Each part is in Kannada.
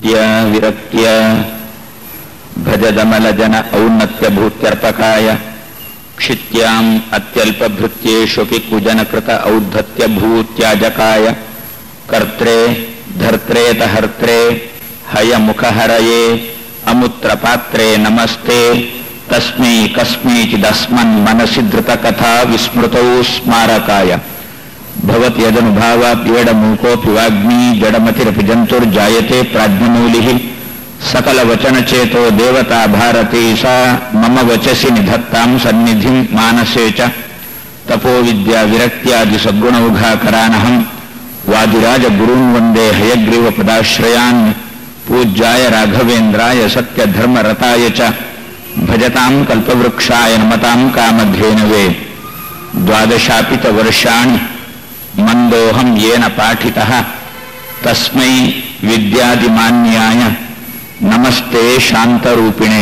ವಿರಕ್ತ್ಯ ವಿರಕ್ತ್ಯ ಭಜದಮಲಜನ ಔನ್ನತ್ಯಭೂತ್ಯರ್ಪಕಾಯ क्षित्याम् अत्यल्पभृत्येष्वपि कुजनकृत औद्धत्यभूत्याजकाय कर्त्रे धर्त्रेतहर्त्रे हयमुखहरये अमुत्रपात्रे नमस्ते तस्मै कस्मैचिदस्मन्मनसि धृतकथा विस्मृतौ स्मारकाय भवति यदनुभावाप्येडमूकोऽपि वाग्मी जडमतिरपि जन्तुर्जायते प्राज्ञमूलिः सकलवचनचेतो देवता भारती सा मम वचसि निधत्तां सन्निधिं मानसे च तपोविद्याविरक्त्यादिसद्गुणौघाकरानहं वादिराजगुरून् वन्दे हयग्रीवपदाश्रयान् पूज्याय राघवेन्द्राय सत्यधर्मरताय च भजतां कल्पवृक्षाय नमतां कामधेनवे द्वादशापितवर्षाणि मन्दोऽहं येन पाठितः तस्मै विद्यादिमान्याय ನಮಸ್ತೆ ಶಾಂತರೂಪಿಣೆ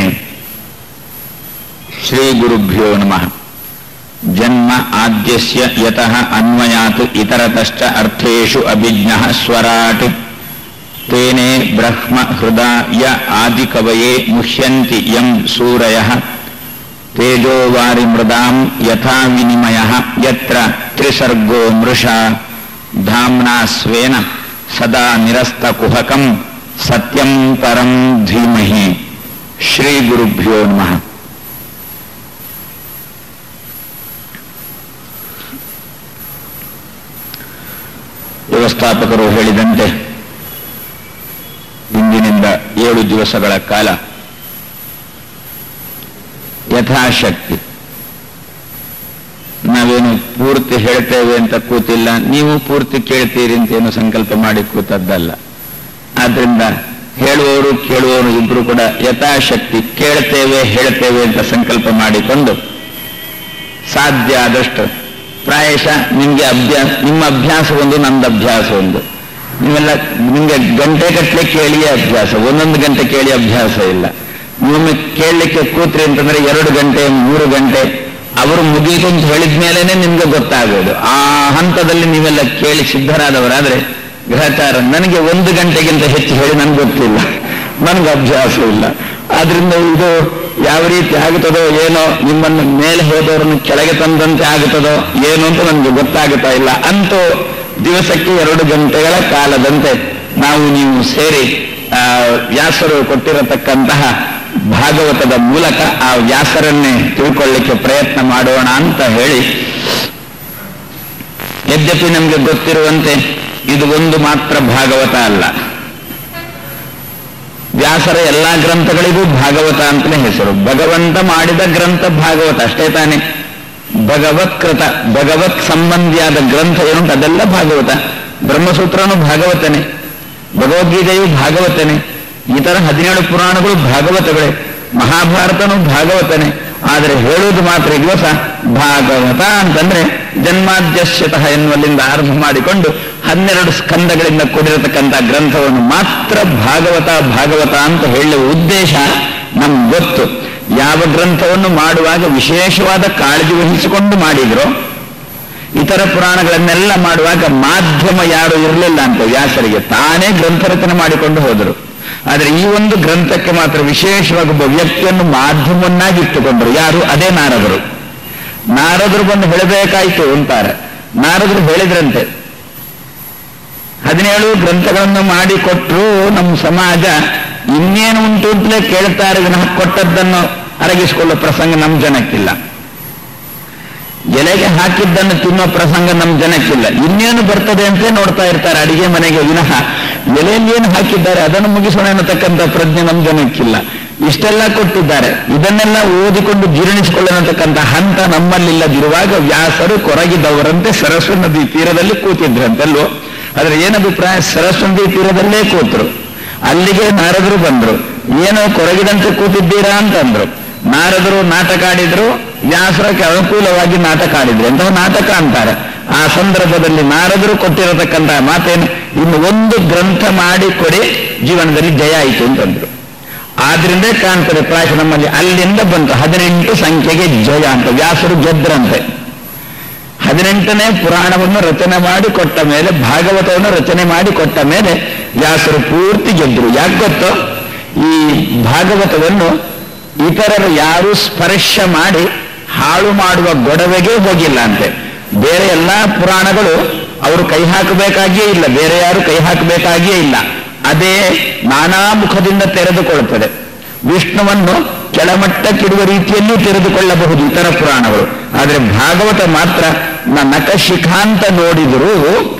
ಶ್ರೀ ಗುರುಭ್ಯೋ ನಮಃ ಜನ್ಮ ಆದ್ಯಸ್ಯ ಯತಃ ಅನ್ವಯಾತ್ ಇತರತಶ್ಚ ಅರ್ಥೇಷು ಅಭಿಜ್ಞಃ ಸ್ವರಾಟ್ ತೇನೆ ಬ್ರಹ್ಮ ಹೃದಯ ಆದಿಕವಯೇ ಮುಹ್ಯಂತಿ ಯಂ ಸೂರಯಃ ತೇಜೋವಾರಿ ಮೃದಾಂ ಯಥಾ ವಿನಿಮಯಃ ಯತ್ರ ತ್ರಿಸರ್ಗೋ ಮೃಷಾ ಧಾಮ್ನಾ ಸ್ವೇನ ಸದಾ ನಿರಸ್ತಕುಹಕಂ ಸತ್ಯಂ ಪರಂ ಧೀಮಹಿ ಶ್ರೀ ಗುರುಭ್ಯೋ ನಮಃ ವ್ಯವಸ್ಥಾಪಕರು ಹೇಳಿದಂತೆ ಇಂದಿನಿಂದ ಏಳು ದಿವಸಗಳ ಕಾಲ ಯಥಾಶಕ್ತಿ ನಾವೇನು ಪೂರ್ತಿ ಹೇಳ್ತೇವೆ ಅಂತ ಕೂತಿಲ್ಲ ನೀವು ಪೂರ್ತಿ ಕೇಳ್ತೀರಿ ಅಂತ ಏನು ಸಂಕಲ್ಪ ಮಾಡಿ ಕೂತದ್ದಲ್ಲ ಆದ್ರಿಂದ ಹೇಳುವವರು ಕೇಳುವವರು ಇಬ್ರು ಕೂಡ ಯಥಾಶಕ್ತಿ ಕೇಳ್ತೇವೆ ಹೇಳ್ತೇವೆ ಅಂತ ಸಂಕಲ್ಪ ಮಾಡಿಕೊಂಡು ಸಾಧ್ಯ ಆದಷ್ಟು ಪ್ರಾಯಶಃ ನಿಮಗೆ ಅಭ್ಯಾಸ ನಿಮ್ಮ ಅಭ್ಯಾಸ ಒಂದು ನಂದು ಅಭ್ಯಾಸ ಒಂದು ನೀವೆಲ್ಲ ನಿಮಗೆ ಗಂಟೆ ಗಟ್ಟಲೆ ಕೇಳಿಯೇ ಅಭ್ಯಾಸ ಒಂದೊಂದು ಗಂಟೆ ಕೇಳಿ ಅಭ್ಯಾಸ ಇಲ್ಲ ನೀವೊಮ್ಮೆ ಕೇಳಲಿಕ್ಕೆ ಕೂತ್ರಿ ಅಂತಂದ್ರೆ ಎರಡು ಗಂಟೆ ಮೂರು ಗಂಟೆ ಅವರು ಮುಗೀತು ಅಂತ ಹೇಳಿದ ಮೇಲೇನೆ ನಿಮ್ಗೆ ಗೊತ್ತಾಗೋದು ಆ ಹಂತದಲ್ಲಿ ನೀವೆಲ್ಲ ಕೇಳಿ ಸಿದ್ಧರಾದವರಾದ್ರೆ ಗ್ರಹಚಾರ ನನಗೆ ಒಂದು ಗಂಟೆಗಿಂತ ಹೆಚ್ಚು ಹೇಳಿ ನನಗೆ ಗೊತ್ತಿಲ್ಲ ನನಗೆ ಅಭ್ಯಾಸ ಇಲ್ಲ ಆದ್ರಿಂದ ಇದು ಯಾವ ರೀತಿ ಆಗುತ್ತದೋ ಏನೋ ನಿಮ್ಮನ್ನು ಮೇಲೆ ಹೋದವರನ್ನು ಕೆಳಗೆ ತಂದಂತೆ ಆಗುತ್ತದೋ ಏನು ಅಂತ ನನಗೆ ಗೊತ್ತಾಗುತ್ತಾ ಇಲ್ಲ ಅಂತೂ ದಿವಸಕ್ಕೆ ಎರಡು ಗಂಟೆಗಳ ಕಾಲದಂತೆ ನಾವು ನೀವು ಸೇರಿ ವ್ಯಾಸರು ಕೊಟ್ಟಿರತಕ್ಕಂತಹ ಭಾಗವತದ ಮೂಲಕ ಆ ವ್ಯಾಸರನ್ನೇ ತಿಳ್ಕೊಳ್ಳಿಕ್ಕೆ ಪ್ರಯತ್ನ ಮಾಡೋಣ ಅಂತ ಹೇಳಿ ಯದ್ಯಪಿ ನಮಗೆ ಗೊತ್ತಿರುವಂತೆ ಇದು ಒಂದು ಮಾತ್ರ ಭಾಗವತ ಅಲ್ಲ ವ್ಯಾಸರ ಎಲ್ಲಾ ಗ್ರಂಥಗಳಿಗೂ ಭಾಗವತ ಅಂತಲೇ ಹೆಸರು ಭಗವಂತ ಮಾಡಿದ ಗ್ರಂಥ ಭಾಗವತ ಅಷ್ಟೇ ತಾನೆ ಭಗವತ್ಕೃತ ಭಗವತ್ ಸಂಬಂಧಿಯಾದ ಗ್ರಂಥ ಏನುಂಟು ಅದೆಲ್ಲ ಭಾಗವತ ಬ್ರಹ್ಮಸೂತ್ರನೂ ಭಾಗವತನೇ ಭಗವದ್ಗೀತೆಯು ಭಾಗವತನೇ ಇತರ ಹದಿನೇಳು ಪುರಾಣಗಳು ಭಾಗವತಗಳೇ ಮಹಾಭಾರತನೂ ಭಾಗವತನೇ ಆದರೆ ಹೇಳುವುದು ಮಾತ್ರ ದಿವಸ ಭಾಗವತ ಅಂತಂದ್ರೆ ಜನ್ಮಾದ್ಯಶ್ಯತಃ ಎನ್ನುವಲ್ಲಿಂದ ಆರಂಭ ಮಾಡಿಕೊಂಡು ಹನ್ನೆರಡು ಸ್ಕಂದಗಳಿಂದ ಕೂಡಿರತಕ್ಕಂಥ ಗ್ರಂಥವನ್ನು ಮಾತ್ರ ಭಾಗವತ ಭಾಗವತ ಅಂತ ಹೇಳುವ ಉದ್ದೇಶ ನಮ್ಗೆ ಗೊತ್ತು ಯಾವ ಗ್ರಂಥವನ್ನು ಮಾಡುವಾಗ ವಿಶೇಷವಾದ ಕಾಳಜಿ ವಹಿಸಿಕೊಂಡು ಮಾಡಿದ್ರು ಇತರ ಪುರಾಣಗಳನ್ನೆಲ್ಲ ಮಾಡುವಾಗ ಮಾಧ್ಯಮ ಯಾರು ಇರಲಿಲ್ಲ ಅಂತ ವ್ಯಾಸರಿಗೆ ತಾನೇ ಗ್ರಂಥ ರಚನೆ ಮಾಡಿಕೊಂಡು ಹೋದರು ಆದರೆ ಈ ಒಂದು ಗ್ರಂಥಕ್ಕೆ ಮಾತ್ರ ವಿಶೇಷವಾಗಿ ಒಬ್ಬ ವ್ಯಕ್ತಿಯನ್ನು ಮಾಧ್ಯಮವನ್ನಾಗಿ ಇಟ್ಟುಕೊಂಡರು ಯಾರು ಅದೇ ನಾರದರು ನಾರದರು ಬಂದು ಹೇಳಬೇಕಾಯ್ತು ಅಂತಾರೆ ನಾರದರು ಹೇಳಿದ್ರಂತೆ ಹದಿನೇಳು ಗ್ರಂಥಗಳನ್ನು ಮಾಡಿಕೊಟ್ರು ನಮ್ಮ ಸಮಾಜ ಇನ್ನೇನು ಉಂಟು ಅಂತಲೇ ಕೇಳ್ತಾರೆ ವಿನಃ ಕೊಟ್ಟದ್ದನ್ನು ಅರಗಿಸಿಕೊಳ್ಳೋ ಪ್ರಸಂಗ ನಮ್ಮ ಜನಕ್ಕಿಲ್ಲ ಎಲೆಗೆ ಹಾಕಿದ್ದನ್ನು ತಿನ್ನೋ ಪ್ರಸಂಗ ನಮ್ಮ ಜನಕ್ಕಿಲ್ಲ ಇನ್ನೇನು ಬರ್ತದೆ ಅಂತ ನೋಡ್ತಾ ಇರ್ತಾರೆ ಅಡಿಗೆ ಮನೆಗೆ ವಿನಃ ಎಲೆಯಲ್ಲಿ ಏನು ಹಾಕಿದ್ದಾರೆ ಅದನ್ನು ಮುಗಿಸೋಣ ಅನ್ನತಕ್ಕಂಥ ಪ್ರಜ್ಞೆ ನಮ್ಮ ಜನಕ್ಕಿಲ್ಲ ಇಷ್ಟೆಲ್ಲ ಕೊಟ್ಟಿದ್ದಾರೆ ಇದನ್ನೆಲ್ಲ ಓದಿಕೊಂಡು ಜೀರ್ಣಿಸಿಕೊಳ್ಳತಕ್ಕಂಥ ಹಂತ ನಮ್ಮಲ್ಲಿಲ್ಲದಿರುವಾಗ ವ್ಯಾಸರು ಕೊರಗಿದವರಂತೆ ಸರಸ್ವ ನದಿ ತೀರದಲ್ಲಿ ಕೂತಿದ್ರಂತಲ್ವೋ ಆದ್ರೆ ಏನು ಅಭಿಪ್ರಾಯ ಸರಸ್ವ ನದಿ ತೀರದಲ್ಲೇ ಕೂತರು ಅಲ್ಲಿಗೆ ನಾರದರು ಬಂದ್ರು ಏನೋ ಕೊರಗಿದಂತೆ ಕೂತಿದ್ದೀರಾ ಅಂತಂದ್ರು ನಾರದರು ನಾಟಕ ಆಡಿದ್ರು ವ್ಯಾಸರಕ್ಕೆ ಅನುಕೂಲವಾಗಿ ನಾಟಕ ಆಡಿದ್ರು ಎಂತಹ ನಾಟಕ ಅಂತಾರೆ ಆ ಸಂದರ್ಭದಲ್ಲಿ ನಾರದರು ಕೊಟ್ಟಿರತಕ್ಕಂತಹ ಮಾತೇನು ಇನ್ನು ಒಂದು ಗ್ರಂಥ ಮಾಡಿ ಕೊಡಿ ಜೀವನದಲ್ಲಿ ಜಯ ಆಯಿತು ಅಂತಂದ್ರು ಆದ್ರಿಂದ ಕಾಣ್ತದೆ ಪ್ರಾಯಶಃ ನಮ್ಮಲ್ಲಿ ಅಲ್ಲಿಂದ ಬಂತು ಹದಿನೆಂಟು ಸಂಖ್ಯೆಗೆ ಜಯ ಅಂತ ವ್ಯಾಸರು ಗೆದ್ರಂತೆ ಹದಿನೆಂಟನೇ ಪುರಾಣವನ್ನು ರಚನೆ ಮಾಡಿ ಕೊಟ್ಟ ಮೇಲೆ ಭಾಗವತವನ್ನು ರಚನೆ ಮಾಡಿ ಕೊಟ್ಟ ಮೇಲೆ ವ್ಯಾಸರು ಪೂರ್ತಿ ಗೆದ್ರು ಯಾಕೆ ಗೊತ್ತೋ ಈ ಭಾಗವತವನ್ನು ಇತರರು ಯಾರು ಸ್ಪರ್ಶ ಮಾಡಿ ಹಾಳು ಮಾಡುವ ಗೊಡವೆಗೆ ಹೋಗಿಲ್ಲ ಅಂತೆ ಬೇರೆ ಎಲ್ಲಾ ಪುರಾಣಗಳು ಅವರು ಕೈ ಹಾಕಬೇಕಾಗಿಯೇ ಇಲ್ಲ ಬೇರೆ ಯಾರು ಕೈ ಹಾಕಬೇಕಾಗಿಯೇ ಇಲ್ಲ ಅದೇ ನಾನಾ ಮುಖದಿಂದ ತೆರೆದುಕೊಳ್ಳುತ್ತದೆ ವಿಷ್ಣುವನ್ನು ಕೆಳಮಟ್ಟಕ್ಕಿಡುವ ರೀತಿಯಲ್ಲೂ ತೆರೆದುಕೊಳ್ಳಬಹುದು ಇತರ ಪುರಾಣಗಳು ಆದರೆ ಭಾಗವತ ಮಾತ್ರ ನ- ನಖಶಿಖಾಂತ ನೋಡಿದರೂ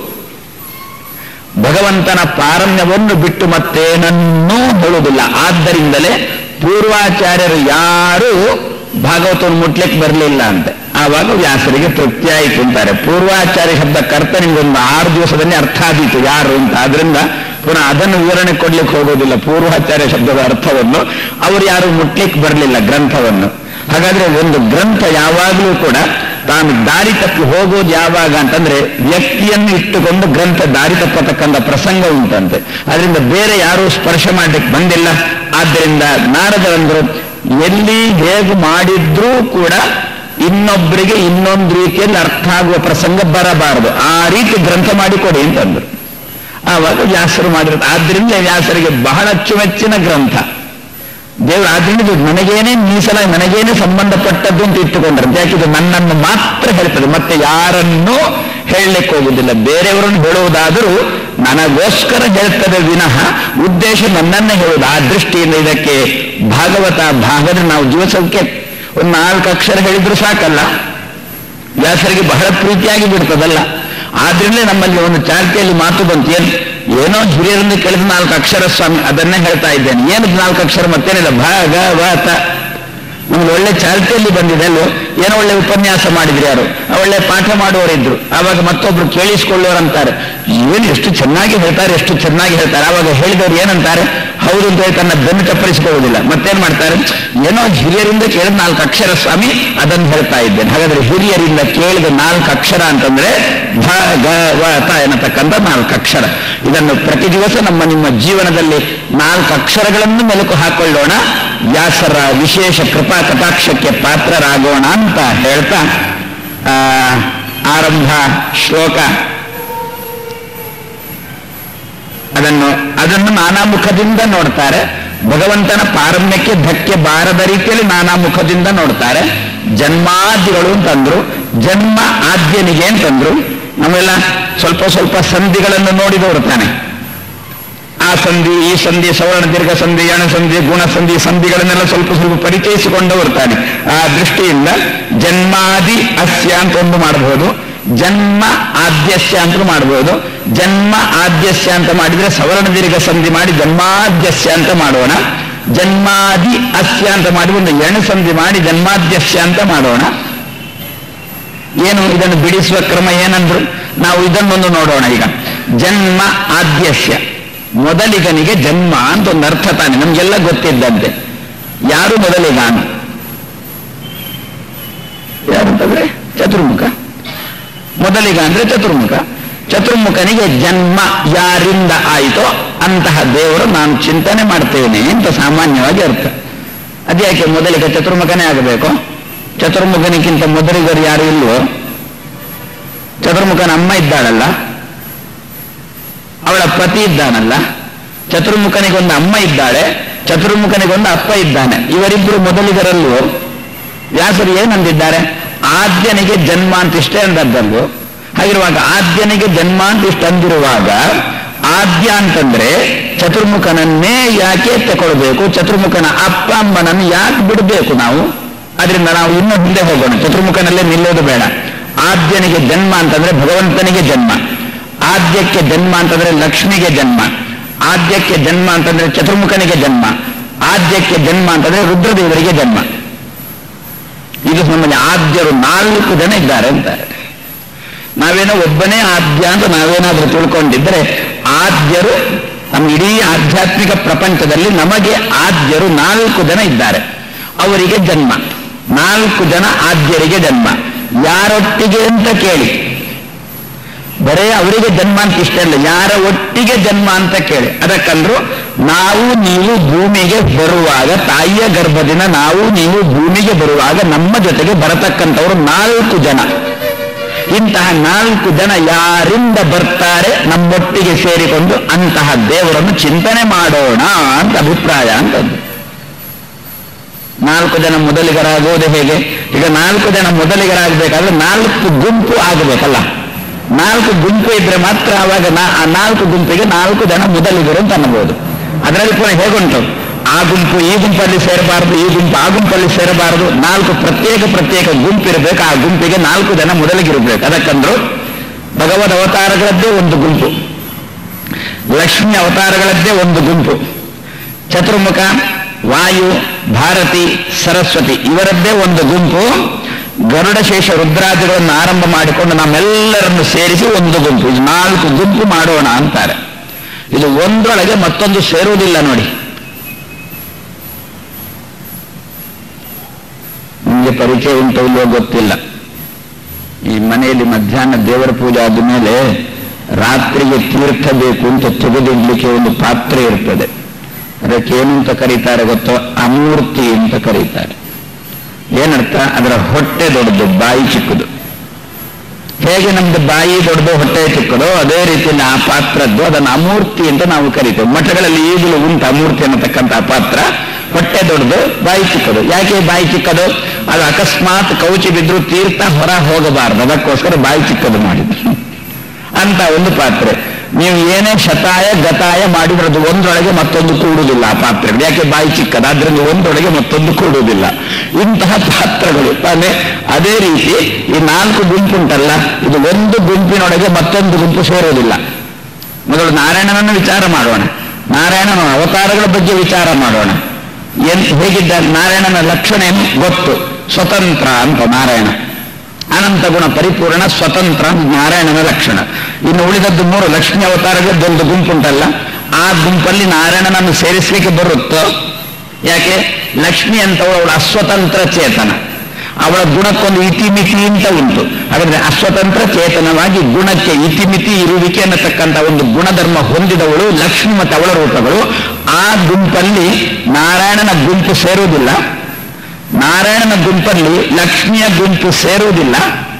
ಭಗವಂತನ ಪಾರಮ್ಯವನ್ನು ಬಿಟ್ಟು ಮತ್ತೇನನ್ನೂ ಹೇಳುವುದಿಲ್ಲ ಆದ್ದರಿಂದಲೇ ಪೂರ್ವಾಚಾರ್ಯರು ಯಾರೂ ಭಾಗವತವನ್ನು ಮುಟ್ಲಿಕ್ಕೆ ಬರಲಿಲ್ಲ ಅಂತೆ ಆವಾಗ ವ್ಯಾಸರಿಗೆ ತೃಪ್ತಿ ಆಯಿತು ಅಂತಾರೆ ಪೂರ್ವಾಚಾರ್ಯ ಶಬ್ದ ಕರ್ತ ನಿಮ್ಗೊಂದು ಆರು ದಿವಸದಲ್ಲಿ ಅರ್ಥ ಆದೀತು ಯಾರು ಅಂತ ಆದ್ರಿಂದ ಪುನಃ ಅದನ್ನು ವಿವರಣೆ ಕೊಡ್ಲಿಕ್ಕೆ ಹೋಗೋದಿಲ್ಲ ಪೂರ್ವಾಚಾರ್ಯ ಶಬ್ದದ ಅರ್ಥವನ್ನು ಅವರು ಯಾರು ಮುಟ್ಲಿಕ್ಕೆ ಬರಲಿಲ್ಲ ಗ್ರಂಥವನ್ನು ಹಾಗಾದ್ರೆ ಒಂದು ಗ್ರಂಥ ಯಾವಾಗಲೂ ಕೂಡ ತಾನು ದಾರಿ ತಪ್ಪಿ ಹೋಗೋದು ಯಾವಾಗ ಅಂತಂದ್ರೆ ವ್ಯಕ್ತಿಯನ್ನು ಇಟ್ಟುಕೊಂಡು ಗ್ರಂಥ ದಾರಿ ತಪ್ಪತಕ್ಕಂಥ ಪ್ರಸಂಗ ಉಂಟಂತೆ ಅದರಿಂದ ಬೇರೆ ಯಾರೂ ಸ್ಪರ್ಶ ಮಾಡ್ಲಿಕ್ಕೆ ಬಂದಿಲ್ಲ ಆದ್ದರಿಂದ ನಾರದರಂದ್ರು ಎಲ್ಲಿ ಹೇಗೆ ಮಾಡಿದ್ರೂ ಕೂಡ ಇನ್ನೊಬ್ಬರಿಗೆ ಇನ್ನೊಂದು ರೀತಿಯಲ್ಲಿ ಅರ್ಥ ಆಗುವ ಪ್ರಸಂಗ ಬರಬಾರದು ಆ ರೀತಿ ಗ್ರಂಥ ಮಾಡಿಕೊಡಿ ಅಂತಂದ್ರು ಆವಾಗ ವ್ಯಾಸರು ಮಾಡಿರೋದು ಆದ್ರಿಂದ ವ್ಯಾಸರಿಗೆ ಬಹಳ ಅಚ್ಚುಮೆಚ್ಚಿನ ಗ್ರಂಥ ದೇವರು ಆದ್ರಿಂದ ಇದು ನನಗೇನೆ ಮೀಸಲ ನನಗೇನೆ ಸಂಬಂಧಪಟ್ಟದ್ದು ಅಂತ ಇಟ್ಟುಕೊಂಡ್ರಂತೆ ಯಾಕೆ ಇದು ನನ್ನನ್ನು ಮಾತ್ರ ಹೇಳ್ತದೆ ಮತ್ತೆ ಯಾರನ್ನೂ ಹೇಳಲಿಕ್ಕೆ ಹೋಗುದಿಲ್ಲ ಬೇರೆಯವರನ್ನು ಹೇಳುವುದಾದರೂ ನನಗೋಸ್ಕರ ಹೇಳ್ತದೆ ವಿನಃ ಉದ್ದೇಶ ನನ್ನನ್ನೇ ಹೇಳುವುದು ಆ ದೃಷ್ಟಿಯಿಂದ ಇದಕ್ಕೆ ಭಾಗವತ ಭಾಗದ ನಾವು ಜೀವಸೌಖ್ಯ ಒಂದು ನಾಲ್ಕು ಅಕ್ಷರ ಹೇಳಿದ್ರು ಸಾಕಲ್ಲ ವ್ಯಾಸರಿಗೆ ಬಹಳ ಪ್ರೀತಿಯಾಗಿ ಬಿಡ್ತದಲ್ಲ ಆದ್ರಿಂದಲೇ ನಮ್ಮಲ್ಲಿ ಒಂದು ಚಾಲ್ತಿಯಲ್ಲಿ ಮಾತು ಬಂತು ಏನು ಏನೋ ಹಿರಿಯರಿಂದ ಕೇಳಿದ ನಾಲ್ಕು ಅಕ್ಷರ ಸ್ವಾಮಿ ಅದನ್ನೇ ಹೇಳ್ತಾ ಇದ್ದೇನೆ ಏನು ನಾಲ್ಕು ಅಕ್ಷರ ಮತ್ತೇನಿಲ್ಲ ಭಾಗವತ ನಮ್ಗೆ ಒಳ್ಳೆ ಚಾಲ್ತಿಯಲ್ಲಿ ಬಂದಿದೆ ಅಲ್ಲೋ ಏನೋ ಒಳ್ಳೆ ಉಪನ್ಯಾಸ ಮಾಡಿದ್ರಿ ಯಾರು ಒಳ್ಳೆ ಪಾಠ ಮಾಡುವವರಿದ್ರು ಆವಾಗ ಮತ್ತೊಬ್ರು ಕೇಳಿಸ್ಕೊಳ್ಳೋರಂತಾರೆ ಏನು ಎಷ್ಟು ಚೆನ್ನಾಗಿ ಹೇಳ್ತಾರೆ ಎಷ್ಟು ಚೆನ್ನಾಗಿ ಹೇಳ್ತಾರೆ ಆವಾಗ ಹೇಳಿದವರು ಏನಂತಾರೆ ಹೌದು ಅಂತ ಹೇಳಿ ತನ್ನ ಬೆನ್ನು ಚಪ್ಪರಿಸಿಕೊಳ್ಳುವುದಿಲ್ಲ ಮತ್ತೇನ್ ಮಾಡ್ತಾರೆ ಏನೋ ಹಿರಿಯರಿಂದ ಕೇಳಿದ ನಾಲ್ಕು ಅಕ್ಷರ ಸ್ವಾಮಿ ಅದನ್ನು ಹೇಳ್ತಾ ಇದ್ದೇನೆ ಹಾಗಾದ್ರೆ ಹಿರಿಯರಿಂದ ಕೇಳಿದ ನಾಲ್ಕು ಅಕ್ಷರ ಅಂತಂದ್ರೆ ಭಗವತ ಎನ್ನತಕ್ಕಂಥ ನಾಲ್ಕು ಅಕ್ಷರ ಇದನ್ನು ಪ್ರತಿ ದಿವಸ ನಮ್ಮ ನಿಮ್ಮ ಜೀವನದಲ್ಲಿ ನಾಲ್ಕು ಅಕ್ಷರಗಳನ್ನು ಮೆಲುಕು ಹಾಕೊಳ್ಳೋಣ ವ್ಯಾಸರ ವಿಶೇಷ ಕೃಪಾ ಕಟಾಕ್ಷಕ್ಕೆ ಪಾತ್ರರಾಗೋಣ ಅಂತ ಹೇಳ್ತಾ ಆ, ಆರಂಭ ಶ್ಲೋಕ ಅದನ್ನು ಅದನ್ನು ನಾನಾ ಮುಖದಿಂದ ನೋಡ್ತಾರೆ ಭಗವಂತನ ಪಾರಮ್ಯಕ್ಕೆ ಧಕ್ಕೆ ಬಾರದ ರೀತಿಯಲ್ಲಿ ನಾನಾ ಮುಖದಿಂದ ನೋಡ್ತಾರೆ ಜನ್ಮಾದಿಗಳು ಅಂತಂದ್ರು ಜನ್ಮ ಆದ್ಯನಿಗೆ ಅಂತಂದ್ರು ನಾವೆಲ್ಲ ಸ್ವಲ್ಪ ಸ್ವಲ್ಪ ಸಂಧಿಗಳನ್ನು ನೋಡಿದವರು ತಾನೆ ಆ ಸಂಧಿ ಈ ಸಂಧಿ ಸವರ್ಣ ದೀರ್ಘ ಸಂಧಿ ಯಣ ಸಂಧಿ ಗುಣ ಸಂಧಿ ಸಂಧಿಗಳನ್ನೆಲ್ಲ ಸ್ವಲ್ಪ ಸ್ವಲ್ಪ ಪರಿಚಯಿಸಿಕೊಂಡವರು ತಾನೆ ಆ ದೃಷ್ಟಿಯಿಂದ ಜನ್ಮಾದಿ ಅಸ್ಯ ಅಂತ ಒಂದು ಮಾಡಬಹುದು ಜನ್ಮ ಆದ್ಯಸ್ಯ ಅಂತ ಮಾಡಬಹುದು ಜನ್ಮ ಆದ್ಯಸ್ಯ ಅಂತ ಮಾಡಿದ್ರೆ ಸವರ್ಣ ದೀರ್ಘ ಸಂಧಿ ಮಾಡಿ ಜನ್ಮಾದ್ಯಸ್ಯ ಅಂತ ಮಾಡೋಣ ಜನ್ಮಾದಿ ಅಸ್ಯ ಅಂತ ಮಾಡಿ ಒಂದು ಎಣು ಸಂಧಿ ಮಾಡಿ ಜನ್ಮಾದ್ಯಸ್ಯ ಅಂತ ಮಾಡೋಣ ಏನು ಇದನ್ನು ಬಿಡಿಸುವ ಕ್ರಮ ಏನಂದ್ರು ನಾವು ಇದನ್ನೊಂದು ನೋಡೋಣ ಈಗ ಜನ್ಮ ಆದ್ಯಸ್ಯ ಮೊದಲಿಗನಿಗೆ ಜನ್ಮ ಅಂತ ಒಂದು ಅರ್ಥ ತಾನೆ ನಮ್ಗೆಲ್ಲ ಗೊತ್ತಿದ್ದಂತೆ ಯಾರು ಮೊದಲಿಗಾನ ಯಾರಂತಂದ್ರೆ ಚತುರ್ಮುಖ ಮೊದಲಿಗ ಅಂದ್ರೆ ಚತುರ್ಮುಖ ಚತುರ್ಮುಖನಿಗೆ ಜನ್ಮ ಯಾರಿಂದ ಆಯಿತೋ ಅಂತಹ ದೇವರು ನಾನು ಚಿಂತನೆ ಮಾಡ್ತೇನೆ ಅಂತ ಸಾಮಾನ್ಯವಾಗಿ ಅರ್ಥ ಅದ್ಯಾಕೆ ಮೊದಲಿಗೆ ಚತುರ್ಮುಖನೇ ಆಗಬೇಕು ಚತುರ್ಮುಖನಿಗಿಂತ ಮೊದಲಿಗರು ಯಾರು ಇಲ್ವೋ ಚತುರ್ಮುಖನ ಅಮ್ಮ ಇದ್ದಾಳಲ್ಲ ಅವಳ ಪತಿ ಇದ್ದಾನಲ್ಲ ಚತುರ್ಮುಖನಿಗೊಂದು ಅಮ್ಮ ಇದ್ದಾಳೆ ಚತುರ್ಮುಖನಿಗೊಂದು ಅಪ್ಪ ಇದ್ದಾನೆ ಇವರಿಬ್ಬರು ಮೊದಲಿಗರಲ್ಲೂ ವ್ಯಾಸರು ಏನಂದಿದ್ದಾರೆ ಆದ್ಯನಿಗೆ ಜನ್ಮ ಅಂತ ಇಷ್ಟೇ ಅಂದದ್ದಲ್ವೋ ಹಾಗಿರುವಾಗ ಆದ್ಯನಿಗೆ ಜನ್ಮ ಅಂತ ಇಷ್ಟು ಅಂದಿರುವಾಗ ಆದ್ಯ ಅಂತಂದ್ರೆ ಚತುರ್ಮುಖನನ್ನೇ ಯಾಕೆ ತಗೊಳ್ಬೇಕು ಚತುರ್ಮುಖನ ಅಪ್ಪ ಅಮ್ಮನನ್ನು ಯಾಕೆ ಬಿಡಬೇಕು ನಾವು ಅದರಿಂದ ನಾವು ಇನ್ನೂ ಹಿಂದೆ ಹೋಗೋಣ ಚತುರ್ಮುಖನಲ್ಲೇ ನಿಲ್ಲೋದು ಬೇಡ ಆದ್ಯನಿಗೆ ಜನ್ಮ ಅಂತಂದ್ರೆ ಭಗವಂತನಿಗೆ ಜನ್ಮ ಆದ್ಯಕ್ಕೆ ಜನ್ಮ ಅಂತಂದ್ರೆ ಲಕ್ಷ್ಮಿಗೆ ಜನ್ಮ ಆದ್ಯಕ್ಕೆ ಜನ್ಮ ಅಂತಂದ್ರೆ ಚತುರ್ಮುಖನಿಗೆ ಜನ್ಮ ಆದ್ಯಕ್ಕೆ ಜನ್ಮ ಅಂತಂದ್ರೆ ರುದ್ರದೇವರಿಗೆ ಜನ್ಮ ಇದು ನಮ್ಮಲ್ಲಿ ಆದ್ಯರು ನಾಲ್ಕು ಜನ ಇದ್ದಾರೆ ಅಂತಾರೆ ನಾವೇನೋ ಒಬ್ಬನೇ ಆದ್ಯ ಅಂತ ನಾವೇನಾದ್ರೂ ತಿಳ್ಕೊಂಡಿದ್ರೆ ಆದ್ಯರು ನಮ್ಮ ಇಡೀ ಆಧ್ಯಾತ್ಮಿಕ ಪ್ರಪಂಚದಲ್ಲಿ ನಮಗೆ ಆದ್ಯರು ನಾಲ್ಕು ಜನ ಇದ್ದಾರೆ ಅವರಿಗೆ ಜನ್ಮ ನಾಲ್ಕು ಜನ ಆದ್ಯರಿಗೆ ಜನ್ಮ ಯಾರೊಟ್ಟಿಗೆ ಅಂತ ಕೇಳಿ ಬರೇ ಅವರಿಗೆ ಜನ್ಮ ಅಂತ ಇಷ್ಟ ಇಲ್ಲ ಯಾರ ಒಟ್ಟಿಗೆ ಜನ್ಮ ಅಂತ ಕೇಳಿ ಅದಕ್ಕಂದ್ರು ನಾವು ನೀವು ಭೂಮಿಗೆ ಬರುವಾಗ ತಾಯಿಯ ಗರ್ಭದಿಂದ ನಾವು ನೀವು ಭೂಮಿಗೆ ಬರುವಾಗ ನಮ್ಮ ಜೊತೆಗೆ ಬರತಕ್ಕಂಥವ್ರು ನಾಲ್ಕು ಜನ ಇಂತಹ ನಾಲ್ಕು ಜನ ಯಾರಿಂದ ಬರ್ತಾರೆ ನಮ್ಮೊಟ್ಟಿಗೆ ಸೇರಿಕೊಂಡು ಅಂತಹ ದೇವರನ್ನು ಚಿಂತನೆ ಮಾಡೋಣ ಅಂತ ಅಭಿಪ್ರಾಯ ಅಂತದ್ದು ನಾಲ್ಕು ಜನ ಮೊದಲಿಗರಾಗುವುದು ಹೇಗೆ ಈಗ ನಾಲ್ಕು ಜನ ಮೊದಲಿಗರಾಗಬೇಕಾದ್ರೆ ನಾಲ್ಕು ಗುಂಪು ಆಗಬೇಕಲ್ಲ ನಾಲ್ಕು ಗುಂಪು ಇದ್ರೆ ಮಾತ್ರ ಅವಾಗ ನಾ- ಆ ನಾಲ್ಕು ಗುಂಪಿಗೆ ನಾಲ್ಕು ಜನ ಮೊದಲಿಗರು ಅಂತ ಅನ್ನಬಹುದು ಅದರಲ್ಲಿ ಕೂಡ ಹೇಗುಂಟು ಆ ಗುಂಪು ಈ ಗುಂಪಲ್ಲಿ ಸೇರಬಾರದು ಈ ಗುಂಪು ಆ ಗುಂಪಲ್ಲಿ ಸೇರಬಾರದು ನಾಲ್ಕು ಪ್ರತ್ಯೇಕ ಪ್ರತ್ಯೇಕ ಗುಂಪು ಇರಬೇಕು ಆ ಗುಂಪಿಗೆ ನಾಲ್ಕು ಜನ ಮೊದಲಿಗಿರಬೇಕು ಅದಕ್ಕಂದ್ರು ಭಗವದ್ ಅವತಾರಗಳದ್ದೇ ಒಂದು ಗುಂಪು ಲಕ್ಷ್ಮಿ ಅವತಾರಗಳದ್ದೇ ಒಂದು ಗುಂಪು ಚತುರ್ಮುಖ ವಾಯು ಭಾರತಿ ಸರಸ್ವತಿ ಇವರದ್ದೇ ಒಂದು ಗುಂಪು ಗರುಡಶೇಷ ರುದ್ರಾದಿಗಳನ್ನು ಆರಂಭ ಮಾಡಿಕೊಂಡು ನಮ್ಮೆಲ್ಲರನ್ನು ಸೇರಿಸಿ ಒಂದು ಗುಂಪು ಇದು ನಾಲ್ಕು ಗುಂಪು ಮಾಡೋಣ ಅಂತಾರೆ ಇದು ಒಂದರೊಳಗೆ ಮತ್ತೊಂದು ಸೇರುವುದಿಲ್ಲ ನೋಡಿ ನಿಮಗೆ ಪರಿಚಯ ಉಂಟು ಇಲ್ಲವೋ ಗೊತ್ತಿಲ್ಲ ಈ ಮನೆಯಲ್ಲಿ ಮಧ್ಯಾಹ್ನ ದೇವರ ಪೂಜೆ ಆದ ಮೇಲೆ ರಾತ್ರಿಗೆ ತೀರ್ಥ ಬೇಕು ಅಂತ ತೆಗೆದಿಡ್ಲಿಕ್ಕೆ ಒಂದು ಪಾತ್ರೆ ಇರ್ತದೆ ಅದಕ್ಕೆ ಏನು ಅಂತ ಕರೀತಾರೆ ಗೊತ್ತೋ ಅಮೂರ್ತಿ ಅಂತ ಕರೀತಾರೆ ಏನರ್ಥ ಅದರ ಹೊಟ್ಟೆ ದೊಡ್ಡದು ಬಾಯಿ ಚಿಕ್ಕದು ಹೇಗೆ ನಮ್ದು ಬಾಯಿ ದೊಡ್ಡದು ಹೊಟ್ಟೆ ಚಿಕ್ಕದೋ ಅದೇ ರೀತಿಯಲ್ಲಿ ಆ ಪಾತ್ರದ್ದು ಅದನ್ನು ಅಮೂರ್ತಿ ಅಂತ ನಾವು ಕರಿತೇವೆ ಮಠಗಳಲ್ಲಿ ಈಗಲೂ ಉಂಟು ಅಮೂರ್ತಿ ಅನ್ನತಕ್ಕಂಥ ಪಾತ್ರ ಹೊಟ್ಟೆ ದೊಡ್ಡದು ಬಾಯಿ ಚಿಕ್ಕದು ಯಾಕೆ ಬಾಯಿ ಚಿಕ್ಕದು ಅದು ಅಕಸ್ಮಾತ್ ಕೌಚಿ ಬಿದ್ರು ತೀರ್ಥ ಹೊರ ಹೋಗಬಾರದು ಅದಕ್ಕೋಸ್ಕರ ಬಾಯಿ ಚಿಕ್ಕದು ಮಾಡಿದ್ರು ಅಂತ ಒಂದು ಪಾತ್ರೆ ನೀವು ಏನೇ ಶತಾಯ ಗತಾಯ ಮಾಡಿದ್ರೆ ಅದು ಒಂದರೊಳಗೆ ಮತ್ತೊಂದು ಕೂಡುವುದಿಲ್ಲ ಆ ಪಾತ್ರೆಗಳು ಯಾಕೆ ಬಾಯಿ ಚಿಕ್ಕದ ಆದ್ರಿಂದ ಒಂದರೊಳಗೆ ಮತ್ತೊಂದು ಕೂಡುವುದಿಲ್ಲ ಇಂತಹ ಪಾತ್ರಗಳು ತಾನೆ ಅದೇ ರೀತಿ ಈ ನಾಲ್ಕು ಗುಂಪುಂಟಲ್ಲ ಇದು ಒಂದು ಗುಂಪಿನೊಳಗೆ ಮತ್ತೊಂದು ಗುಂಪು ಸೇರೋದಿಲ್ಲ ಮೊದಲು ನಾರಾಯಣನನ್ನು ವಿಚಾರ ಮಾಡೋಣ ನಾರಾಯಣನ ಅವತಾರಗಳ ಬಗ್ಗೆ ವಿಚಾರ ಮಾಡೋಣ ಏನ್ ಹೇಗಿದ್ದ ನಾರಾಯಣನ ಲಕ್ಷಣ ಏನು ಗೊತ್ತು ಸ್ವತಂತ್ರ ಅಂತ ನಾರಾಯಣ ಅನಂತ ಗುಣ ಪರಿಪೂರ್ಣ ಸ್ವತಂತ್ರ ಅಂತ ನಾರಾಯಣನ ಲಕ್ಷಣ ಇನ್ನು ಉಳಿದದ್ದು ಮೂರು ಲಕ್ಷ್ಮಿ ಅವತಾರಗಳದ್ದೊಂದು ಗುಂಪುಂಟಲ್ಲ ಆ ಗುಂಪಲ್ಲಿ ನಾರಾಯಣನನ್ನು ಸೇರಿಸಲಿಕ್ಕೆ ಬರುತ್ತೋ ಯಾಕೆ ಲಕ್ಷ್ಮಿ ಅಂತವಳು ಅವಳು ಅಸ್ವತಂತ್ರ ಚೇತನ ಅವಳ ಗುಣಕ್ಕೊಂದು ಇತಿಮಿತಿ ಅಂತ ಉಂಟು ಹಾಗಾದ್ರೆ ಅಸ್ವತಂತ್ರ ಚೇತನವಾಗಿ ಗುಣಕ್ಕೆ ಇತಿಮಿತಿ ಇರುವಿಕೆ ಅನ್ನತಕ್ಕಂಥ ಒಂದು ಗುಣಧರ್ಮ ಹೊಂದಿದವಳು ಲಕ್ಷ್ಮಿ ಮತ್ತು ಅವಳ ರೂಪಗಳು ಆ ಗುಂಪಲ್ಲಿ ನಾರಾಯಣನ ಗುಂಪು ಸೇರುವುದಿಲ್ಲ ನಾರಾಯಣನ ಗುಂಪಲ್ಲಿ ಲಕ್ಷ್ಮಿಯ ಗುಂಪು ಸೇರುವುದಿಲ್ಲ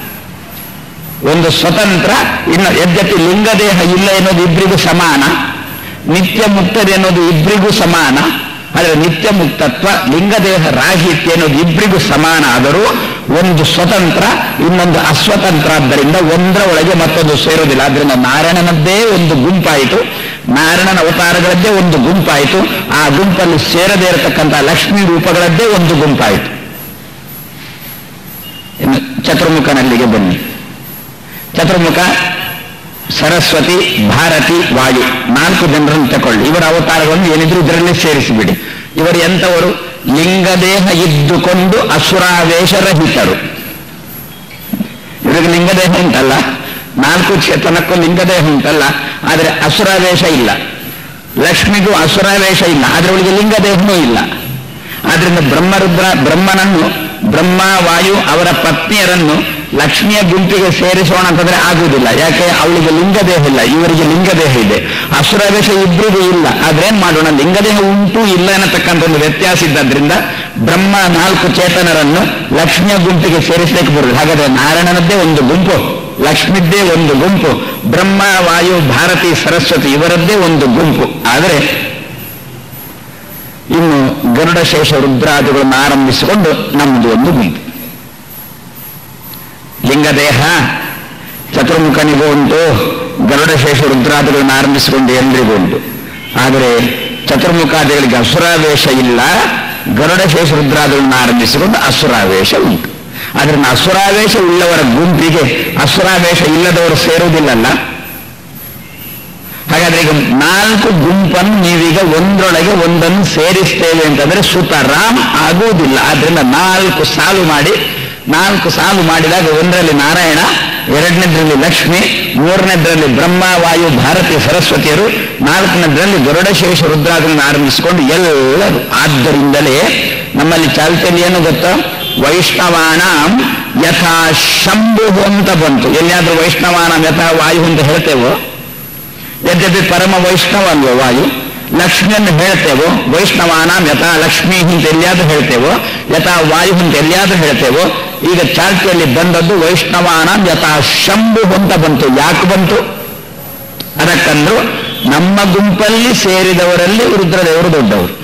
ಒಂದು ಸ್ವತಂತ್ರ ಇನ್ನು ಯದ್ಯಪಿ ಲಿಂಗದೇಹ ಇಲ್ಲ ಎನ್ನುವುದು ಇಬ್ಬರಿಗೂ ಸಮಾನ ನಿತ್ಯ ಮುಕ್ತದೆ ಎನ್ನುವುದು ಇಬ್ಬರಿಗೂ ಸಮಾನ ಆದರೆ ನಿತ್ಯ ಮುಕ್ತತ್ವ ಲಿಂಗದೇಹ ರಾಹಿತ್ಯ ಎನ್ನುವುದು ಇಬ್ಬರಿಗೂ ಸಮಾನ ಆದರೂ ಒಂದು ಸ್ವತಂತ್ರ ಇನ್ನೊಂದು ಅಸ್ವತಂತ್ರ ಆದ್ದರಿಂದ ಒಂದರ ಒಳಗೆ ಮತ್ತೊಂದು ಸೇರುವುದಿಲ್ಲ ಆದ್ರಿಂದ ನಾರಾಯಣನದ್ದೇ ಒಂದು ಗುಂಪಾಯಿತು ನಾರಾಯಣನ ಅವತಾರಗಳದ್ದೇ ಒಂದು ಗುಂಪಾಯಿತು ಆ ಗುಂಪಲ್ಲಿ ಸೇರದೇ ಇರತಕ್ಕಂಥ ಲಕ್ಷ್ಮೀ ರೂಪಗಳದ್ದೇ ಒಂದು ಗುಂಪಾಯಿತು ಇನ್ನು ಚತುರ್ಮುಖನಲ್ಲಿಗೆ ಬನ್ನಿ ಚತುರ್ಮುಖ ಸರಸ್ವತಿ ಭಾರತಿ ವಾಯು ನಾಲ್ಕು ಜನರನ್ನು ತಕೊಳ್ಳಿ ಇವರ ಅವತಾರಗಳನ್ನು ಏನಿದ್ರು ಇದರಲ್ಲೇ ಸೇರಿಸಿಬಿಡಿ ಇವರು ಎಂಥವರು ಲಿಂಗದೇಹ ಇದ್ದುಕೊಂಡು ಅಸುರಾವೇಶರಹಿತರು ಇವರಿಗೆ ಲಿಂಗದೇಹ ಉಂಟಲ್ಲ ನಾಲ್ಕು ಚೇತನಕ್ಕೂ ಲಿಂಗದೇಹ ಉಂಟಲ್ಲ ಆದರೆ ಅಸುರಾವೇಶ ಇಲ್ಲ ಲಕ್ಷ್ಮಿಗೂ ಅಸುರಾವೇಶ ಇಲ್ಲ ಆದರೆ ಅವಳಿಗೆ ಲಿಂಗದೇಹನೂ ಇಲ್ಲ ಆದ್ರಿಂದ ಬ್ರಹ್ಮರುದ್ರ ಬ್ರಹ್ಮನನ್ನು ಬ್ರಹ್ಮ ವಾಯು ಅವರ ಪತ್ನಿಯರನ್ನು ಲಕ್ಷ್ಮಿಯ ಗುಂಪಿಗೆ ಸೇರಿಸೋಣ ಅಂತಂದ್ರೆ ಆಗುವುದಿಲ್ಲ ಯಾಕೆ ಅವಳಿಗೆ ಲಿಂಗದೇಹ ಇಲ್ಲ ಇವರಿಗೆ ಲಿಂಗದೇಹ ಇದೆ ಅಸುರಾವೇಶ ಇಬ್ಬರಿಗೂ ಇಲ್ಲ ಆದ್ರೆ ಏನ್ ಮಾಡೋಣ ಲಿಂಗದೇಹ ಉಂಟು ಇಲ್ಲ ಅನ್ನತಕ್ಕಂಥ ಒಂದು ವ್ಯತ್ಯಾಸ ಇದ್ದದ್ರಿಂದ ಬ್ರಹ್ಮ ನಾಲ್ಕು ಚೇತನರನ್ನು ಲಕ್ಷ್ಮಿಯ ಗುಂಪಿಗೆ ಸೇರಿಸಲಿಕ್ಕೆ ಬರುವುದು ಹಾಗಾದ್ರೆ ನಾರಾಯಣನದ್ದೇ ಒಂದು ಗುಂಪು ಲಕ್ಷ್ಮಿದ್ದೇ ಒಂದು ಗುಂಪು ಬ್ರಹ್ಮ ವಾಯು ಭಾರತಿ ಸರಸ್ವತಿ ಇವರದ್ದೇ ಒಂದು ಗುಂಪು ಆದರೆ ಇನ್ನು ಗರುಡಶೇಷ ರುದ್ರಾದಿಗಳನ್ನು ಆರಂಭಿಸಿಕೊಂಡು ನಮ್ಮದು ಒಂದು ಗುಂಪು ಲಿಂಗದೇಹ ಚತುರ್ಮುಖನಿಗೂ ಉಂಟು ಗರುಡಶೇಷ ರುದ್ರಾದಿಗಳನ್ನು ಆರಂಭಿಸಿಕೊಂಡು ಎಲ್ರಿಗೂ ಉಂಟು ಆದರೆ ಚತುರ್ಮುಖಾದಿಗಳಿಗೆ ಅಸುರಾವೇಶ ಇಲ್ಲ ಗರುಡಶೇಷ ರುದ್ರಾದಿಗಳನ್ನು ಆರಂಭಿಸಿಕೊಂಡು ಅಸುರಾವೇಶ ಉಂಟು ಅದರಿಂದ ಅಸುರಾವೇಶ ಉಳ್ಳವರ ಗುಂಪಿಗೆ ಅಸುರಾವೇಶ ಇಲ್ಲದವರು ಸೇರುವುದಿಲ್ಲಲ್ಲ ಹಾಗಾದ್ರೆ ಈಗ ನಾಲ್ಕು ಗುಂಪನ್ನು ನೀವೀಗ ಒಂದರೊಳಗೆ ಒಂದನ್ನು ಸೇರಿಸ್ತೇವೆ ಅಂತಂದ್ರೆ ಸುತರಾಮ್ ಆಗುವುದಿಲ್ಲ ಆದ್ರಿಂದ ನಾಲ್ಕು ಸಾಲು ಮಾಡಿ ನಾಲ್ಕು ಸಾಲು ಮಾಡಿದಾಗ ಒಂದರಲ್ಲಿ ನಾರಾಯಣ ಎರಡನೇದ್ರಲ್ಲಿ ಲಕ್ಷ್ಮಿ ಮೂರನೇದ್ರಲ್ಲಿ ಬ್ರಹ್ಮ ವಾಯು ಭಾರತಿ ಸರಸ್ವತಿಯರು ನಾಲ್ಕನೇದ್ರಲ್ಲಿ ಗರುಡಶೇಷ ರುದ್ರಾದಿಗಳನ್ನು ಆರಂಭಿಸಿಕೊಂಡು ಎಲ್ಲರೂ ಆದ್ದರಿಂದಲೇ ನಮ್ಮಲ್ಲಿ ಚಾಲ್ತಿಯಲ್ಲಿ ಏನು ಗೊತ್ತಾ ವೈಷ್ಣವಾನ ಯಥಾ ಶಂಭು ಅಂತ ಬಂತು ಎಲ್ಲಿಯಾದ್ರೂ ವೈಷ್ಣವಾನ ಯಥಾ ವಾಯು ಅಂತ ಹೇಳ್ತೇವೋ ಯದ್ಯಪಿ ಪರಮ ವೈಷ್ಣವ ಅಲ್ವೋ ವಾಯು ಲಕ್ಷ್ಮಿಯನ್ನು ಹೇಳ್ತೇವೋ ವೈಷ್ಣವಾನ ಯಥಾ ಲಕ್ಷ್ಮಿ ಅಂತ ಎಲ್ಲಿಯಾದ್ರೂ ಹೇಳ್ತೇವೋ ಯಥಾ ವಾಯು ಅಂತ ಎಲ್ಲಿಯಾದ್ರೂ ಹೇಳ್ತೇವೋ ಈಗ ಚಾಲ್ತಿಯಲ್ಲಿ ಬಂದದ್ದು ವೈಷ್ಣವಾನ ಯಥಾ ಶಂಭು ಅಂತ ಬಂತು ಯಾಕೆ ಬಂತು ಅದಕ್ಕಂದ್ರು ನಮ್ಮ ಗುಂಪಲ್ಲಿ ಸೇರಿದವರಲ್ಲಿ ರುದ್ರದೇವರು ದೊಡ್ಡವರು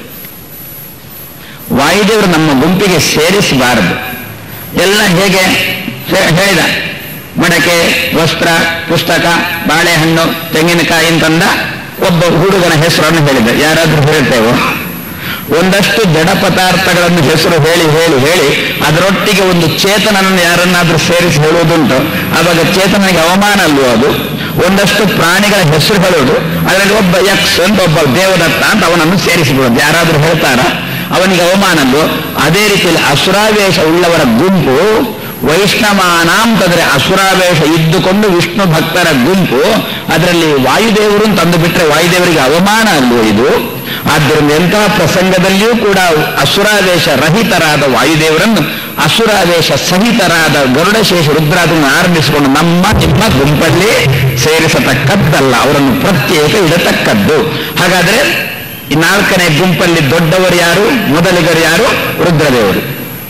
ವಾಯುದೇವರು ನಮ್ಮ ಗುಂಪಿಗೆ ಸೇರಿಸಬಾರದು ಎಲ್ಲ ಹೇಗೆ ಹೇ- ಹೇಳಿದ ಮಡಕೆ ವಸ್ತ್ರ ಪುಸ್ತಕ ಬಾಳೆಹಣ್ಣು ತೆಂಗಿನಕಾಯಿ ಅಂತಂದ ಒಬ್ಬ ಹುಡುಗನ ಹೆಸರನ್ನು ಹೇಳಿದ ಯಾರಾದ್ರೂ ಹೇಳ್ತೇವೋ ಒಂದಷ್ಟು ಜಡ ಪದಾರ್ಥಗಳನ್ನು ಹೆಸರು ಹೇಳಿ ಹೇಳಿ ಹೇಳಿ ಅದರೊಟ್ಟಿಗೆ ಒಂದು ಚೇತನನ್ನು ಯಾರನ್ನಾದ್ರೂ ಸೇರಿಸಿ ಹೇಳುವುದುಂಟು ಆವಾಗ ಚೇತನನಿಗೆ ಅವಮಾನ ಅಲ್ವೋ ಅದು ಒಂದಷ್ಟು ಪ್ರಾಣಿಗಳ ಹೆಸರು ಹೇಳುವುದು ಅದರಲ್ಲಿ ಒಬ್ಬ ಯಕ್ಷ ಅಂತ ಒಬ್ಬ ದೇವದತ್ತ ಅಂತ ಅವನನ್ನು ಸೇರಿಸಿಬಿಡೋದು ಯಾರಾದ್ರೂ ಹೇಳ್ತಾರ ಅವನಿಗೆ ಅವಮಾನ ಅಲ್ವೋ ಅದೇ ರೀತಿಯಲ್ಲಿ ಅಸುರಾವೇಶ ಉಳ್ಳವರ ಗುಂಪು ವೈಷ್ಣವಾನ ಅಂತಂದ್ರೆ ಅಸುರಾವೇಶ ಇದ್ದುಕೊಂಡು ವಿಷ್ಣು ಭಕ್ತರ ಗುಂಪು ಅದರಲ್ಲಿ ವಾಯುದೇವರು ತಂದು ಬಿಟ್ರೆ ವಾಯುದೇವರಿಗೆ ಅವಮಾನ ಅಲ್ವೋ ಇದು ಆದ್ದರಿಂದ ಎಂತಹ ಪ್ರಸಂಗದಲ್ಲಿಯೂ ಕೂಡ ಅಸುರಾವೇಶ ರಹಿತರಾದ ವಾಯುದೇವರನ್ನು ಅಸುರಾವೇಶ ಸಹಿತರಾದ ಗರುಡಶೇಷ ರುದ್ರಾದನ್ನು ಆರಂಭಿಸಿಕೊಂಡು ನಮ್ಮ ನಿಮ್ಮ ಗುಂಪಲ್ಲಿ ಸೇರಿಸತಕ್ಕದ್ದಲ್ಲ ಅವರನ್ನು ಪ್ರತ್ಯೇಕ ಇಡತಕ್ಕದ್ದು ಹಾಗಾದ್ರೆ ಈ ನಾಲ್ಕನೇ ಗುಂಪಲ್ಲಿ ದೊಡ್ಡವರು ಯಾರು ಮೊದಲಿಗರು ಯಾರು ರುದ್ರದೇವರು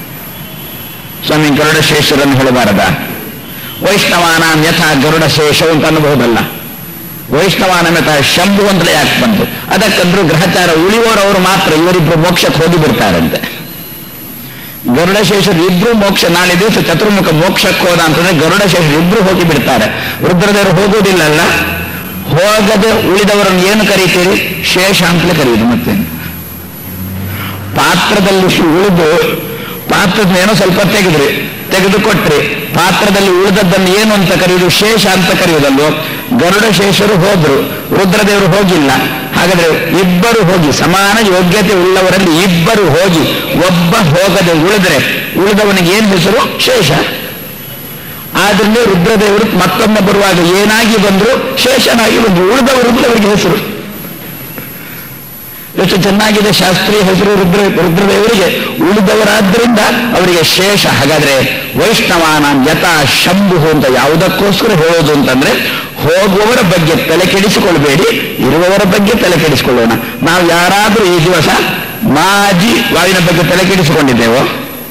ಸ್ವಾಮಿ ಗರುಡಶೇಷರನ್ನು ಹೇಳಬಾರದ ವೈಷ್ಣವಾನ ಯಥಾ ಗರುಡಶೇಷ ಅಂತ ಅನ್ನಬಹುದಲ್ಲ ವೈಷ್ಣವಾನ ಯಥಾ ಶಂಭು ಅಂತಲೇ ಯಾಕೆ ಬಂತು ಅದಕ್ಕಂದ್ರೂ ಗ್ರಹಚಾರ ಉಳಿಯೋರವರು ಮಾತ್ರ ಇವರಿಬ್ರು ಮೋಕ್ಷಕ್ಕೆ ಹೋಗಿ ಬಿಡ್ತಾರಂತೆ ಗರುಡಶೇಷರು ಇಬ್ರು ಮೋಕ್ಷ ನಾಳೆ ದಿವಸ ಚತುರ್ಮುಖ ಮೋಕ್ಷಕ್ಕೆ ಹೋದ ಅಂತಂದ್ರೆ ಗರುಡಶೇಷರು ಇಬ್ರು ಹೋಗಿ ಬಿಡ್ತಾರೆ ರುದ್ರದೇವರು ಹೋಗುವುದಿಲ್ಲಲ್ಲ ಹೋಗದೆ ಉಳಿದವರನ್ನು ಏನು ಕರೀತೀರಿ ಶೇಷ ಅಂತಲೇ ಕರೆಯುವುದು ಮತ್ತೆ ಪಾತ್ರದಲ್ಲಿ ಉಳಿದು ಪಾತ್ರದ ಏನೋ ಸ್ವಲ್ಪ ತೆಗೆದ್ರಿ ತೆಗೆದುಕೊಟ್ರಿ ಪಾತ್ರದಲ್ಲಿ ಉಳಿದದ್ದನ್ನು ಏನು ಅಂತ ಕರೆಯುವುದು ಶೇಷ ಅಂತ ಕರೆಯುವುದಲ್ವೋ ಗರುಡ ಶೇಷರು ಹೋದ್ರು ರುದ್ರದೇವರು ಹೋಗಿಲ್ಲ ಹಾಗಾದ್ರೆ ಇಬ್ಬರು ಹೋಗಿ ಸಮಾನ ಯೋಗ್ಯತೆ ಉಳ್ಳವರಲ್ಲಿ ಇಬ್ಬರು ಹೋಗಿ ಒಬ್ಬ ಹೋಗದೆ ಉಳಿದ್ರೆ ಉಳಿದವನಿಗೆ ಏನು ಹೆಸರು ಶೇಷ ಆದ್ರಿಂದ ರುದ್ರದೇವರು ಮತ್ತೊಮ್ಮೆ ಬರುವಾಗ ಏನಾಗಿ ಬಂದ್ರು ಶೇಷನಾಗಿ ಬಂದ್ರು ಉಳಿದವರು ರುದ್ರವರಿಗೆ ಹೆಸರು ಎಷ್ಟು ಚೆನ್ನಾಗಿದೆ ಶಾಸ್ತ್ರೀಯ ಹೆಸರು ರುದ್ರ ರುದ್ರದೇವರಿಗೆ ಉಳಿದವರಾದ್ರಿಂದ ಅವರಿಗೆ ಶೇಷ ಹಾಗಾದ್ರೆ ವೈಷ್ಣವಾನ ಯಥಾ ಶಂಭು ಅಂತ ಯಾವುದಕ್ಕೋಸ್ಕರ ಹೇಳೋದು ಅಂತಂದ್ರೆ ಹೋಗುವವರ ಬಗ್ಗೆ ತಲೆ ಕೆಡಿಸಿಕೊಳ್ಬೇಡಿ ಇರುವವರ ಬಗ್ಗೆ ತಲೆ ಕೆಡಿಸಿಕೊಳ್ಳೋಣ ನಾವು ಯಾರಾದರೂ ಈ ದಿವಸ ಮಾಜಿ ವಾಯುವಿನ ಬಗ್ಗೆ ತಲೆ ಕೆಡಿಸಿಕೊಂಡಿದ್ದೇವೋ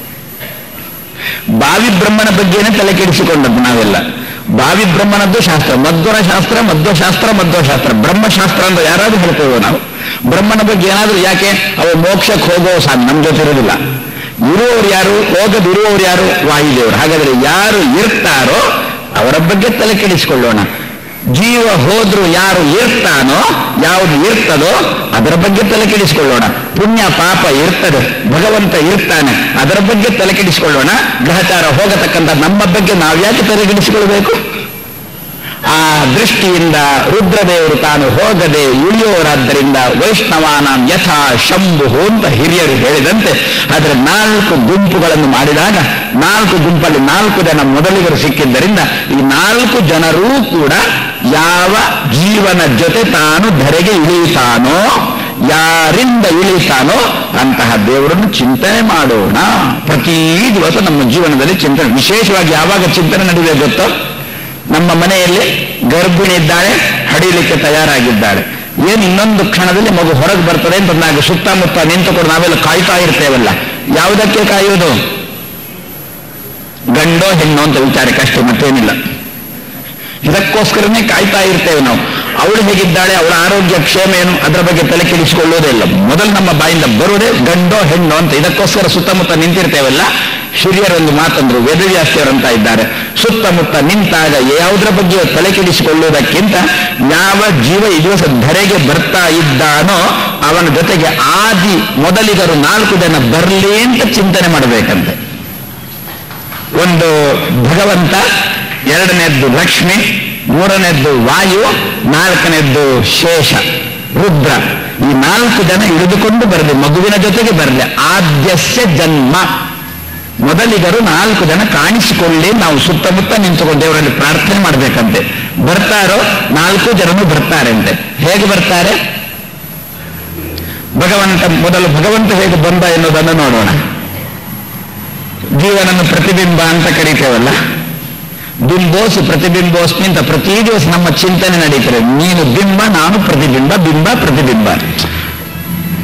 ಬಾವಿ ಬ್ರಹ್ಮನ ಬಗ್ಗೆನೇ ತಲೆ ಕೆಡಿಸಿಕೊಂಡದ್ದು ನಾವೆಲ್ಲ ಬಾವಿ ಬ್ರಹ್ಮನದ್ದು ಶಾಸ್ತ್ರ ಮಧ್ವರ ಶಾಸ್ತ್ರ ಮಧ್ವಶಾಸ್ತ್ರ ಮಧ್ವಶಾಸ್ತ್ರ ಬ್ರಹ್ಮಶಾಸ್ತ್ರ ಅಂತ ಯಾರಾದ್ರೂ ಹೇಳ್ತೇವೋ ನಾವು ಬ್ರಹ್ಮನ ಬಗ್ಗೆ ಏನಾದ್ರೂ ಯಾಕೆ ಅವ ಮೋಕ್ಷಕ್ಕೆ ಹೋಗೋ ಸಾಧ್ಯ ನಮ್ಮ ಜೊತೆ ಇರೋದಿಲ್ಲ ಇರುವವರು ಯಾರು ಹೋಗದಿರುವವರು ಯಾರು ವಾಯುದೇವರು ಹಾಗಾದ್ರೆ ಯಾರು ಇರ್ತಾರೋ ಅವರ ಬಗ್ಗೆ ತಲೆ ಕೆಡಿಸಿಕೊಳ್ಳೋಣ ಜೀವ ಹೋದ್ರು ಯಾರು ಇರ್ತಾನೋ ಯಾವುದು ಇರ್ತದೋ ಅದರ ಬಗ್ಗೆ ತಲೆ ಕೆಡಿಸಿಕೊಳ್ಳೋಣ ಪುಣ್ಯ ಪಾಪ ಇರ್ತದೆ ಭಗವಂತ ಇರ್ತಾನೆ ಅದರ ಬಗ್ಗೆ ತಲೆ ಕೆಡಿಸಿಕೊಳ್ಳೋಣ ಗ್ರಹಚಾರ ಹೋಗತಕ್ಕಂಥ ನಮ್ಮ ಬಗ್ಗೆ ನಾವ್ಯಾಕೆ ತಲೆ ಕೆಡಿಸಿಕೊಳ್ಬೇಕು ಆ ದೃಷ್ಟಿಯಿಂದ ರುದ್ರದೇವರು ತಾನು ಹೋಗದೆ ಉಳಿಯೋರಾದ್ದರಿಂದ ವೈಷ್ಣವಾನ ಯಥಾ ಶಂಭು ಅಂತ ಹಿರಿಯರು ಹೇಳಿದಂತೆ ಅದರ ನಾಲ್ಕು ಗುಂಪುಗಳನ್ನು ಮಾಡಿದಾಗ ನಾಲ್ಕು ಗುಂಪಲ್ಲಿ ನಾಲ್ಕು ಜನ ಮೊದಲಿಗರು ಸಿಕ್ಕಿದ್ದರಿಂದ ಈ ನಾಲ್ಕು ಜನರೂ ಕೂಡ ಯಾವ ಜೀವನ ಜೊತೆ ತಾನು ಧರೆಗೆ ಇಳಿಯುತ್ತಾನೋ ಯಾರಿಂದ ಇಳಿತಾನೋ ಅಂತಹ ದೇವರನ್ನು ಚಿಂತನೆ ಮಾಡೋಣ ಪ್ರತಿ ದಿವಸ ನಮ್ಮ ಜೀವನದಲ್ಲಿ ಚಿಂತನೆ ವಿಶೇಷವಾಗಿ ಯಾವಾಗ ಚಿಂತನೆ ನಡೆಯದೆ ಗೊತ್ತೋ ನಮ್ಮ ಮನೆಯಲ್ಲಿ ಗರ್ಭಿಣಿ ಇದ್ದಾಳೆ ಹಡಿಲಿಕ್ಕೆ ತಯಾರಾಗಿದ್ದಾಳೆ ಏನು ಇನ್ನೊಂದು ಕ್ಷಣದಲ್ಲಿ ಮಗು ಹೊರಗೆ ಬರ್ತದೆ ಅಂತಂದಾಗ ಸುತ್ತಮುತ್ತ ನಿಂತುಕೊಂಡು ನಾವೆಲ್ಲ ಕಾಯ್ತಾ ಇರ್ತೇವಲ್ಲ ಯಾವುದಕ್ಕೆ ಕಾಯುವುದು ಗಂಡೋ ಹೆಣ್ಣೋ ಅಂತ ವಿಚಾರಕ್ಕೆ ಅಷ್ಟೇ ಮತ್ತೇನಿಲ್ಲ ಇದಕ್ಕೋಸ್ಕರನೇ ಕಾಯ್ತಾ ಇರ್ತೇವೆ ನಾವು ಅವಳು ಹೇಗಿದ್ದಾಳೆ ಅವಳ ಆರೋಗ್ಯ ಕ್ಷೇಮ ಏನು ಅದರ ಬಗ್ಗೆ ತಲೆ ಕೆಡಿಸಿಕೊಳ್ಳೋದೇ ಇಲ್ಲ ಮೊದಲು ನಮ್ಮ ಬಾಯಿಂದ ಬರುವುದೇ ಗಂಡೋ ಹೆಣ್ಣು ಅಂತ ಇದಕ್ಕೋಸ್ಕರ ಸುತ್ತಮುತ್ತ ನಿಂತಿರ್ತೇವಲ್ಲ ಹಿರಿಯರೊಂದು ಮಾತಂದ್ರು ವೇದವ್ಯಾಸ್ತಿಯರಂತ ಇದ್ದಾರೆ ಸುತ್ತಮುತ್ತ ನಿಂತಾಗ ಯಾವುದರ ಬಗ್ಗೆ ತಲೆ ಕೆಡಿಸಿಕೊಳ್ಳುವುದಕ್ಕಿಂತ ಯಾವ ಜೀವ ಈ ದಿವಸ ಧರೆಗೆ ಬರ್ತಾ ಇದ್ದಾನೋ ಅವನ ಜೊತೆಗೆ ಆದಿ ಮೊದಲಿಗರು ನಾಲ್ಕು ಜನ ಬರಲಿ ಅಂತ ಚಿಂತನೆ ಮಾಡಬೇಕಂತೆ ಒಂದು ಭಗವಂತ ಎರಡನೇದ್ದು ಲಕ್ಷ್ಮಿ ಮೂರನೇದ್ದು ವಾಯು ನಾಲ್ಕನೇದ್ದು ಶೇಷ ರುದ್ರ ಈ ನಾಲ್ಕು ಜನ ಇಳಿದುಕೊಂಡು ಬರಲಿ ಮಗುವಿನ ಜೊತೆಗೆ ಬರಲಿ ಆದ್ಯಸ್ಯ ಜನ್ಮ ಮೊದಲಿಗರು ನಾಲ್ಕು ಜನ ಕಾಣಿಸಿಕೊಳ್ಳಿ ನಾವು ಸುತ್ತಮುತ್ತ ನಿಂತುಕೊಂಡು ದೇವರಲ್ಲಿ ಪ್ರಾರ್ಥನೆ ಮಾಡಬೇಕಂತೆ ಬರ್ತಾರೋ ನಾಲ್ಕು ಜನನು ಬರ್ತಾರೆ ಅಂತೆ ಹೇಗೆ ಬರ್ತಾರೆ ಭಗವಂತ ಮೊದಲು ಭಗವಂತ ಹೇಗೆ ಬಂದ ಎನ್ನುವುದನ್ನು ನೋಡೋಣ ಜೀವನನ್ನು ಪ್ರತಿಬಿಂಬ ಅಂತ ಕರೀತೇವಲ್ಲ ಬಿಂಬೋಸು ಪ್ರತಿಬಿಂಬೋಸ್ಮಿ ಅಂತ ಪ್ರತಿ ದಿವಸ ನಮ್ಮ ಚಿಂತನೆ ನಡೀತದೆ ನೀನು ಬಿಂಬ ನಾನು ಪ್ರತಿಬಿಂಬ ಬಿಂಬ ಪ್ರತಿಬಿಂಬ ಜಪ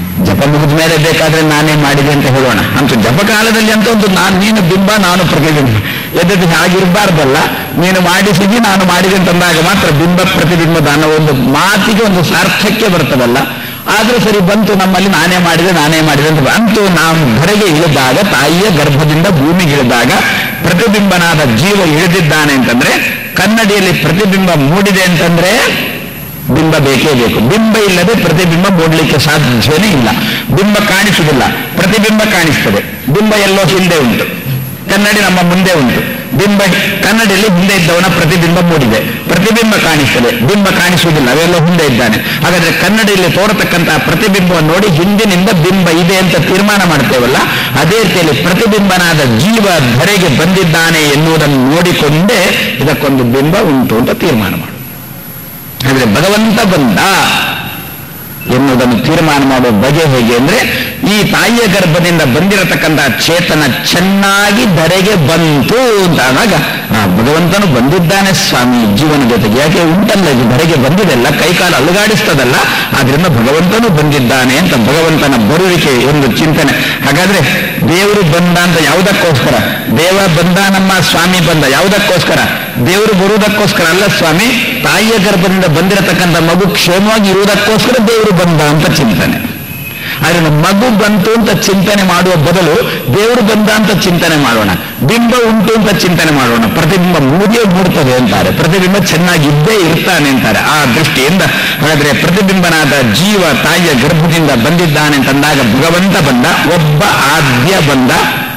ಮುಗಿದ ಮೇಲೆ ಬೇಕಾದ್ರೆ ನಾನೇ ಮಾಡಿದೆ ಅಂತ ಹೇಳೋಣ ಅಂತ ಜಪಕಾಲದಲ್ಲಿ ಅಂತ ಒಂದು ನಾನು ನೀನು ಬಿಂಬ ನಾನು ಪ್ರತಿಬಿಂಬ ಎದ್ದು ಹಾಗಿರಬಾರ್ದಲ್ಲ ನೀನು ಮಾಡಿಸಿದಿ ನಾನು ಮಾಡಿದೆ ಅಂತಂದಾಗ ಮಾತ್ರ ಬಿಂಬ ಪ್ರತಿಬಿಂಬದ ಅನ್ನೋ ಒಂದು ಮಾತಿಗೆ ಒಂದು ಸಾರ್ಥಕ್ಯ ಬರ್ತದಲ್ಲ ಆದ್ರೂ ಸರಿ ಬಂತು ನಮ್ಮಲ್ಲಿ ನಾನೇ ಮಾಡಿದೆ ನಾನೇ ಮಾಡಿದೆ ಅಂತ ಅಂತೂ ನಾವು ಹೊರಗೆ ಇಳಿದಾಗ ತಾಯಿಯ ಗರ್ಭದಿಂದ ಭೂಮಿಗೆ ಇಳಿದಾಗ ಪ್ರತಿಬಿಂಬನಾದ ಜೀವ ಇಳಿದಿದ್ದಾನೆ ಅಂತಂದ್ರೆ ಕನ್ನಡಿಯಲ್ಲಿ ಪ್ರತಿಬಿಂಬ ಮೂಡಿದೆ ಅಂತಂದ್ರೆ ಬಿಂಬ ಬೇಕೇ ಬೇಕು ಬಿಂಬ ಇಲ್ಲದೆ ಪ್ರತಿಬಿಂಬ ಮೂಡಲಿಕ್ಕೆ ಸಾಧ್ಯವೇ ಇಲ್ಲ ಬಿಂಬ ಕಾಣಿಸುವುದಿಲ್ಲ ಪ್ರತಿಬಿಂಬ ಕಾಣಿಸ್ತದೆ ಬಿಂಬ ಎಲ್ಲೋ ಹಿಂದೆ ಉಂಟು ಕನ್ನಡಿ ನಮ್ಮ ಮುಂದೆ ಉಂಟು ಬಿಂಬ ಕನ್ನಡಿಯಲ್ಲಿ ಹಿಂದೆ ಇದ್ದವನ ಪ್ರತಿಬಿಂಬ ಮೂಡಿದೆ ಪ್ರತಿಬಿಂಬ ಕಾಣಿಸ್ತದೆ ಬಿಂಬ ಕಾಣಿಸುವುದಿಲ್ಲ ಅವೆಲ್ಲ ಹಿಂದೆ ಇದ್ದಾನೆ ಹಾಗಾದ್ರೆ ಕನ್ನಡಿಯಲ್ಲಿ ತೋರತಕ್ಕಂತಹ ಪ್ರತಿಬಿಂಬವನ್ನು ನೋಡಿ ಹಿಂದಿನಿಂದ ಬಿಂಬ ಇದೆ ಅಂತ ತೀರ್ಮಾನ ಮಾಡ್ತೇವಲ್ಲ ಅದೇ ರೀತಿಯಲ್ಲಿ ಪ್ರತಿಬಿಂಬನಾದ ಜೀವ ಧರೆಗೆ ಬಂದಿದ್ದಾನೆ ಎನ್ನುವುದನ್ನು ನೋಡಿಕೊಂಡೇ ಇದಕ್ಕೊಂದು ಬಿಂಬ ಉಂಟು ಅಂತ ತೀರ್ಮಾನ ಮಾಡು ಆದ್ರೆ ಭಗವಂತ ಬಂದ ಎನ್ನುವುದನ್ನು ತೀರ್ಮಾನ ಮಾಡುವ ಬಗೆ ಹೇಗೆ ಅಂದ್ರೆ ಈ ತಾಯಿಯ ಗರ್ಭದಿಂದ ಬಂದಿರತಕ್ಕಂತಹ ಚೇತನ ಚೆನ್ನಾಗಿ ಧರೆಗೆ ಬಂತು ಅಂತಾದಾಗ ಆ ಭಗವಂತನು ಬಂದಿದ್ದಾನೆ ಸ್ವಾಮಿ ಜೀವನ ಜೊತೆಗೆ ಯಾಕೆ ಉಂಟಲ್ಲ ಇದು ಧರೆಗೆ ಬಂದಿದೆಲ್ಲ ಕೈಕಾಲು ಅಲುಗಾಡಿಸ್ತದಲ್ಲ ಆದ್ರಿಂದ ಭಗವಂತನು ಬಂದಿದ್ದಾನೆ ಅಂತ ಭಗವಂತನ ಬರುವಿಕೆ ಒಂದು ಚಿಂತನೆ ಹಾಗಾದ್ರೆ ದೇವರು ಬಂದ ಅಂತ ಯಾವುದಕ್ಕೋಸ್ಕರ ದೇವ ಬಂದ ನಮ್ಮ ಸ್ವಾಮಿ ಬಂದ ಯಾವುದಕ್ಕೋಸ್ಕರ ದೇವರು ಬರುವುದಕ್ಕೋಸ್ಕರ ಅಲ್ಲ ಸ್ವಾಮಿ ತಾಯಿಯ ಗರ್ಭದಿಂದ ಬಂದಿರತಕ್ಕಂಥ ಮಗು ಕ್ಷೇಮವಾಗಿ ಇರುವುದಕ್ಕೋಸ್ಕರ ದೇವರು ಬಂದ ಅಂತ ಚಿಂತನೆ ಆದ್ರೆ ಮಗು ಬಂತು ಅಂತ ಚಿಂತನೆ ಮಾಡುವ ಬದಲು ದೇವರು ಬಂದ ಅಂತ ಚಿಂತನೆ ಮಾಡೋಣ ಬಿಂಬ ಉಂಟು ಅಂತ ಚಿಂತನೆ ಮಾಡೋಣ ಪ್ರತಿಬಿಂಬ ಮೂಡಿಯೇ ಮೂಡ್ತದೆ ಅಂತಾರೆ ಪ್ರತಿಬಿಂಬ ಚೆನ್ನಾಗಿದ್ದೇ ಇರ್ತಾನೆ ಅಂತಾರೆ ಆ ದೃಷ್ಟಿಯಿಂದ ಹಾಗಾದ್ರೆ ಪ್ರತಿಬಿಂಬನಾದ ಜೀವ ತಾಯಿಯ ಗರ್ಭದಿಂದ ಬಂದಿದ್ದಾನೆ ಅಂತಂದಾಗ ಭಗವಂತ ಬಂದ ಒಬ್ಬ ಆದ್ಯ ಬಂದ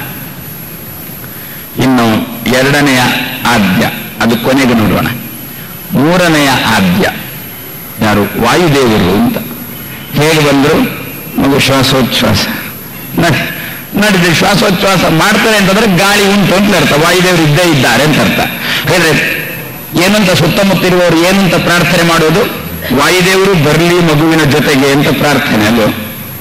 ಇನ್ನು ಎರಡನೆಯ ಆದ್ಯ ಅದು ಕೊನೆಗೆ ನೋಡೋಣ ಮೂರನೆಯ ಆದ್ಯ ಯಾರು ವಾಯುದೇವರು ಅಂತ ಹೇಗೆ ಬಂದರು ಮಗು ಶ್ವಾಸೋಚ್ಛ್ವಾಸ ನಡಿ ನಡೆದು ಶ್ವಾಸೋಚ್ಛ್ವಾಸ ಮಾಡ್ತಾರೆ ಅಂತಂದ್ರೆ ಗಾಳಿ ಉಂಟು ಅಂತ ಅರ್ಥ ವಾಯುದೇವರು ಇದ್ದೇ ಇದ್ದಾರೆ ಅಂತ ಅರ್ಥ ಹೇಳಿದ್ರೆ ಏನಂತ ಸುತ್ತಮುತ್ತಿರುವವರು ಏನಂತ ಪ್ರಾರ್ಥನೆ ಮಾಡೋದು ವಾಯುದೇವರು ಬರಲಿ ಮಗುವಿನ ಜೊತೆಗೆ ಅಂತ ಪ್ರಾರ್ಥನೆ ಅದು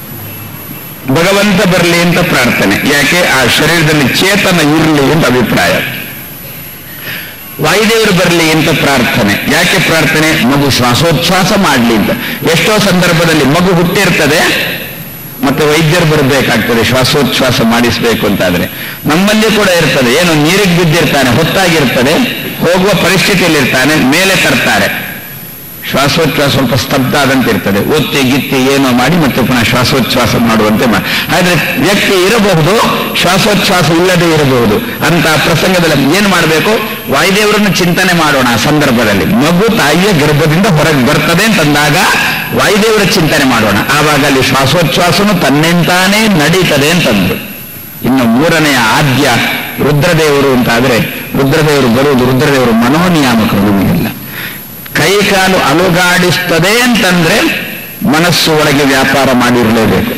ಭಗವಂತ ಬರಲಿ ಅಂತ ಪ್ರಾರ್ಥನೆ ಯಾಕೆ ಆ ಶರೀರದಲ್ಲಿ ಚೇತನ ಇರಲಿ ಅಂತ ಅಭಿಪ್ರಾಯ ವಾಯುದೇವರು ಬರಲಿ ಅಂತ ಪ್ರಾರ್ಥನೆ ಯಾಕೆ ಪ್ರಾರ್ಥನೆ ಮಗು ಶ್ವಾಸೋಚ್ಛ್ವಾಸ ಮಾಡಲಿ ಅಂತ ಎಷ್ಟೋ ಸಂದರ್ಭದಲ್ಲಿ ಮಗು ಹುಟ್ಟಿರ್ತದೆ ಮತ್ತೆ ವೈದ್ಯರು ಬರಬೇಕಾಗ್ತದೆ ಶ್ವಾಸೋಚ್ಛ್ವಾಸ ಮಾಡಿಸ್ಬೇಕು ಅಂತಾದ್ರೆ ನಮ್ಮಲ್ಲಿ ಕೂಡ ಇರ್ತದೆ ಏನು ನೀರಿಗೆ ಬಿದ್ದಿರ್ತಾನೆ ಹೊತ್ತಾಗಿರ್ತದೆ ಹೋಗುವ ಪರಿಸ್ಥಿತಿಯಲ್ಲಿ ಇರ್ತಾನೆ ಮೇಲೆ ತರ್ತಾರೆ ಶ್ವಾಸೋಚ್ಛ್ವಾಸ ಸ್ವಲ್ಪ ಸ್ತಬ್ಧ ಆದಂತೆ ಇರ್ತದೆ ಒತ್ತಿ ಗಿತ್ತಿ ಏನೋ ಮಾಡಿ ಮತ್ತೆ ಪುನಃ ಶ್ವಾಸೋಚ್ಛ್ವಾಸ ಮಾಡುವಂತೆ ಮಾಡಿ ಆದ್ರೆ ವ್ಯಕ್ತಿ ಇರಬಹುದು ಶ್ವಾಸೋಚ್ಛ್ವಾಸ ಇಲ್ಲದೆ ಇರಬಹುದು ಅಂತ ಪ್ರಸಂಗದಲ್ಲಿ ಏನು ಮಾಡಬೇಕು ವಾಯುದೇವರನ್ನು ಚಿಂತನೆ ಮಾಡೋಣ ಆ ಸಂದರ್ಭದಲ್ಲಿ ಮಗು ತಾಯಿಯ ಗರ್ಭದಿಂದ ಹೊರಗೆ ಬರ್ತದೆ ಅಂತಂದಾಗ ವಾಯುದೇವರ ಚಿಂತನೆ ಮಾಡೋಣ ಆವಾಗ ಅಲ್ಲಿ ಶ್ವಾಸೋಚ್ಛ್ವಾಸನು ತನ್ನಿಂತಾನೇ ನಡೀತದೆ ಅಂತಂದ್ರು ಇನ್ನು ಮೂರನೆಯ ಆದ್ಯ ರುದ್ರದೇವರು ಅಂತಾದ್ರೆ ರುದ್ರದೇವರು ಬರುವುದು ರುದ್ರದೇವರು ಮನೋನಿಯಾಮಕರು ನಮಗೆಲ್ಲ ಕೈಕಾಲು ಅಲುಗಾಡಿಸ್ತದೆ ಅಂತಂದ್ರೆ ಮನಸ್ಸು ಒಳಗೆ ವ್ಯಾಪಾರ ಮಾಡಿರಲೇಬೇಕು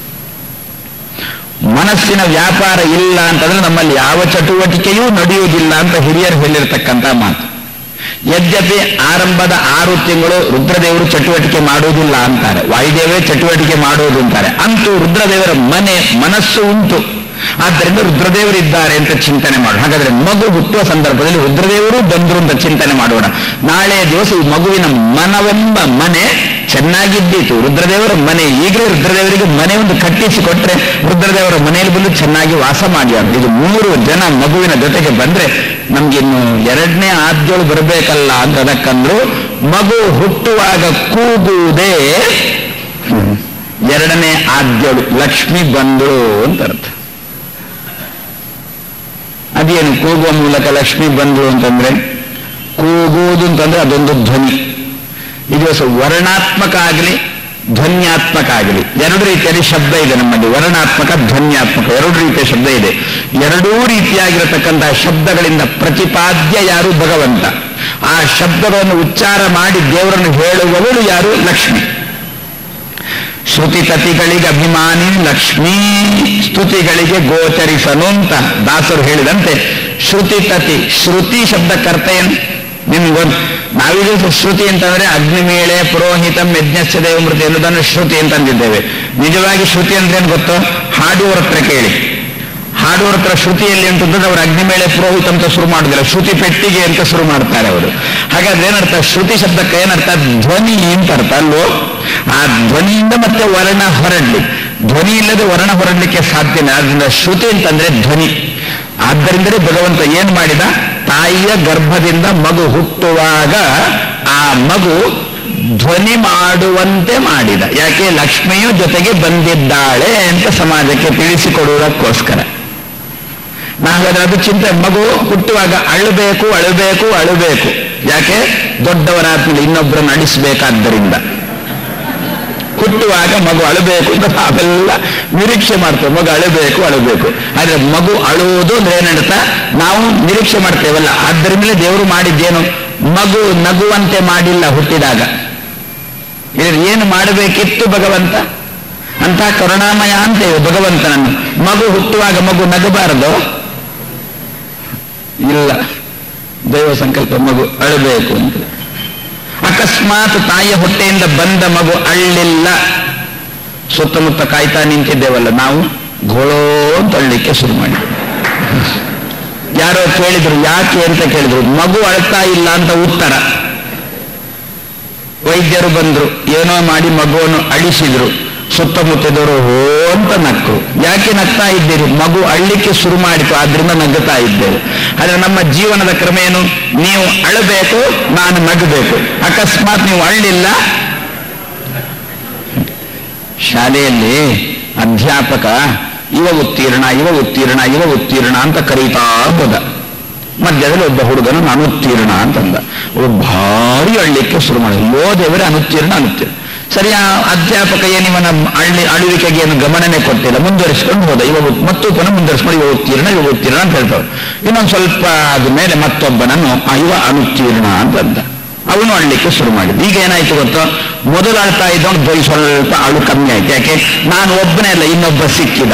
ಮನಸ್ಸಿನ ವ್ಯಾಪಾರ ಇಲ್ಲ ಅಂತಂದ್ರೆ ನಮ್ಮಲ್ಲಿ ಯಾವ ಚಟುವಟಿಕೆಯೂ ನಡೆಯುವುದಿಲ್ಲ ಅಂತ ಹಿರಿಯರು ಹೇಳಿರ್ತಕ್ಕಂಥ ಮಾತು ಯದ್ಯಪಿ ಆರಂಭದ ಆರು ತಿಂಗಳು ರುದ್ರದೇವರು ಚಟುವಟಿಕೆ ಮಾಡುವುದಿಲ್ಲ ಅಂತಾರೆ ವಾಯುದೇವೇ ಚಟುವಟಿಕೆ ಮಾಡುವುದು ಅಂತಾರೆ ಅಂತೂ ರುದ್ರದೇವರ ಮನೆ ಮನಸ್ಸು ಉಂಟು ಆದ್ದರಿಂದ ರುದ್ರದೇವರು ಇದ್ದಾರೆ ಅಂತ ಚಿಂತನೆ ಮಾಡೋಣ ಹಾಗಾದ್ರೆ ಮಗು ಹುಟ್ಟುವ ಸಂದರ್ಭದಲ್ಲಿ ರುದ್ರದೇವರು ಬಂದ್ರು ಅಂತ ಚಿಂತನೆ ಮಾಡೋಣ ನಾಳೆ ದಿವಸ ಈ ಮಗುವಿನ ಮನವೆಂಬ ಮನೆ ಚೆನ್ನಾಗಿದ್ದೀತು ರುದ್ರದೇವರ ಮನೆ ಈಗಲೇ ರುದ್ರದೇವರಿಗೆ ಮನೆ ಒಂದು ಕಟ್ಟಿಸಿ ಕೊಟ್ರೆ ರುದ್ರದೇವರ ಮನೆಯಲ್ಲಿ ಬಂದು ಚೆನ್ನಾಗಿ ವಾಸ ಮಾಡ್ಯಾರ ಇದು ಮೂರು ಜನ ಮಗುವಿನ ಜೊತೆಗೆ ಬಂದ್ರೆ ನಮ್ಗಿನ್ನು ಎರಡನೇ ಆದ್ಯಳು ಬರಬೇಕಲ್ಲ ಅಂತ ಅದಕ್ಕಂದ್ರು ಮಗು ಹುಟ್ಟುವಾಗ ಕೂಗುವುದೇ ಹ್ಮ್, ಎರಡನೇ ಆದ್ಯಳು ಲಕ್ಷ್ಮಿ ಬಂದಳು ಅಂತ ಅರ್ಥ ಅದೇನು ಕೂಗುವ ಮೂಲಕ ಲಕ್ಷ್ಮಿ ಬಂದಳು ಅಂತಂದ್ರೆ ಕೂಗುವುದು ಅಂತಂದ್ರೆ ಅದೊಂದು ಧ್ವನಿ ಈ ದಿವಸ ವರ್ಣಾತ್ಮಕ ಆಗಲಿ ಧ್ವನ್ಯಾತ್ಮಕ ಆಗಲಿ ಎರಡು ರೀತಿಯಲ್ಲಿ ಶಬ್ದ ಇದೆ ನಮ್ಮಲ್ಲಿ ವರ್ಣಾತ್ಮಕ ಧ್ವನ್ಯಾತ್ಮಕ ಎರಡು ರೀತಿಯ ಶಬ್ದ ಇದೆ ಎರಡೂ ರೀತಿಯಾಗಿರತಕ್ಕಂತಹ ಶಬ್ದಗಳಿಂದ ಪ್ರತಿಪಾದ್ಯ ಯಾರು ಭಗವಂತ ಆ ಶಬ್ದಗಳನ್ನು ಉಚ್ಚಾರ ಮಾಡಿ ದೇವರನ್ನು ಹೇಳುವವಳು ಯಾರು ಲಕ್ಷ್ಮಿ ಶ್ರುತಿತತಿಗಳಿಗೆ ಅಭಿಮಾನಿ ಲಕ್ಷ್ಮೀ ಸ್ತುತಿಗಳಿಗೆ ಗೋಚರಿಸನು ಅಂತ ದಾಸರು ಹೇಳಿದಂತೆ ಶ್ರುತಿತತಿ ಶ್ರುತಿ ಶಬ್ದಕರ್ತ ಏನು ನಿಮ್ಗೊಂದು ನಾವಿದು ಶ್ರುತಿ ಅಂತಂದ್ರೆ ಅಗ್ನಿಮೇಳೆ ಪುರೋಹಿತಂ ಯಜ್ಞಸ್ಯ ದೇವಮೃತಿ ಎನ್ನುವುದನ್ನು ಶ್ರುತಿ ಅಂತಂದಿದ್ದೇವೆ ನಿಜವಾಗಿ ಶ್ರುತಿ ಅಂದ್ರೆ ಏನು ಗೊತ್ತು ಹಾಡುವರ ಹತ್ರ ಕೇಳಿ ಹಾಡುವರ ಹತ್ರ ಶ್ರುತಿಯಲ್ಲಿ ಅಂತಂದ್ರೆ ಅವರು ಅಗ್ನಿಮೇಳೆ ಪುರೋಹಿತ ಅಂತ ಶುರು ಮಾಡುದಿಲ್ಲ ಶ್ರುತಿ ಪೆಟ್ಟಿಗೆ ಅಂತ ಶುರು ಮಾಡ್ತಾರೆ ಅವರು ಹಾಗಾದ್ರೆ ಏನರ್ಥ ಶ್ರುತಿ ಶಬ್ದಕ್ಕೆ ಏನರ್ಥ ಧ್ವನಿ ಅಂತ ಅರ್ಥ ಅಲ್ವೋ ಆ ಧ್ವನಿಯಿಂದ ಮತ್ತೆ ವರ್ಣ ಹೊರಡ್ಲಿ ಧ್ವನಿ ಇಲ್ಲದೆ ವರ್ಣ ಹೊರಡಲಿಕ್ಕೆ ಸಾಧ್ಯ ಇಲ್ಲ ಆದ್ರಿಂದ ಶ್ರುತಿ ಅಂತಂದ್ರೆ ಧ್ವನಿ ಆದ್ದರಿಂದಲೇ ಭಗವಂತ ಏನ್ ಮಾಡಿದ ತಾಯಿಯ ಗರ್ಭದಿಂದ ಮಗು ಹುಟ್ಟುವಾಗ ಆ ಮಗು ಧ್ವನಿ ಮಾಡುವಂತೆ ಮಾಡಿದ ಯಾಕೆ ಲಕ್ಷ್ಮಿಯು ಜೊತೆಗೆ ಬಂದಿದ್ದಾಳೆ ಅಂತ ಸಮಾಜಕ್ಕೆ ತಿಳಿಸಿಕೊಡುವುದಕ್ಕೋಸ್ಕರ ನಾವಾದ್ರೆ ಅದು ಚಿಂತೆ ಮಗು ಹುಟ್ಟುವಾಗ ಅಳಬೇಕು ಅಳಬೇಕು ಅಳಬೇಕು ಯಾಕೆ ದೊಡ್ಡವರಾದ್ಮೇಲೆ ಇನ್ನೊಬ್ಬರನ್ನು ಅಳಿಸ್ಬೇಕಾದ್ದರಿಂದ ಹುಟ್ಟುವಾಗ ಮಗು ಅಳಬೇಕು ಅಂತ ನಾವೆಲ್ಲ ನಿರೀಕ್ಷೆ ಮಾಡ್ತೇವೆ ಮಗು ಅಳಬೇಕು ಅಳಬೇಕು ಆದ್ರೆ ಮಗು ಅಳುವುದು ಅಂದ್ರೆ ಏನಂತ ನಾವು ನಿರೀಕ್ಷೆ ಮಾಡ್ತೇವಲ್ಲ ಆದ್ದರಿಂದಲೇ ದೇವರು ಮಾಡಿದ್ದೇನು ಮಗು ನಗುವಂತೆ ಮಾಡಿಲ್ಲ ಹುಟ್ಟಿದಾಗ ಇದ್ರೆ ಏನು ಮಾಡಬೇಕಿತ್ತು ಭಗವಂತ ಅಂತ ಕರುಣಾಮಯ ಅಂತೇವೆ ಭಗವಂತನನ್ನು ಮಗು ಹುಟ್ಟುವಾಗ ಮಗು ನಗಬಾರದು ಇಲ್ಲ ದೈವ ಸಂಕಲ್ಪ ಮಗು ಅಳಬೇಕು ಅಂತ ಅಕಸ್ಮಾತ್ ತಾಯಿಯ ಹೊಟ್ಟೆಯಿಂದ ಬಂದ ಮಗು ಅಳ್ಳಿಲ್ಲ ಸುತ್ತಮುತ್ತ ಕಾಯ್ತಾ ನಿಂತಿದ್ದೇವಲ್ಲ ನಾವು ಘೋಳೋ ಅಂತ ಅಳ್ಳಿಕ್ಕೆ ಶುರು ಮಾಡಿದ್ವಿ ಯಾರೋ ಕೇಳಿದ್ರು ಯಾಕೆ ಅಂತ ಕೇಳಿದ್ರು ಮಗು ಅಳ್ತಾ ಇಲ್ಲ ಅಂತ ಉತ್ತರ ವೈದ್ಯರು ಬಂದ್ರು ಏನೋ ಮಾಡಿ ಮಗುವನ್ನು ಅಳಿಸಿದ್ರು ಸುತ್ತಮುತ್ತದವರು ಹೋ ಅಂತ ನಕ್ಕರು ಯಾಕೆ ನಗ್ತಾ ಇದ್ದೀರಿ ಮಗು ಅಳ್ಳಿಕ್ಕೆ ಶುರು ಮಾಡಿತು ಆದ್ರಿಂದ ನಗ್ತಾ ಇದ್ದೇವೆ ಆದ್ರೆ ನಮ್ಮ ಜೀವನದ ಕ್ರಮ ಏನು ನೀವು ಅಳಬೇಕು ನಾನು ನಗಬೇಕು ಅಕಸ್ಮಾತ್ ನೀವು ಅಳ್ಳಿಲ್ಲ ಶಾಲೆಯಲ್ಲಿ ಅಧ್ಯಾಪಕ ಇವ ಉತ್ತೀರ್ಣ ಇವ ಉತ್ತೀರ್ಣ ಇವ ಉತ್ತೀರ್ಣ ಅಂತ ಕರೀತಾ ಹೋದ ಮಧ್ಯದಲ್ಲಿ ಒಬ್ಬ ಹುಡುಗನು ನಾನು ಉತ್ತೀರ್ಣ ಅಂತಂದ ಒಬ್ಬ ಭಾರಿ ಅಳ್ಳಿಕ್ಕೆ ಶುರು ಮಾಡಿದ ಲೋ ದೇವರೇ ಅನುತ್ತೀರ್ಣ ಅನುತ್ತೀರ್ಣ ಸರಿ ಆ ಅಧ್ಯಾಪಕ ಏನಿವನ ಅಳ್ಳಿ ಅಳುವಿಕೆಗೆ ಏನು ಗಮನನೇ ಕೊಟ್ಟಿಲ್ಲ ಮುಂದುವರಿಸ್ಕೊಂಡು ಹೋದ ಇವ ಉತ್- ಮತ್ತು ಪುನಃ ಮುಂದುವರಿಸ್ಕೊಂಡು ಇವ ಉತ್ತೀರ್ಣ ಇವ ಉತ್ತೀರ್ಣ ಅಂತ ಹೇಳ್ತಾರೆ ಇನ್ನೊಂದು ಸ್ವಲ್ಪ ಆದ್ಮೇಲೆ ಮತ್ತೊಬ್ಬನನ್ನು ಆ ಇವ ಅನುತ್ತೀರ್ಣ ಅಂತಂದ ಅವನು ಅಳ್ಲಿಕ್ಕೆ ಶುರು ಮಾಡಿದ ಈಗ ಏನಾಯ್ತು ಗೊತ್ತೋ ಮೊದಲು ಅಳ್ತಾ ಇದ್ದವನು ಬರೀ ಸ್ವಲ್ಪ ಅಳು ಕಮ್ಮಿ ಆಯ್ತು ಯಾಕೆ ನಾನು ಒಬ್ಬನೇ ಅಲ್ಲ ಇನ್ನೊಬ್ಬ ಸಿಕ್ಕಿದ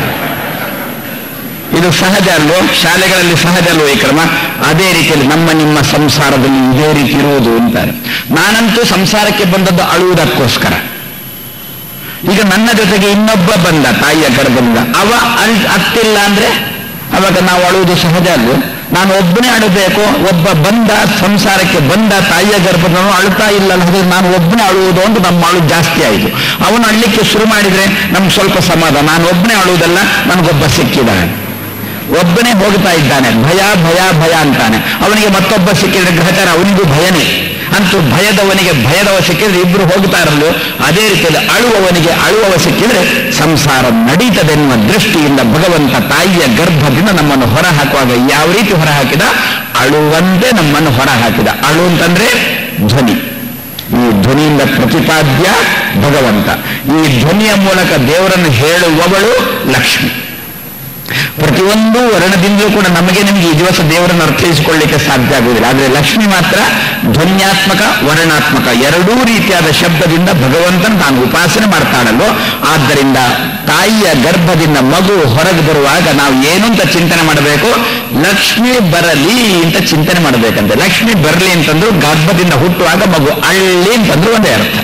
ಇದು ಸಹಜ ಅಲ್ವೋ ಶಾಲೆಗಳಲ್ಲಿ ಸಹಜ ಅಲ್ವೋ ಈ ಕ್ರಮ ಅದೇ ರೀತಿಯಲ್ಲಿ ನಮ್ಮ ನಿಮ್ಮ ಸಂಸಾರದಲ್ಲಿ ಇದೇ ರೀತಿ ಇರುವುದು ಅಂತಾರೆ ನಾನಂತೂ ಸಂಸಾರಕ್ಕೆ ಬಂದದ್ದು ಅಳುವುದಕ್ಕೋಸ್ಕರ ಈಗ ನನ್ನ ಜೊತೆಗೆ ಇನ್ನೊಬ್ಬ ಬಂದ ತಾಯಿಯ ಗರ್ಭದಿಂದ ಅವ ಅಳ್ ಅತ್ತಿಲ್ಲ ಅಂದ್ರೆ ಅವಾಗ ನಾವು ಅಳುವುದು ಸಹಜ ಅಲ್ವೋ ನಾನು ಒಬ್ಬನೇ ಅಳಬೇಕು ಒಬ್ಬ ಬಂದ ಸಂಸಾರಕ್ಕೆ ಬಂದ ತಾಯಿಯ ಗರ್ಭದವನು ಅಳ್ತಾ ಇಲ್ಲ ಅಂದ್ರೆ ನಾನು ಒಬ್ಬನೇ ಅಳುವುದು ಅಂತ ನಮ್ಮ ಅಳು ಜಾಸ್ತಿ ಆಯಿತು ಅವನು ಅಳ್ಲಿಕ್ಕೆ ಶುರು ಮಾಡಿದ್ರೆ ನಮ್ಗೆ ಸ್ವಲ್ಪ ಸಮಾಧಾನ ನಾನು ಒಬ್ಬನೇ ಅಳುವುದಲ್ಲ ನನಗೊಬ್ಬ ಸಿಕ್ಕಿದ್ದಾನೆ ಒಬ್ಬನೇ ಹೋಗ್ತಾ ಇದ್ದಾನೆ ಭಯ ಭಯ ಭಯ ಅಂತಾನೆ ಅವನಿಗೆ ಮತ್ತೊಬ್ಬ ಸಿಕ್ಕಿದ್ರೆ ಗ್ರಹಚಾರ ಅವನಿಗೂ ಭಯನೇ ಅಂತೂ ಭಯದವನಿಗೆ ಭಯದವ ಸಿಕ್ಕಿದ್ರೆ ಇಬ್ರು ಹೋಗ್ತಾ ಇರಲು ಅದೇ ರೀತಿಯಲ್ಲಿ ಅಳುವವನಿಗೆ ಅಳುವವ ಸಿಕ್ಕಿದ್ರೆ ಸಂಸಾರ ನಡೀತದೆನ್ನುವ ದೃಷ್ಟಿಯಿಂದ ಭಗವಂತ ತಾಯಿಯ ಗರ್ಭದಿಂದ ನಮ್ಮನ್ನು ಹೊರ ಹಾಕುವಾಗ ಯಾವ ರೀತಿ ಹೊರ ಹಾಕಿದ ಅಳುವಂತೆ ನಮ್ಮನ್ನು ಹೊರ ಹಾಕಿದ ಅಳು ಅಂತಂದ್ರೆ ಧ್ವನಿ ಈ ಧ್ವನಿಯಿಂದ ಪ್ರತಿಪಾದ್ಯ ಭಗವಂತ ಈ ಧ್ವನಿಯ ಮೂಲಕ ದೇವರನ್ನು ಹೇಳುವವಳು ಲಕ್ಷ್ಮಿ ಪ್ರತಿಯೊಂದು ವರ್ಣದಿಂದಲೂ ಕೂಡ ನಮಗೆ ನಿಮಗೆ ಈ ದಿವಸ ದೇವರನ್ನು ಅರ್ಥೈಸಿಕೊಳ್ಳಿಕ್ಕೆ ಸಾಧ್ಯ ಆಗುವುದಿಲ್ಲ ಆದರೆ ಲಕ್ಷ್ಮಿ ಮಾತ್ರ ಧ್ವನ್ಯಾತ್ಮಕ ವರ್ಣಾತ್ಮಕ ಎರಡೂ ರೀತಿಯಾದ ಶಬ್ದದಿಂದ ಭಗವಂತನ ತಾನು ಉಪಾಸನೆ ಮಾಡ್ತಾಳಲ್ಲೋ ಆದ್ದರಿಂದ ತಾಯಿಯ ಗರ್ಭದಿಂದ ಮಗು ಹೊರಗೆ ಬರುವಾಗ ನಾವು ಏನು ಅಂತ ಚಿಂತನೆ ಮಾಡಬೇಕು ಲಕ್ಷ್ಮಿ ಬರಲಿ ಅಂತ ಚಿಂತನೆ ಮಾಡಬೇಕಂತೆ ಲಕ್ಷ್ಮಿ ಬರಲಿ ಅಂತಂದ್ರು ಗರ್ಭದಿಂದ ಹುಟ್ಟುವಾಗ ಮಗು ಅಳ್ಳಿ ಅಂತಂದ್ರು ಒಂದೇ ಅರ್ಥ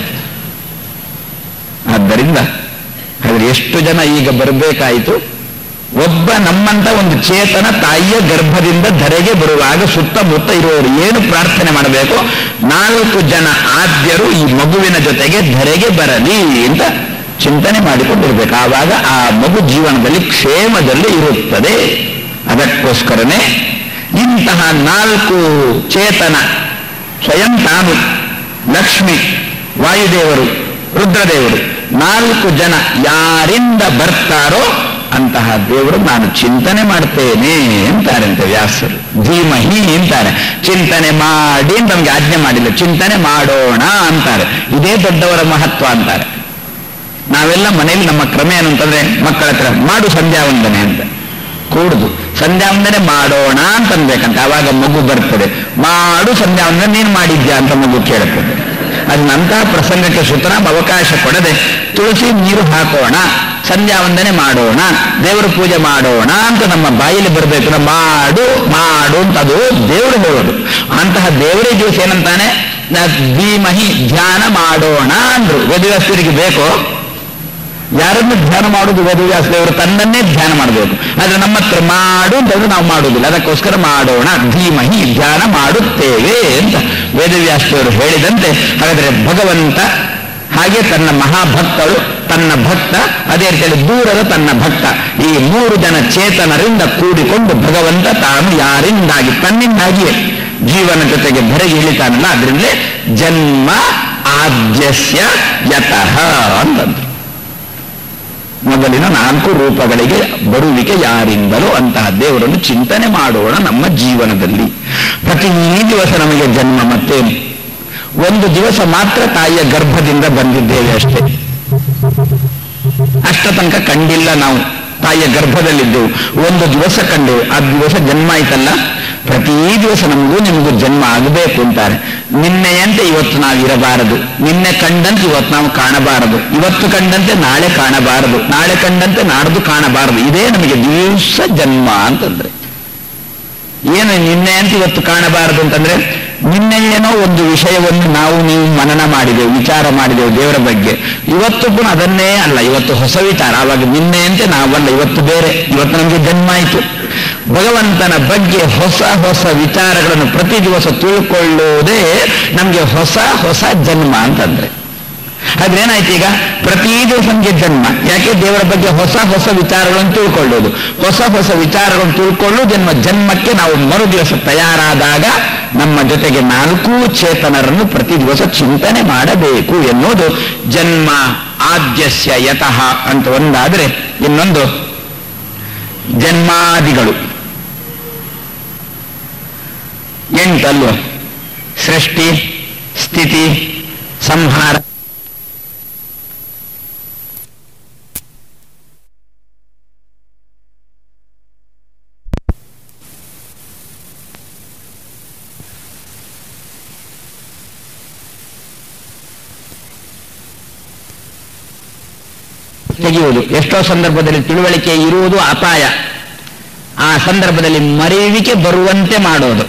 ಆದ್ದರಿಂದ ಆದ್ರೆ ಎಷ್ಟು ಜನ ಈಗ ಬರಬೇಕಾಯಿತು ಒಬ್ಬ ನಮ್ಮಂತ ಒಂದು ಚೇತನ ತಾಯಿಯ ಗರ್ಭದಿಂದ ಧರೆಗೆ ಬರುವಾಗ ಸುತ್ತಮುತ್ತ ಇರುವವರು ಏನು ಪ್ರಾರ್ಥನೆ ಮಾಡಬೇಕು ನಾಲ್ಕು ಜನ ಆದ್ಯರು ಈ ಮಗುವಿನ ಜೊತೆಗೆ ಧರೆಗೆ ಬರಲಿ ಅಂತ ಚಿಂತನೆ ಮಾಡಿಕೊಂಡಿರ್ಬೇಕು ಆವಾಗ ಆ ಮಗು ಜೀವನದಲ್ಲಿ ಕ್ಷೇಮದಲ್ಲಿ ಇರುತ್ತದೆ ಅದಕ್ಕೋಸ್ಕರನೇ ಇಂತಹ ನಾಲ್ಕು ಚೇತನ ಸ್ವಯಂ ತಾನು ಲಕ್ಷ್ಮಿ ವಾಯುದೇವರು ರುದ್ರದೇವರು ನಾಲ್ಕು ಜನ ಯಾರಿಂದ ಬರ್ತಾರೋ ಅಂತಹ ದೇವರು ನಾನು ಚಿಂತನೆ ಮಾಡ್ತೇನೆ ಅಂತಾರಂತೆ ವ್ಯಾಸರು ಧೀಮಹಿ ಅಂತಾರೆ ಚಿಂತನೆ ಮಾಡಿ ಅಂತ ನಮ್ಗೆ ಆಜ್ಞೆ ಮಾಡಿಲ್ಲ ಚಿಂತನೆ ಮಾಡೋಣ ಅಂತಾರೆ ಇದೇ ದೊಡ್ಡವರ ಮಹತ್ವ ಅಂತಾರೆ ನಾವೆಲ್ಲ ಮನೆಯಲ್ಲಿ ನಮ್ಮ ಕ್ರಮ ಏನು ಅಂತಂದ್ರೆ ಮಕ್ಕಳ ಹತ್ರ ಮಾಡು ಸಂಧ್ಯಾ ವಂದನೆ ಅಂತ ಕೂಡುದು ಸಂಧ್ಯಾ ವಂದನೆ ಮಾಡೋಣ ಅಂತ ಅನ್ಬೇಕಂತ ಆವಾಗ ಮಗು ಬರ್ತದೆ ಮಾಡು ಸಂಧ್ಯಾ ವಂದನೆ ನೀನು ಮಾಡಿದ್ಯಾ ಅಂತ ಮಗು ಕೇಳುತ್ತದೆ ಅದನ್ನಂತಹ ಪ್ರಸಂಗಕ್ಕೆ ಸುತರಾಮ್ ಅವಕಾಶ ಕೊಡದೆ ತುಳಸಿ ನೀರು ಹಾಕೋಣ ಸಂಧ್ಯಾ ವಂದನೆ ಮಾಡೋಣ ದೇವರ ಪೂಜೆ ಮಾಡೋಣ ಅಂತ ನಮ್ಮ ಬಾಯಲ್ಲಿ ಬರಬೇಕು ನಾವು ಮಾಡು ಮಾಡು ಅಂತ ಅದು ದೇವರು ಹೇಳೋದು ಅಂತಹ ದೇವರೇ ದಿವಸ ಏನಂತಾನೆ ನಾ- ಧೀಮಹಿ ಧ್ಯಾನ ಮಾಡೋಣ ಅಂದ್ರು ವೇದವ್ಯಾಸರಿಗೆ ಬೇಕು ಯಾರನ್ನು ಧ್ಯಾನ ಮಾಡುವುದು ವೇದವ್ಯಾಸ ದೇವರು ತನ್ನನ್ನೇ ಧ್ಯಾನ ಮಾಡಬೇಕು ಆದ್ರೆ ನಮ್ಮ ಹತ್ರ ಮಾಡು ಅಂತಂದ್ರೆ ನಾವು ಮಾಡುವುದಿಲ್ಲ ಅದಕ್ಕೋಸ್ಕರ ಮಾಡೋಣ ಧೀಮಹಿ ಧ್ಯಾನ ಮಾಡುತ್ತೇವೆ ಅಂತ ವೇದವ್ಯಾಸ ದೇವರು ಹೇಳಿದಂತೆ ಹಾಗಾದ್ರೆ ಭಗವಂತ ಹಾಗೆ ತನ್ನ ಮಹಾಭಕ್ತಳು ತನ್ನ ಭಕ್ತ ಅದೇ ರೀತಿಯಲ್ಲಿ ದೂರದ ತನ್ನ ಭಕ್ತ ಈ ಮೂರು ಜನ ಚೇತನರಿಂದ ಕೂಡಿಕೊಂಡು ಭಗವಂತ ತಾನು ಯಾರಿಂದಾಗಿ ತನ್ನಿಂದಾಗಿಯೇ ಜೀವನ ಜೊತೆಗೆ ಬೆರಗಿ ಇಳಿತಾನಲ್ಲ ಅದರಿಂದಲೇ ಜನ್ಮ ಆದ್ಯಸ್ಯ ಯತಃ ಅಂತಂದ್ರು ಮೊದಲಿನ ನಾಲ್ಕು ರೂಪಗಳಿಗೆ ಬರುವಿಕೆ ಯಾರಿಂದಲೂ ಅಂತಹ ದೇವರನ್ನು ಚಿಂತನೆ ಮಾಡೋಣ ನಮ್ಮ ಜೀವನದಲ್ಲಿ ಪ್ರತಿ ದಿವಸ ನಮಗೆ ಜನ್ಮ ಮತ್ತೇನು ಒಂದು ದಿವಸ ಮಾತ್ರ ತಾಯಿಯ ಗರ್ಭದಿಂದ ಬಂದಿದ್ದೇವೆ ಅಷ್ಟೇ ಅಷ್ಟ ತನಕ ಕಂಡಿಲ್ಲ ನಾವು ತಾಯಿಯ ಗರ್ಭದಲ್ಲಿದ್ದೆವು ಒಂದು ದಿವಸ ಕಂಡೆವು ಆ ದಿವಸ ಜನ್ಮ ಆಯ್ತಲ್ಲ ಪ್ರತಿ ದಿವಸ ನಮಗೂ ನಿಮಗೂ ಜನ್ಮ ಆಗಬೇಕು ಅಂತಾರೆ ನಿನ್ನೆಯಂತೆ ಇವತ್ತು ನಾವು ಇರಬಾರದು ನಿನ್ನೆ ಕಂಡಂತೆ ಇವತ್ತು ನಾವು ಕಾಣಬಾರದು ಇವತ್ತು ಕಂಡಂತೆ ನಾಳೆ ಕಾಣಬಾರದು ನಾಳೆ ಕಂಡಂತೆ ನಾಡ್ದು ಕಾಣಬಾರದು ಇದೇ ನಮಗೆ ದಿವಸ ಜನ್ಮ ಅಂತಂದ್ರೆ ಏನು ನಿನ್ನೆ ಅಂತ ಇವತ್ತು ಕಾಣಬಾರದು ಅಂತಂದ್ರೆ ನಿನ್ನೆ ಏನೋ ಒಂದು ವಿಷಯವನ್ನು ನಾವು ನೀವು ಮನನ ಮಾಡಿದೆವು ವಿಚಾರ ಮಾಡಿದೆವು ದೇವರ ಬಗ್ಗೆ ಇವತ್ತು ಪುನಃ ಅದನ್ನೇ ಅಲ್ಲ ಇವತ್ತು ಹೊಸ ವಿಚಾರ ಆವಾಗ ನಿನ್ನೆ ಅಂತೆ ನಾವಲ್ಲ ಇವತ್ತು ಬೇರೆ ಇವತ್ತು ನಮಗೆ ಜನ್ಮ ಆಯಿತು ಭಗವಂತನ ಬಗ್ಗೆ ಹೊಸ ಹೊಸ ವಿಚಾರಗಳನ್ನು ಪ್ರತಿ ದಿವಸ ತಿಳ್ಕೊಳ್ಳುವುದೇ ನಮಗೆ ಹೊಸ ಹೊಸ ಜನ್ಮ ಅಂತಂದ್ರೆ ಅದ್ರೇನಾಯ್ತು ಈಗ ಪ್ರತಿ ದಿವಸ ನಮಗೆ ಜನ್ಮ ಯಾಕೆ ದೇವರ ಬಗ್ಗೆ ಹೊಸ ಹೊಸ ವಿಚಾರಗಳನ್ನು ತಿಳ್ಕೊಳ್ಳೋದು ಹೊಸ ಹೊಸ ವಿಚಾರಗಳನ್ನು ತಿಳ್ಕೊಳ್ಳು ಜನ್ಮ ಜನ್ಮಕ್ಕೆ ನಾವು ಮರು ದಿವಸ ತಯಾರಾದಾಗ ನಮ್ಮ ಜೊತೆಗೆ ನಾಲ್ಕು ಚೇತನರನ್ನು ಪ್ರತಿ ದಿವಸ ಚಿಂತನೆ ಮಾಡಬೇಕು ಎನ್ನುವುದು ಜನ್ಮ ಆದ್ಯಸ್ಯ ಯತಃ ಅಂತ ಒಂದಾದರೆ ಇನ್ನೊಂದು ಜನ್ಮಾದಿಗಳು ಎಂಟಲ್ವ ಸೃಷ್ಟಿ ಸ್ಥಿತಿ ಸಂಹಾರ ತೆಗೆಯುವುದು ಎಷ್ಟೋ ಸಂದರ್ಭದಲ್ಲಿ ತಿಳುವಳಿಕೆ ಇರುವುದು ಅಪಾಯ ಆ ಸಂದರ್ಭದಲ್ಲಿ ಮರೆಯುವಿಕೆ ಬರುವಂತೆ ಮಾಡೋದು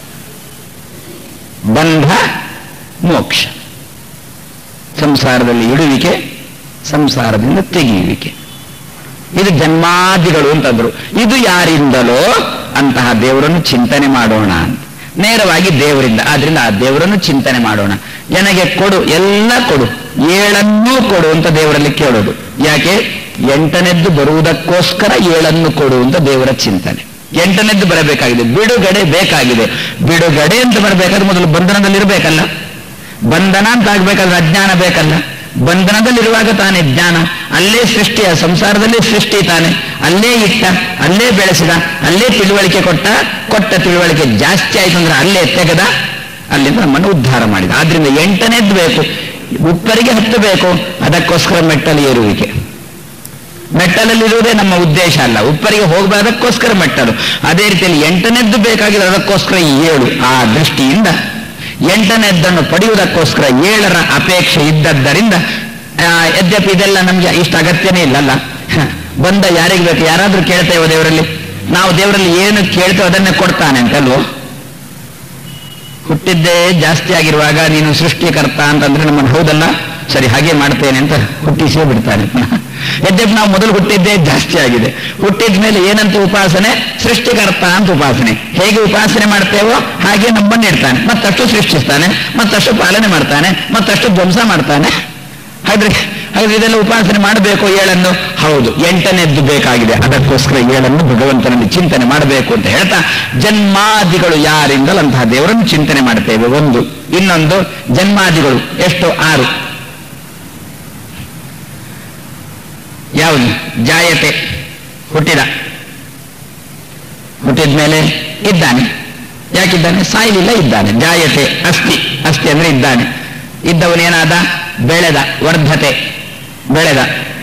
ಬಂಧ ಮೋಕ್ಷ ಸಂಸಾರದಲ್ಲಿ ಇಡುವಿಕೆ ಸಂಸಾರದಿಂದ ತೆಗೆಯುವಿಕೆ ಇದು ಜನ್ಮಾದಿಗಳು ಅಂತಂದ್ರು ಇದು ಯಾರಿಂದಲೋ ಅಂತಹ ದೇವರನ್ನು ಚಿಂತನೆ ಮಾಡೋಣ ಅಂತ ನೇರವಾಗಿ ದೇವರಿಂದ ಆದ್ರಿಂದ ಆ ದೇವರನ್ನು ಚಿಂತನೆ ಮಾಡೋಣ ನನಗೆ ಕೊಡು ಎಲ್ಲ ಕೊಡು ಏಳನ್ನೂ ಕೊಡು ಅಂತ ದೇವರಲ್ಲಿ ಕೇಳೋದು ಯಾಕೆ ಎಂಟನೆದ್ದು ಬರುವುದಕ್ಕೋಸ್ಕರ ಏಳನ್ನು ಕೊಡು ಅಂತ ದೇವರ ಚಿಂತನೆ ಎಂಟನೆದ್ದು ಬರಬೇಕಾಗಿದೆ ಬಿಡುಗಡೆ ಬೇಕಾಗಿದೆ ಬಿಡುಗಡೆ ಅಂತ ಬರಬೇಕಾದ್ರೆ ಮೊದಲು ಬಂಧನದಲ್ಲಿ ಇರಬೇಕಲ್ಲ ಬಂಧನ ಅಂತ ಆಗ್ಬೇಕಾದ್ರೆ ಅಜ್ಞಾನ ಬೇಕಲ್ಲ ಬಂಧನದಲ್ಲಿರುವಾಗ ತಾನೇ ಜ್ಞಾನ ಅಲ್ಲೇ ಸೃಷ್ಟಿಯ ಸಂಸಾರದಲ್ಲೇ ಸೃಷ್ಟಿ ತಾನೆ ಅಲ್ಲೇ ಇಟ್ಟ ಅಲ್ಲೇ ಬೆಳೆಸಿದ ಅಲ್ಲೇ ತಿಳುವಳಿಕೆ ಕೊಟ್ಟ ಕೊಟ್ಟ ತಿಳುವಳಿಕೆ ಜಾಸ್ತಿ ಆಯ್ತು ಅಂದ್ರೆ ಅಲ್ಲೇ ತೆಗೆದ ಅಲ್ಲಿಂದ ನಮ್ಮನ್ನು ಉದ್ಧಾರ ಮಾಡಿದ ಆದ್ರಿಂದ ಎಂಟನೇದ್ದು ಬೇಕು ಉಪ್ಪರಿಗೆ ಹತ್ತಬೇಕು ಅದಕ್ಕೋಸ್ಕರ ಮೆಟ್ಟಲು ಏರುವಿಕೆ ಮೆಟ್ಟಲಲ್ಲಿರುವುದೇ ನಮ್ಮ ಉದ್ದೇಶ ಅಲ್ಲ ಉಪ್ಪರಿಗೆ ಹೋಗಬಾರದಕ್ಕೋಸ್ಕರ ಮೆಟ್ಟಲು ಅದೇ ರೀತಿಯಲ್ಲಿ ಎಂಟನೇದ್ದು ಬೇಕಾಗಿದೆ ಅದಕ್ಕೋಸ್ಕರ ಈ ಏಳು ಆ ದೃಷ್ಟಿಯಿಂದ ಎಂಟನೇದ್ದನ್ನು ಪಡೆಯುವುದಕ್ಕೋಸ್ಕರ ಏಳರ ಅಪೇಕ್ಷೆ ಇದ್ದದ್ದರಿಂದ ಆ, ಯದ್ಯಪಿ ಇದೆಲ್ಲ ನಮ್ಗೆ ಇಷ್ಟ ಅಗತ್ಯನೇ ಇಲ್ಲಲ್ಲ ಹ, ಬಂದ ಯಾರಿಗೆ ಬೇಕು ಯಾರಾದ್ರೂ ಕೇಳ್ತೇವೋ ದೇವರಲ್ಲಿ ನಾವು ದೇವರಲ್ಲಿ ಏನು ಕೇಳ್ತೇವೆ ಅದನ್ನೇ ಕೊಡ್ತಾನೆ ಅಂತಲ್ವೋ ಹುಟ್ಟಿದ್ದೇ ಜಾಸ್ತಿ ಆಗಿರುವಾಗ ನೀನು ಸೃಷ್ಟಿಕರ್ತ ಅಂತಂದ್ರೆ ನಮ್ಮನ್ನು ಹೌದಲ್ಲ ಸರಿ ಹಾಗೆ ಮಾಡ್ತೇನೆ ಅಂತ ಹುಟ್ಟಿಸೇ ಬಿಡ್ತಾನೆ ಪುನಃ ಯದ್ಯಪಿ ನಾವು ಮೊದಲು ಹುಟ್ಟಿದ್ದೇ ಜಾಸ್ತಿ ಆಗಿದೆ ಹುಟ್ಟಿದ ಮೇಲೆ ಏನಂತ ಉಪಾಸನೆ ಸೃಷ್ಟಿಕರ್ತ ಅಂತ ಉಪಾಸನೆ ಹೇಗೆ ಉಪಾಸನೆ ಮಾಡ್ತೇವೋ ಹಾಗೆ ನಮ್ಮನ್ನು ಇಡ್ತಾನೆ ಮತ್ತಷ್ಟು ಸೃಷ್ಟಿಸ್ತಾನೆ ಮತ್ತಷ್ಟು ಪಾಲನೆ ಮಾಡ್ತಾನೆ ಮತ್ತಷ್ಟು ಧ್ವಂಸ ಮಾಡ್ತಾನೆ ಹಾಗಾದ್ರೆ ಹಾಗಾದ್ರೆ ಇದೆಲ್ಲ ಉಪಾಸನೆ ಮಾಡಬೇಕು ಏಳನ್ನು ಹೌದು ಎಂಟನೇದ್ದು ಬೇಕಾಗಿದೆ ಅದಕ್ಕೋಸ್ಕರ ಏಳನ್ನು ಭಗವಂತನಲ್ಲಿ ಚಿಂತನೆ ಮಾಡಬೇಕು ಅಂತ ಹೇಳ್ತಾ ಜನ್ಮಾದಿಗಳು ಯಾರಿಂದಲೂ ಅಂತಹ ದೇವರನ್ನು ಚಿಂತನೆ ಮಾಡ್ತೇವೆ ಒಂದು ಇನ್ನೊಂದು ಜನ್ಮಾದಿಗಳು ಎಷ್ಟು ಆರು ಯಾವುದು ಜಾಯತೆ ಹುಟ್ಟಿದ ಹುಟ್ಟಿದ ಮೇಲೆ ಇದ್ದಾನೆ ಯಾಕಿದ್ದಾನೆ ಸಾಯಲಿಲ್ಲ ಇದ್ದಾನೆ ಜಾಯತೆ ಅಸ್ಥಿ ಅಸ್ಥಿ ಅಂದ್ರೆ ಇದ್ದಾನೆ ಇದ್ದವನೇನಾದ ಬೆಳೆದ ವರ್ಧತೆ ಬೆಳೆದ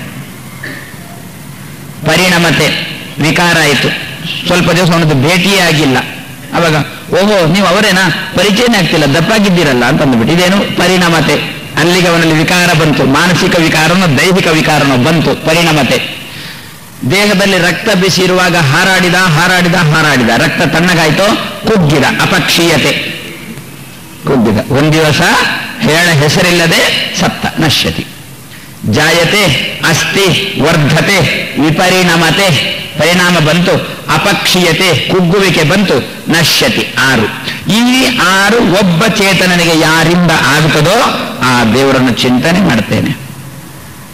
ಪರಿಣಮತೆ ವಿಕಾರ ಆಯಿತು ಸ್ವಲ್ಪ ದಿವಸ ಅವನದ್ದು ಭೇಟಿಯೇ ಆಗಿಲ್ಲ ಅವಾಗ ಓಹೋ ನೀವು ಅವರೇನಾ ಪರಿಚಯನೇ ಆಗ್ತಿಲ್ಲ ದಪ್ಪಾಗಿದ್ದೀರಲ್ಲ ಅಂತ ಅಂದ್ಬಿಟ್ಟು ಇದೇನು ಪರಿಣಮತೆ ಅಲ್ಲಿಗೆ ಅವನಲ್ಲಿ ವಿಕಾರ ಬಂತು ಮಾನಸಿಕ ವಿಕಾರನೋ ದೈಹಿಕ ವಿಕಾರನೋ ಬಂತು ಪರಿಣಮತೆ ದೇಹದಲ್ಲಿ ರಕ್ತ ಬಿಸಿ ಇರುವಾಗ ಹಾರಾಡಿದ ಹಾರಾಡಿದ ಹಾರಾಡಿದ ರಕ್ತ ತಣ್ಣಗಾಯ್ತೋ ಕುಗ್ಗಿದ ಅಪಕ್ಷೀಯತೆ ಕುಗ್ಗಿದ ಒಂದು ದಿವಸ ಹೇಳ ಹೆಸರಿಲ್ಲದೆ ಸತ್ತ ನಶ್ಯತಿ ಜಾಯತೆ ಅಸ್ತಿ ವರ್ಧತೆ ವಿಪರಿಣಮತೆ ಪರಿಣಾಮ ಬಂತು ಅಪಕ್ಷೀಯತೆ ಕುಗ್ಗುವಿಕೆ ಬಂತು ನಶ್ಯತಿ ಆರು ಈ ಆರು ಒಬ್ಬ ಚೇತನನಿಗೆ ಯಾರಿಂದ ಆಗುತ್ತದೋ ಆ ದೇವರನ್ನು ಚಿಂತನೆ ಮಾಡ್ತೇನೆ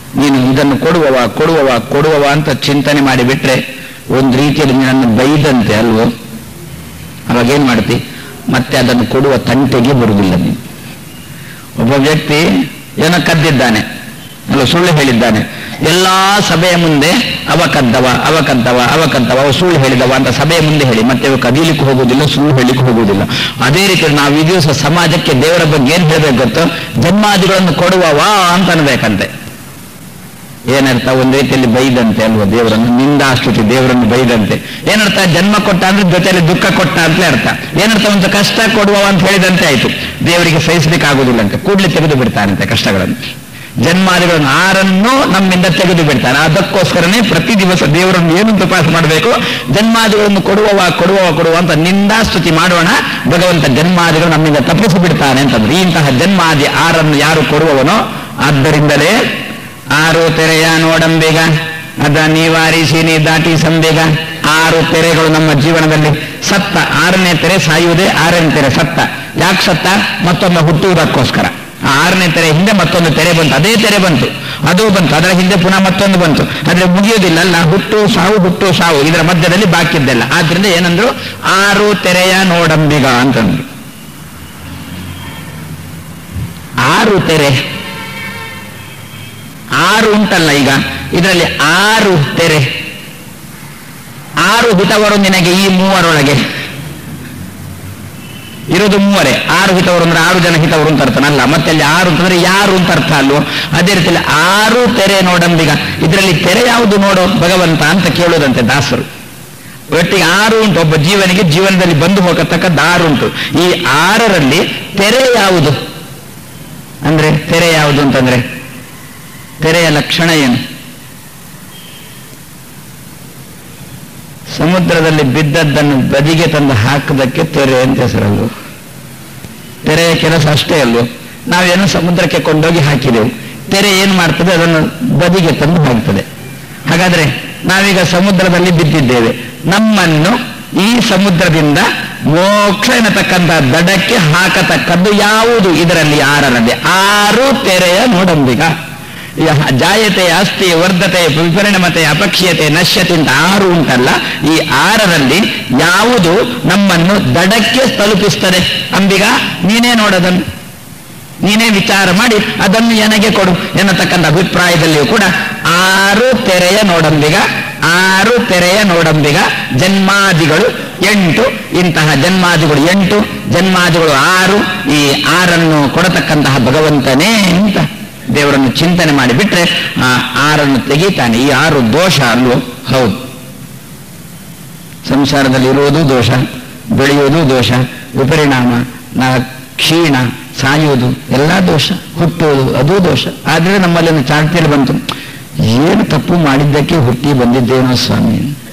ನೀನು ಇದನ್ನು ಕೊಡುವವ ಕೊಡುವವ ಕೊಡುವವ ಅಂತ ಚಿಂತನೆ ಮಾಡಿಬಿಟ್ರೆ ಒಂದು ರೀತಿಯಲ್ಲಿ ನನ್ನ ಬೈದಂತೆ ಅಲ್ವೋ ಅವಾಗ ಏನ್ ಮಾಡ್ತಿ ಮತ್ತೆ ಅದನ್ನು ಕೊಡುವ ತಂಟೆಗೆ ಬರುವುದಿಲ್ಲ ನೀನು ಒಬ್ಬ ವ್ಯಕ್ತಿ ಏನೋ ಕದ್ದಿದ್ದಾನೆ ಅಲ್ಲ ಸುಳ್ಳು ಹೇಳಿದ್ದಾನೆ ಎಲ್ಲಾ ಸಭೆಯ ಮುಂದೆ ಅವ ಕದ್ದವ ಅವ ಕದ್ದವ ಅವ ಕದ್ದವ ಅವ ಸುಳ್ಳು ಹೇಳಿದವ ಅಂತ ಸಭೆಯ ಮುಂದೆ ಹೇಳಿ ಮತ್ತೆ ಅವ ಕದೀಲಿಕ್ಕೆ ಹೋಗುವುದಿಲ್ಲ ಸುಳ್ಳು ಹೇಳಲಿಕ್ಕೆ ಹೋಗುವುದಿಲ್ಲ ಅದೇ ರೀತಿ ನಾವು ಈ ದಿವಸ ಸಮಾಜಕ್ಕೆ ದೇವರ ಬಗ್ಗೆ ಏನ್ ಹೇಳ್ಬೇಕು ಗೊತ್ತು ಜನ್ಮಾದಿಗಳನ್ನು ಕೊಡುವವ ಅಂತ ಅನ್ಬೇಕಂತೆ ಏನರ್ಥ ಒಂದು ರೀತಿಯಲ್ಲಿ ಬೈದಂತೆ ಅಲ್ವಾ ದೇವರನ್ನು ನಿಂದಾಸ್ತುತಿ ದೇವರನ್ನು ಬೈದಂತೆ ಏನರ್ಥ ಜನ್ಮ ಕೊಟ್ಟ ಅಂದ್ರೆ ಜೊತೆಯಲ್ಲಿ ದುಃಖ ಕೊಟ್ಟ ಅಂತಲೇ ಅರ್ಥ ಏನರ್ಥ ಒಂದು ಕಷ್ಟ ಕೊಡುವವ ಅಂತ ಹೇಳಿದಂತೆ ಆಯ್ತು ದೇವರಿಗೆ ಸಹಿಸಲಿಕ್ಕೆ ಆಗುದಿಲ್ಲ ಅಂತ ಕೂಡ್ಲೆ ತೆಗೆದು ಬಿಡ್ತಾನಂತೆ ಕಷ್ಟಗಳನ್ನು ಜನ್ಮಾದಿಗಳನ್ನು ಆರನ್ನು ನಮ್ಮಿಂದ ತೆಗೆದು ಬಿಡ್ತಾನೆ ಅದಕ್ಕೋಸ್ಕರನೇ ಪ್ರತಿ ದಿವಸ ದೇವರನ್ನು ಏನು ತಪಾಸ ಮಾಡಬೇಕು ಜನ್ಮಾದಿಗಳನ್ನು ಕೊಡುವವ ಕೊಡುವವ ಕೊಡುವ ಅಂತ ನಿಂದಾಸ್ತುತಿ ಮಾಡೋಣ ಭಗವಂತ ಜನ್ಮಾದಿಗಳು ನಮ್ಮಿಂದ ತಪ್ಪಿಸಿ ಬಿಡ್ತಾನೆ ಅಂತಂದ್ರೆ ಇಂತಹ ಜನ್ಮಾದಿ ಆರನ್ನು ಯಾರು ಕೊಡುವವನೋ ಆದ್ದರಿಂದಲೇ ಆರು ತೆರೆಯ ನೋಡಂಬೇಗ ಅದ ನಿವಾರಿಸಿ ನೀ ದಾಟಿ ಸಂಬೇಗ ಆರು ತೆರೆಗಳು ನಮ್ಮ ಜೀವನದಲ್ಲಿ ಸತ್ತ ಆರನೇ ತೆರೆ ಸಾಯುವುದೇ ಆರನೇ ತೆರೆ ಸತ್ತ ಯಾಕೆ ಸತ್ತ ಮತ್ತೊಮ್ಮೆ ಹುಟ್ಟುವುದಕ್ಕೋಸ್ಕರ ಆ ಆರನೇ ತೆರೆ ಹಿಂದೆ ಮತ್ತೊಂದು ತೆರೆ ಬಂತು ಅದೇ ತೆರೆ ಬಂತು ಅದು ಬಂತು ಅದರ ಹಿಂದೆ ಪುನಃ ಮತ್ತೊಂದು ಬಂತು ಆದ್ರೆ ಮುಗಿಯುವುದಿಲ್ಲ ಅಲ್ಲ ಹುಟ್ಟು ಸಾವು ಹುಟ್ಟು ಸಾವು ಇದರ ಮಧ್ಯದಲ್ಲಿ ಬಾಕಿ ಇದ್ದಲ್ಲ ಆದ್ರಿಂದ ಏನಂದ್ರು ಆರು ತೆರೆಯ ನೋಡಂಬಿಗ ಅಂತಂದ್ರು ಆರು ತೆರೆ ಆರು ಉಂಟಲ್ಲ ಈಗ ಇದರಲ್ಲಿ ಆರು ತೆರೆ ಆರು ಹಿತವರು ನಿನಗೆ ಈ ಮೂವರೊಳಗೆ ಇರೋದು ಮೂವರೇ ಆರು ಹಿತವರು ಅಂದ್ರೆ ಆರು ಜನ ಹಿತವರು ಅಂತ ಅರ್ಥನಲ್ಲ ಮತ್ತೆ ಅಲ್ಲಿ ಆರು ಅಂತಂದ್ರೆ ಯಾರು ಅಂತ ಅರ್ಥ ಅಲ್ವೋ ಅದೇ ರೀತಿಯಲ್ಲಿ ಆರು ತೆರೆ ನೋಡಂಬಿಗ ಇದರಲ್ಲಿ ತೆರೆ ಯಾವುದು ನೋಡು ಭಗವಂತ ಅಂತ ಕೇಳೋದಂತೆ ದಾಸರು ಒಟ್ಟಿಗೆ ಆರು ಉಂಟು ಒಬ್ಬ ಜೀವನಿಗೆ ಜೀವನದಲ್ಲಿ ಬಂದು ಹೋಗತಕ್ಕದ್ದು ಆರು ಉಂಟು ಈ ಆರರಲ್ಲಿ ತೆರೆ ಯಾವುದು ಅಂದ್ರೆ ತೆರೆ ಯಾವುದು ಅಂತಂದ್ರೆ ತೆರೆಯ ಲಕ್ಷಣ ಏನು ಸಮುದ್ರದಲ್ಲಿ ಬಿದ್ದದ್ದನ್ನು ಬದಿಗೆ ತಂದು ಹಾಕದಕ್ಕೆ ತೆರೆ ಅಂತ ಹೆಸರಲ್ಲು ತೆರೆಯ ಕೆಲಸ ಅಷ್ಟೇ ಅಲ್ವೋ ನಾವೇನು ಸಮುದ್ರಕ್ಕೆ ಕೊಂಡೋಗಿ ಹಾಕಿದೆವು ತೆರೆ ಏನು ಮಾಡ್ತದೆ ಅದನ್ನು ಬದಿಗೆ ತಂದು ಹಾಕ್ತದೆ ಹಾಗಾದ್ರೆ ನಾವೀಗ ಸಮುದ್ರದಲ್ಲಿ ಬಿದ್ದಿದ್ದೇವೆ ನಮ್ಮನ್ನು ಈ ಸಮುದ್ರದಿಂದ ಮೋಕ್ಷ ಎನ್ನತಕ್ಕಂಥ ದಡಕ್ಕೆ ಹಾಕತಕ್ಕದ್ದು ಯಾವುದು ಇದರಲ್ಲಿ ಆರರಲ್ಲಿ ಆರು ತೆರೆಯ ನೋಡಂಬಿಗ ಯಹ ಜಾಯತೆ ಅಸ್ತಿ ವರ್ಧತೆ ವಿಪರಿಣಮತೆ ಅಪಕ್ಷೀಯತೆ ನಶ್ಯತೆ ಅಂತ ಆರು ಉಂಟಲ್ಲ ಈ ಆರರಲ್ಲಿ ಯಾವುದು ನಮ್ಮನ್ನು ದಡಕ್ಕೆ ತಲುಪಿಸ್ತದೆ ಅಂಬಿಗ ನೀನೇ ನೋಡೋದನ್ನು ನೀನೇ ವಿಚಾರ ಮಾಡಿ ಅದನ್ನು ನನಗೆ ಕೊಡು ಎನ್ನತಕ್ಕಂಥ ಅಭಿಪ್ರಾಯದಲ್ಲಿಯೂ ಕೂಡ ಆರು ತೆರೆಯ ನೋಡಂಬಿಗ ಆರು ತೆರೆಯ ನೋಡಂಬಿಗ ಜನ್ಮಾದಿಗಳು ಎಂಟು ಇಂತಹ ಜನ್ಮಾದಿಗಳು ಎಂಟು ಜನ್ಮಾದಿಗಳು ಆರು ಈ ಆರನ್ನು ಕೊಡತಕ್ಕಂತಹ ಭಗವಂತನೇ ಅಂತ ದೇವರನ್ನು ಚಿಂತನೆ ಮಾಡಿಬಿಟ್ರೆ ಆ ಆರನ್ನು ತೆಗೀತಾನೆ ಈ ಆರು ದೋಷ ಅಲ್ವೋ ಹೌದು ಸಂಸಾರದಲ್ಲಿ ಇರುವುದು ದೋಷ ಬೆಳೆಯುವುದು ದೋಷ ವಿಪರಿಣಾಮ ನಾ ಕ್ಷೀಣ ಸಾಯುವುದು ಎಲ್ಲ ದೋಷ ಹುಟ್ಟುವುದು ಅದೂ ದೋಷ ಆದರೆ ನಮ್ಮಲ್ಲಿ ಒಂದು ಚಾರ್ತಿಯಲ್ಲಿ ಬಂತು ಏನು ತಪ್ಪು ಮಾಡಿದ್ದಕ್ಕೆ ಹುಟ್ಟಿ ಬಂದಿದ್ದೇನೋ ಸ್ವಾಮಿ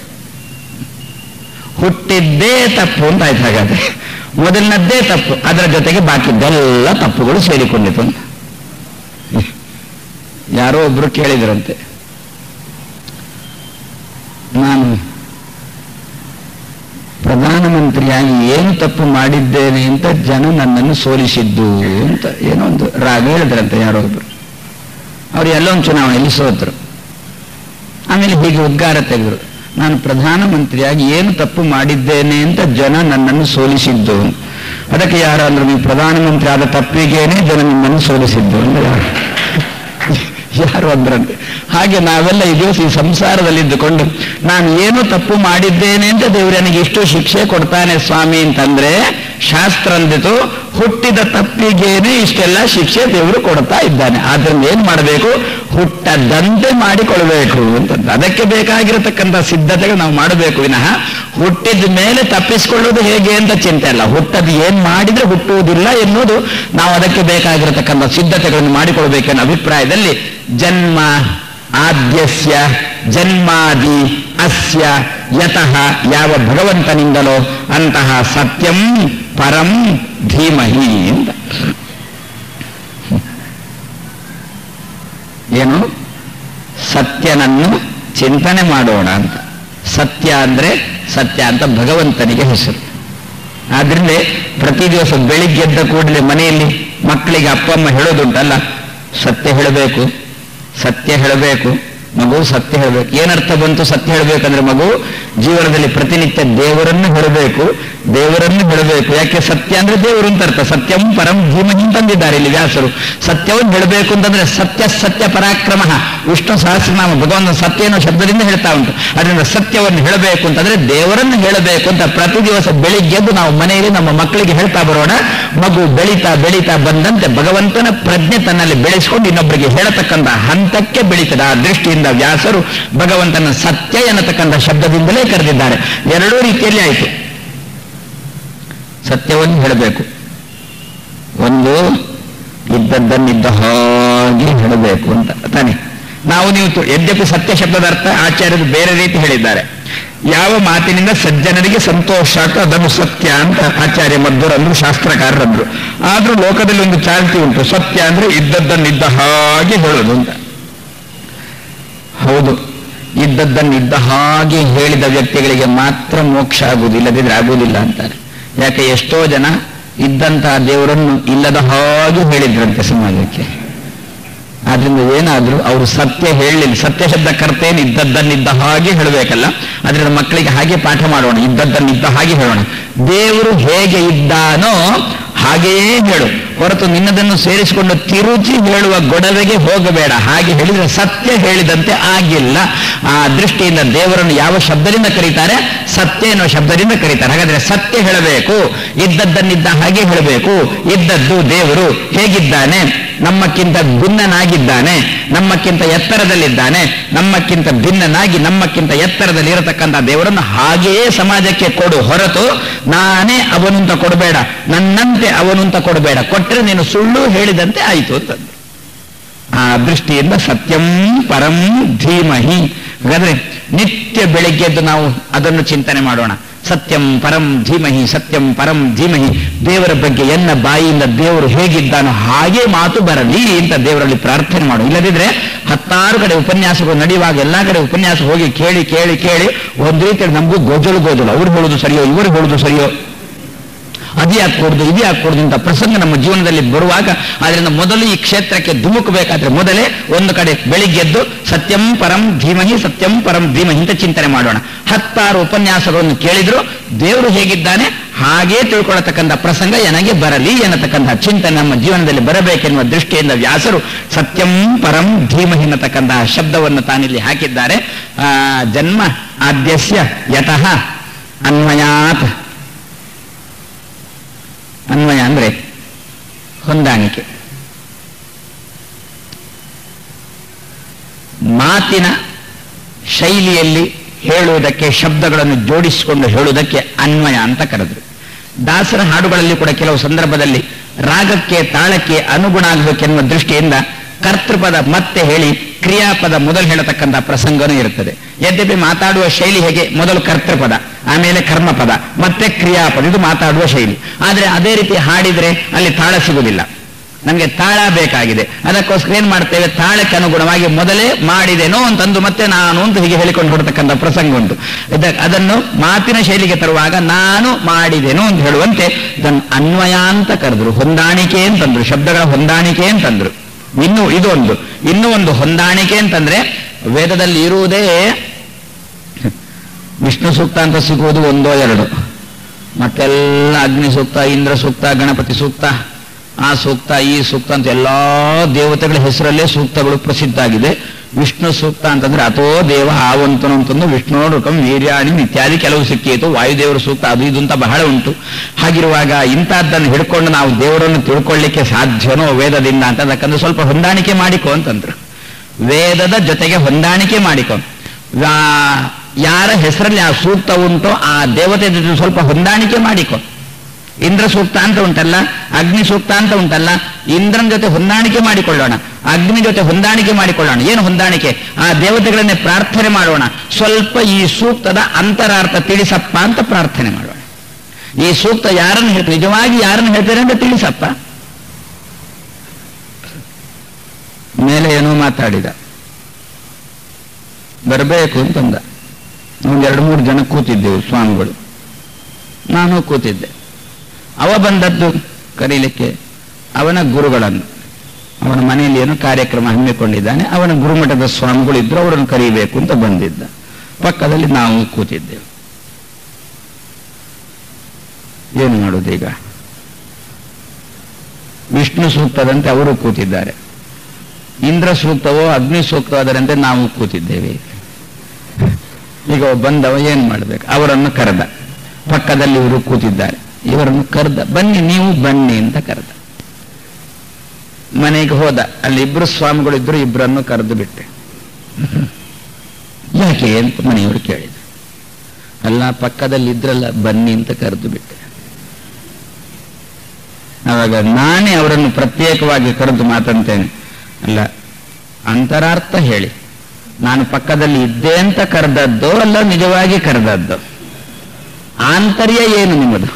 ಹುಟ್ಟಿದ್ದೇ ತಪ್ಪು ಅಂತ ಆಯ್ತು ಹಾಗಾದ್ರೆ ಮೊದಲಿನದ್ದೇ ತಪ್ಪು ಅದರ ಜೊತೆಗೆ ಬಾಕಿದ್ದೆಲ್ಲ ತಪ್ಪುಗಳು ಸೇರಿಕೊಂಡಿತು ಅಂತ ಯಾರೋ ಒಬ್ರು ಕೇಳಿದ್ರಂತೆ ನಾನು ಪ್ರಧಾನಮಂತ್ರಿಯಾಗಿ ಏನು ತಪ್ಪು ಮಾಡಿದ್ದೇನೆ ಅಂತ ಜನ ನನ್ನನ್ನು ಸೋಲಿಸಿದ್ದು ಅಂತ ಏನೋ ಒಂದು ರಾಗ ಹೇಳಿದ್ರಂತೆ ಯಾರೋ ಒಬ್ರು ಅವ್ರು ಎಲ್ಲೊಂದು ಚುನಾವಣೆಯಲ್ಲಿ ಸೋತರು ಆಮೇಲೆ ಹೀಗೆ ಉದ್ಗಾರ ತೆಗೆದ್ರು ನಾನು ಪ್ರಧಾನಮಂತ್ರಿಯಾಗಿ ಏನು ತಪ್ಪು ಮಾಡಿದ್ದೇನೆ ಅಂತ ಜನ ನನ್ನನ್ನು ಸೋಲಿಸಿದ್ದು ಅದಕ್ಕೆ ಯಾರು ಅಂದ್ರು ನೀವು ಪ್ರಧಾನಮಂತ್ರಿ ಆದ ತಪ್ಪಿಗೇನೆ ಜನ ನಿಮ್ಮನ್ನು ಸೋಲಿಸಿದ್ದು ಅಂದ್ರೆ ಯಾರು ಯಾರು ಅಂದ್ರಂತೆ ಹಾಗೆ ನಾವೆಲ್ಲ ಈ ದಿವಸ ಈ ಸಂಸಾರದಲ್ಲಿದ್ದುಕೊಂಡು ನಾನು ಏನು ತಪ್ಪು ಮಾಡಿದ್ದೇನೆ ಅಂತ ದೇವರು ನನಗೆ ಇಷ್ಟು ಶಿಕ್ಷೆ ಕೊಡ್ತಾನೆ ಸ್ವಾಮಿ ಅಂತಂದ್ರೆ ಶಾಸ್ತ್ರ ಅಂದಿತು ಹುಟ್ಟಿದ ತಪ್ಪಿಗೇನೆ ಇಷ್ಟೆಲ್ಲ ಶಿಕ್ಷೆ ದೇವರು ಕೊಡ್ತಾ ಇದ್ದಾನೆ ಆದ್ರಿಂದ ಏನ್ ಮಾಡಬೇಕು ಹುಟ್ಟದಂತೆ ಮಾಡಿಕೊಳ್ಬೇಕು ಅಂತಂದ್ರೆ ಅದಕ್ಕೆ ಬೇಕಾಗಿರತಕ್ಕಂಥ ಸಿದ್ಧತೆಗಳು ನಾವು ಮಾಡಬೇಕು ವಿನಃ ಹುಟ್ಟಿದ ಮೇಲೆ ತಪ್ಪಿಸಿಕೊಳ್ಳುವುದು ಹೇಗೆ ಅಂತ ಚಿಂತೆ ಅಲ್ಲ ಹುಟ್ಟದು ಏನ್ ಮಾಡಿದ್ರೆ ಹುಟ್ಟುವುದಿಲ್ಲ ಎನ್ನುವುದು ನಾವು ಅದಕ್ಕೆ ಬೇಕಾಗಿರತಕ್ಕಂಥ ಸಿದ್ಧತೆಗಳನ್ನು ಮಾಡಿಕೊಳ್ಬೇಕೆನ್ನೋ ಅಭಿಪ್ರಾಯದಲ್ಲಿ ಜನ್ಮ ಆದ್ಯಸ್ಯ ಜನ್ಮಾದಿ ಅಸ್ಯ ಯತಃ ಯಾವ ಭಗವಂತನಿಂದಲೋ ಅಂತಹ ಸತ್ಯಂ ಪರಂ ಧೀಮಹಿ ಅಂತ ಏನು ಸತ್ಯನನ್ನು ಚಿಂತನೆ ಮಾಡೋಣ ಅಂತ ಸತ್ಯ ಅಂದ್ರೆ ಸತ್ಯ ಅಂತ ಭಗವಂತನಿಗೆ ಹೆಸರು ಆದ್ರಿಂದ ಪ್ರತಿ ದಿವಸ ಬೆಳಿಗ್ಗೆ ಎದ್ದ ಕೂಡಲೇ ಮನೆಯಲ್ಲಿ ಮಕ್ಕಳಿಗೆ ಅಪ್ಪ ಅಮ್ಮ ಹೇಳೋದುಂಟಲ್ಲ ಸತ್ಯ ಹೇಳಬೇಕು ಸತ್ಯ ಹೇಳಬೇಕು ಮಗು ಸತ್ಯ ಹೇಳಬೇಕು ಏನರ್ಥ ಬಂತು ಸತ್ಯ ಹೇಳಬೇಕಂದ್ರೆ ಮಗು ಜೀವನದಲ್ಲಿ ಪ್ರತಿನಿತ್ಯ ದೇವರನ್ನು ಹೇಳಬೇಕು ದೇವರನ್ನು ಹೇಳಬೇಕು ಯಾಕೆ ಸತ್ಯ ಅಂದ್ರೆ ದೇವರು ಅಂತ ಅರ್ಥ ಸತ್ಯಂ ಪರಂ ಧೀಮಹಿ ತಂದಿದ್ದಾರೆ ಇಲ್ಲಿ ವ್ಯಾಸರು ಸತ್ಯವನ್ನು ಹೇಳಬೇಕು ಅಂತಂದ್ರೆ ಸತ್ಯ ಸತ್ಯ ಪರಾಕ್ರಮ ವಿಷ್ಣು ಸಹಸ್ರನಾಮ ಭಗವಂತ ಸತ್ಯ ಅನ್ನೋ ಶಬ್ದದಿಂದ ಹೇಳ್ತಾ ಉಂಟು ಅದರಿಂದ ಸತ್ಯವನ್ನು ಹೇಳಬೇಕು ಅಂತಂದ್ರೆ ದೇವರನ್ನು ಹೇಳಬೇಕು ಅಂತ ಪ್ರತಿ ದಿವಸ ಬೆಳಿಗ್ಗೆದ್ದು ನಾವು ಮನೆಯಲ್ಲಿ ನಮ್ಮ ಮಕ್ಕಳಿಗೆ ಹೇಳ್ತಾ ಬರೋಣ ಮಗು ಬೆಳೀತಾ ಬೆಳೀತಾ ಬಂದಂತೆ ಭಗವಂತನ ಪ್ರಜ್ಞೆ ತನ್ನಲ್ಲಿ ಬೆಳೆಸಿಕೊಂಡು ಇನ್ನೊಬ್ಬರಿಗೆ ಹೇಳತಕ್ಕಂಥ ಹಂತಕ್ಕೆ ಬೆಳೀತದೆ ಆ ದೃಷ್ಟಿಯಿಂದ ವ್ಯಾಸರು ಭಗವಂತನ ಸತ್ಯ ಎನ್ನತಕ್ಕಂಥ ಶಬ್ದದಿಂದಲೇ ಕರೆದಿದ್ದಾರೆ ಎರಡೂ ರೀತಿಯಲ್ಲಿ ಆಯಿತು ಸತ್ಯವನ್ನು ಹೇಳಬೇಕು ಒಂದು ಇದ್ದದ್ದನ್ನಿದ್ದ ಹಾಗೆ ಹೇಳಬೇಕು ಅಂತ ತಾನೆ ನಾವು ನೀವು ತು- ಯದ್ಯಪಿ ಸತ್ಯ ಶಬ್ದದ ಅರ್ಥ ಆಚಾರ್ಯರು ಬೇರೆ ರೀತಿ ಹೇಳಿದ್ದಾರೆ ಯಾವ ಮಾತಿನಿಂದ ಸಜ್ಜನರಿಗೆ ಸಂತೋಷ ಆಗ್ತದೆ ಅದನ್ನು ಸತ್ಯ ಅಂತ ಆಚಾರ್ಯ ಮಧ್ವರಂದ್ರು ಶಾಸ್ತ್ರಕಾರರಂದ್ರು ಆದ್ರೂ ಲೋಕದಲ್ಲಿ ಒಂದು ಚಾಲ್ತಿ ಉಂಟು ಸತ್ಯ ಅಂದ್ರೆ ಇದ್ದದ್ದನ್ನಿದ್ದ ಹಾಗೆ ಹೇಳೋದು ಅಂತ ಹೌದು ಇದ್ದದ್ದನ್ನಿದ್ದ ಹಾಗೆ ಹೇಳಿದ ವ್ಯಕ್ತಿಗಳಿಗೆ ಮಾತ್ರ ಮೋಕ್ಷ ಆಗುವುದು ಇಲ್ಲದಿದ್ರೆ ಆಗುವುದಿಲ್ಲ ಅಂತಾರೆ ಯಾಕೆ ಎಷ್ಟೋ ಜನ ಇದ್ದಂತಹ ದೇವರನ್ನು ಇಲ್ಲದ ಹಾಗೆ ಹೇಳಿದ್ರಂತೆ ಸಮಾಜಕ್ಕೆ ಆದ್ರಿಂದ ಏನಾದ್ರೂ ಅವರು ಸತ್ಯ ಹೇಳಲಿಲ್ಲ ಸತ್ಯ ಶಬ್ದ ಕರ್ತೇನು ಇದ್ದದ್ದನ್ನಿದ್ದ ಹಾಗೆ ಹೇಳಬೇಕಲ್ಲ ಅದರಿಂದ ಮಕ್ಕಳಿಗೆ ಹಾಗೆ ಪಾಠ ಮಾಡೋಣ ಇದ್ದದ್ದನ್ನಿದ್ದ ಹಾಗೆ ಹೇಳೋಣ ದೇವರು ಹೇಗೆ ಇದ್ದಾನೋ ಹಾಗೆಯೇ ಹೇಳು ಹೊರತು ನಿನ್ನದನ್ನು ಸೇರಿಸಿಕೊಂಡು ತಿರುಚಿ ಹೇಳುವ ಗೊಡವೆಗೆ ಹೋಗಬೇಡ ಹಾಗೆ ಹೇಳಿದ್ರೆ ಸತ್ಯ ಹೇಳಿದಂತೆ ಆಗಿಲ್ಲ ಆ ದೃಷ್ಟಿಯಿಂದ ದೇವರನ್ನು ಯಾವ ಶಬ್ದದಿಂದ ಕರೀತಾರೆ ಸತ್ಯ ಎನ್ನುವ ಶಬ್ದದಿಂದ ಕರೀತಾರೆ ಹಾಗಾದ್ರೆ ಸತ್ಯ ಹೇಳಬೇಕು ಇದ್ದದ್ದನ್ನಿದ್ದ ಹಾಗೆ ಹೇಳಬೇಕು ಇದ್ದದ್ದು ದೇವರು ಹೇಗಿದ್ದಾನೆ ನಮ್ಮಕ್ಕಿಂತ ಭಿನ್ನನಾಗಿದ್ದಾನೆ ನಮ್ಮಕ್ಕಿಂತ ಎತ್ತರದಲ್ಲಿದ್ದಾನೆ ನಮ್ಮಕ್ಕಿಂತ ಭಿನ್ನನಾಗಿ ನಮ್ಮಕ್ಕಿಂತ ಎತ್ತರದಲ್ಲಿ ಇರತಕ್ಕಂಥ ದೇವರನ್ನು ಹಾಗೆಯೇ ಸಮಾಜಕ್ಕೆ ಕೊಡು ಹೊರತು ನಾನೇ ಅವನು ಅಂತ ಕೊಡಬೇಡ ನನ್ನಂತೆ ಅವನು ಅಂತ ಕೊಡಬೇಡ ಕೊಟ್ಟರೆ ನೀನು ಸುಳ್ಳು ಹೇಳಿದಂತೆ ಆಯಿತು ಅಂತಂದು ಆ ದೃಷ್ಟಿಯಿಂದ ಸತ್ಯಂ ಪರಂ ಧೀಮಹಿ ಹಾಗಾದ್ರೆ ನಿತ್ಯ ಬೆಳಿಗ್ಗೆದ್ದು ನಾವು ಅದನ್ನು ಚಿಂತನೆ ಮಾಡೋಣ ಸತ್ಯಂ ಪರಂ ಧೀಮಹಿ ಸತ್ಯಂ ಪರಂ ಧೀಮಹಿ ದೇವರ ಬಗ್ಗೆ ಎನ್ನ ಬಾಯಿಯಿಂದ ದೇವರು ಹೇಗಿದ್ದಾನೋ ಹಾಗೆ ಮಾತು ಬರಲಿ ಅಂತ ದೇವರಲ್ಲಿ ಪ್ರಾರ್ಥನೆ ಮಾಡು ಇಲ್ಲದಿದ್ರೆ ಹತ್ತಾರು ಕಡೆ ಉಪನ್ಯಾಸಗಳು ನಡೆಯುವಾಗ ಎಲ್ಲಾ ಕಡೆ ಉಪನ್ಯಾಸ ಹೋಗಿ ಕೇಳಿ ಕೇಳಿ ಕೇಳಿ ಒಂದ್ ರೀತಿಯಲ್ಲಿ ನಮಗೂ ಗೋಜಲು ಗೋಜಲು ಅವ್ರು ಹೇಳುದು ಸರಿಯೋ ಇವರು ಹೇಳುದು ಸರಿಯೋ ಅದು ಯಾಕೆ ಕೊಡುದು ಇದು ಯಾಕೆ ಕೊಡುದು ಅಂತ ಪ್ರಸಂಗ ನಮ್ಮ ಜೀವನದಲ್ಲಿ ಬರುವಾಗ ಅದರಿಂದ ಮೊದಲು ಈ ಕ್ಷೇತ್ರಕ್ಕೆ ಧುಮುಕಬೇಕಾದ್ರೆ ಮೊದಲೇ ಒಂದು ಕಡೆ ಬೆಳಿಗ್ಗೆದ್ದು ಸತ್ಯಂ ಪರಂ ಧೀಮಹಿ ಸತ್ಯಂ ಪರಂ ಧೀಮಹಿ ಅಂತ ಚಿಂತನೆ ಮಾಡೋಣ ಹತ್ತಾರು ಉಪನ್ಯಾಸಗಳನ್ನು ಕೇಳಿದ್ರು ದೇವರು ಹೇಗಿದ್ದಾನೆ ಹಾಗೇ ತಿಳ್ಕೊಳ್ಳತಕ್ಕಂಥ ಪ್ರಸಂಗ ನನಗೆ ಬರಲಿ ಎನ್ನತಕ್ಕಂಥ ಚಿಂತನೆ ನಮ್ಮ ಜೀವನದಲ್ಲಿ ಬರಬೇಕೆನ್ನುವ ದೃಷ್ಟಿಯಿಂದ ವ್ಯಾಸರು ಸತ್ಯಂ ಪರಂ ಧೀಮಹಿ ಎನ್ನತಕ್ಕಂತಹ ಶಬ್ದವನ್ನು ತಾನಿಲ್ಲಿ ಹಾಕಿದ್ದಾರೆ ಆ, ಜನ್ಮ ಆದ್ಯಸ್ಯ ಯತಃ ಅನ್ವಯಾತ್ ಅನ್ವಯ ಅಂದ್ರೆ ಹೊಂದಾಣಿಕೆ ಮಾತಿನ ಶೈಲಿಯಲ್ಲಿ ಹೇಳುವುದಕ್ಕೆ ಶಬ್ದಗಳನ್ನು ಜೋಡಿಸಿಕೊಂಡು ಹೇಳುವುದಕ್ಕೆ ಅನ್ವಯ ಅಂತ ಕರೆದ್ರು ದಾಸರ ಹಾಡುಗಳಲ್ಲಿ ಕೂಡ ಕೆಲವು ಸಂದರ್ಭದಲ್ಲಿ ರಾಗಕ್ಕೆ ತಾಳಕ್ಕೆ ಅನುಗುಣ ಆಗಬೇಕೆನ್ನುವ ದೃಷ್ಟಿಯಿಂದ ಕರ್ತೃಪದ ಮತ್ತೆ ಹೇಳಿ ಕ್ರಿಯಾಪದ ಮೊದಲು ಹೇಳತಕ್ಕಂಥ ಪ್ರಸಂಗನೂ ಇರುತ್ತದೆ ಯದ್ಯಪಿ ಮಾತಾಡುವ ಶೈಲಿ ಹೇಗೆ ಮೊದಲು ಕರ್ತೃಪದ ಆಮೇಲೆ ಕರ್ಮಪದ ಮತ್ತೆ ಕ್ರಿಯಾಪದ ಇದು ಮಾತಾಡುವ ಶೈಲಿ ಆದರೆ ಅದೇ ರೀತಿ ಹಾಡಿದ್ರೆ ಅಲ್ಲಿ ತಾಳ ಸಿಗುವುದಿಲ್ಲ ನಮಗೆ ತಾಳ ಬೇಕಾಗಿದೆ ಅದಕ್ಕೋಸ್ಕರ ಏನ್ ಮಾಡ್ತೇವೆ ತಾಳಕ್ಕೆ ಅನುಗುಣವಾಗಿ ಮೊದಲೇ ಮಾಡಿದೆನೋ ಅಂತಂದು ಮತ್ತೆ ನಾನು ಅಂತ ಹೀಗೆ ಹೇಳಿಕೊಂಡು ಕೊಡ್ತಕ್ಕಂಥ ಪ್ರಸಂಗ ಉಂಟು ಇದ- ಅದನ್ನು ಮಾತಿನ ಶೈಲಿಗೆ ತರುವಾಗ ನಾನು ಮಾಡಿದೆನು ಅಂತ ಹೇಳುವಂತೆ ಇದನ್ನು ಅನ್ವಯ ಅಂತ ಕರೆದ್ರು ಹೊಂದಾಣಿಕೆ ಅಂತಂದ್ರು ಶಬ್ದಗಳ ಹೊಂದಾಣಿಕೆ ಅಂತಂದ್ರು ಇನ್ನು ಇದೊಂದು ಇನ್ನೂ ಒಂದು ಹೊಂದಾಣಿಕೆ ಅಂತಂದ್ರೆ ವೇದದಲ್ಲಿ ಇರುವುದೇ ವಿಷ್ಣು ಸೂಕ್ತ ಅಂತ ಸಿಗುವುದು ಒಂದೋ ಎರಡು ಮತ್ತೆಲ್ಲ ಅಗ್ನಿ ಸೂಕ್ತ ಇಂದ್ರ ಸೂಕ್ತ ಗಣಪತಿ ಸೂಕ್ತ ಆ ಸೂಕ್ತ ಈ ಸೂಕ್ತ ಅಂತ ಎಲ್ಲಾ ದೇವತೆಗಳ ಹೆಸರಲ್ಲೇ ಸೂಕ್ತಗಳು ಪ್ರಸಿದ್ಧ ಆಗಿದೆ ವಿಷ್ಣು ಸೂಕ್ತ ಅಂತಂದ್ರೆ ಅಥೋ ದೇವ ಆವಂತನು ಅಂತಂದು ವಿಷ್ಣುರುಕಂ ವೀರ್ಯಾಣಿ ಇತ್ಯಾದಿ ಕೆಲವು ಸಿಕ್ಕಿತು ವಾಯುದೇವರ ಸೂಕ್ತ ಅದು ಇದು ಅಂತ ಬಹಳ ಉಂಟು ಹಾಗಿರುವಾಗ ಇಂಥದ್ದನ್ನು ಹಿಡ್ಕೊಂಡು ನಾವು ದೇವರನ್ನು ತಿಳ್ಕೊಳ್ಳಿಕ್ಕೆ ಸಾಧ್ಯನೋ ವೇದದಿಂದ ಅಂತ ಯಾಕಂದ್ರೆ ಸ್ವಲ್ಪ ಹೊಂದಾಣಿಕೆ ಮಾಡಿಕೊ ಅಂತಂದ್ರು ವೇದದ ಜೊತೆಗೆ ಹೊಂದಾಣಿಕೆ ಮಾಡಿಕೊ ವಾ- ಯಾರ ಹೆಸರಲ್ಲಿ ಆ ಸೂಕ್ತ ಉಂಟೋ ಆ ದೇವತೆ ಜೊತೆ ಸ್ವಲ್ಪ ಹೊಂದಾಣಿಕೆ ಮಾಡಿಕೊ ಇಂದ್ರ ಸೂಕ್ತ ಅಂತ ಉಂಟಲ್ಲ ಅಗ್ನಿ ಸೂಕ್ತ ಅಂತ ಉಂಟಲ್ಲ ಇಂದ್ರನ ಜೊತೆ ಹೊಂದಾಣಿಕೆ ಮಾಡಿಕೊಳ್ಳೋಣ ಅಗ್ನಿ ಜೊತೆ ಹೊಂದಾಣಿಕೆ ಮಾಡಿಕೊಳ್ಳೋಣ ಏನು ಹೊಂದಾಣಿಕೆ ಆ ದೇವತೆಗಳನ್ನೇ ಪ್ರಾರ್ಥನೆ ಮಾಡೋಣ ಸ್ವಲ್ಪ ಈ ಸೂಕ್ತದ ಅಂತರಾರ್ಥ ತಿಳಿಸಪ್ಪ ಅಂತ ಪ್ರಾರ್ಥನೆ ಮಾಡೋಣ ಈ ಸೂಕ್ತ ಯಾರನ್ನು ಹೇಳ್ತಾರೆ ನಿಜವಾಗಿ ಯಾರನ್ನು ಹೇಳ್ತಾರೆ ಅಂತ ತಿಳಿಸಪ್ಪ ಮೇಲೆ ಏನೋ ಮಾತಾಡಿದ ಬರಬೇಕು ಅಂತಂದ ಒಂದು ಎರಡು ಮೂರು ಜನ ಕೂತಿದ್ದೆವು ಸ್ವಾಮಿಗಳು ನಾನು ಕೂತಿದ್ದೆ ಅವ ಬಂದದ್ದು ಕರೀಲಿಕ್ಕೆ ಅವನ ಗುರುಗಳನ್ನು ಅವನ ಮನೆಯಲ್ಲಿ ಏನೋ ಕಾರ್ಯಕ್ರಮ ಹಮ್ಮಿಕೊಂಡಿದ್ದಾನೆ ಅವನ ಗುರುಮಠದ ಸ್ವಾಮಿಗಳು ಇದ್ರು ಅವರನ್ನು ಕರೀಬೇಕು ಅಂತ ಬಂದಿದ್ದ ಪಕ್ಕದಲ್ಲಿ ನಾವು ಕೂತಿದ್ದೆವು ಏನು ಮಾಡೋದು ಈಗ ವಿಷ್ಣು ಸೂಕ್ತದಂತೆ ಅವರು ಕೂತಿದ್ದಾರೆ ಇಂದ್ರ ಸೂಕ್ತವೋ ಅಗ್ನಿ ಸೂಕ್ತವಾದರಂತೆ ನಾವು ಕೂತಿದ್ದೇವೆ ಈಗ ಒಬ್ಬ ಬಂದವ ಏನ್ ಮಾಡ್ಬೇಕು ಅವರನ್ನು ಕರೆದ ಪಕ್ಕದಲ್ಲಿ ಇವರು ಕೂತಿದ್ದಾರೆ ಇವರನ್ನು ಕರೆದ ಬನ್ನಿ ನೀವು ಬನ್ನಿ ಅಂತ ಕರೆದ ಮನೆಗೆ ಹೋದ ಅಲ್ಲಿ ಇಬ್ರು ಸ್ವಾಮಿಗಳಿದ್ರು ಇಬ್ಬರನ್ನು ಕರೆದು ಬಿಟ್ಟೆ ಯಾಕೆ ಅಂತ ಮನೆಯವರು ಕೇಳಿದ್ರು ಅಲ್ಲ ಪಕ್ಕದಲ್ಲಿ ಇದ್ರಲ್ಲ ಬನ್ನಿ ಅಂತ ಕರೆದು ಬಿಟ್ಟೆ ಆವಾಗ ನಾನೇ ಅವರನ್ನು ಪ್ರತ್ಯೇಕವಾಗಿ ಕರೆದು ಮಾತಂತೇನೆ ಅಲ್ಲ ಅಂತರಾರ್ಥ ಹೇಳಿ ನಾನು ಪಕ್ಕದಲ್ಲಿ ಇದ್ದೆ ಅಂತ ಕರೆದದ್ದು ಅಲ್ಲ ನಿಜವಾಗಿ ಕರೆದದ್ದು ಆಂತರ್ಯ ಏನು ನಿಮ್ಮದು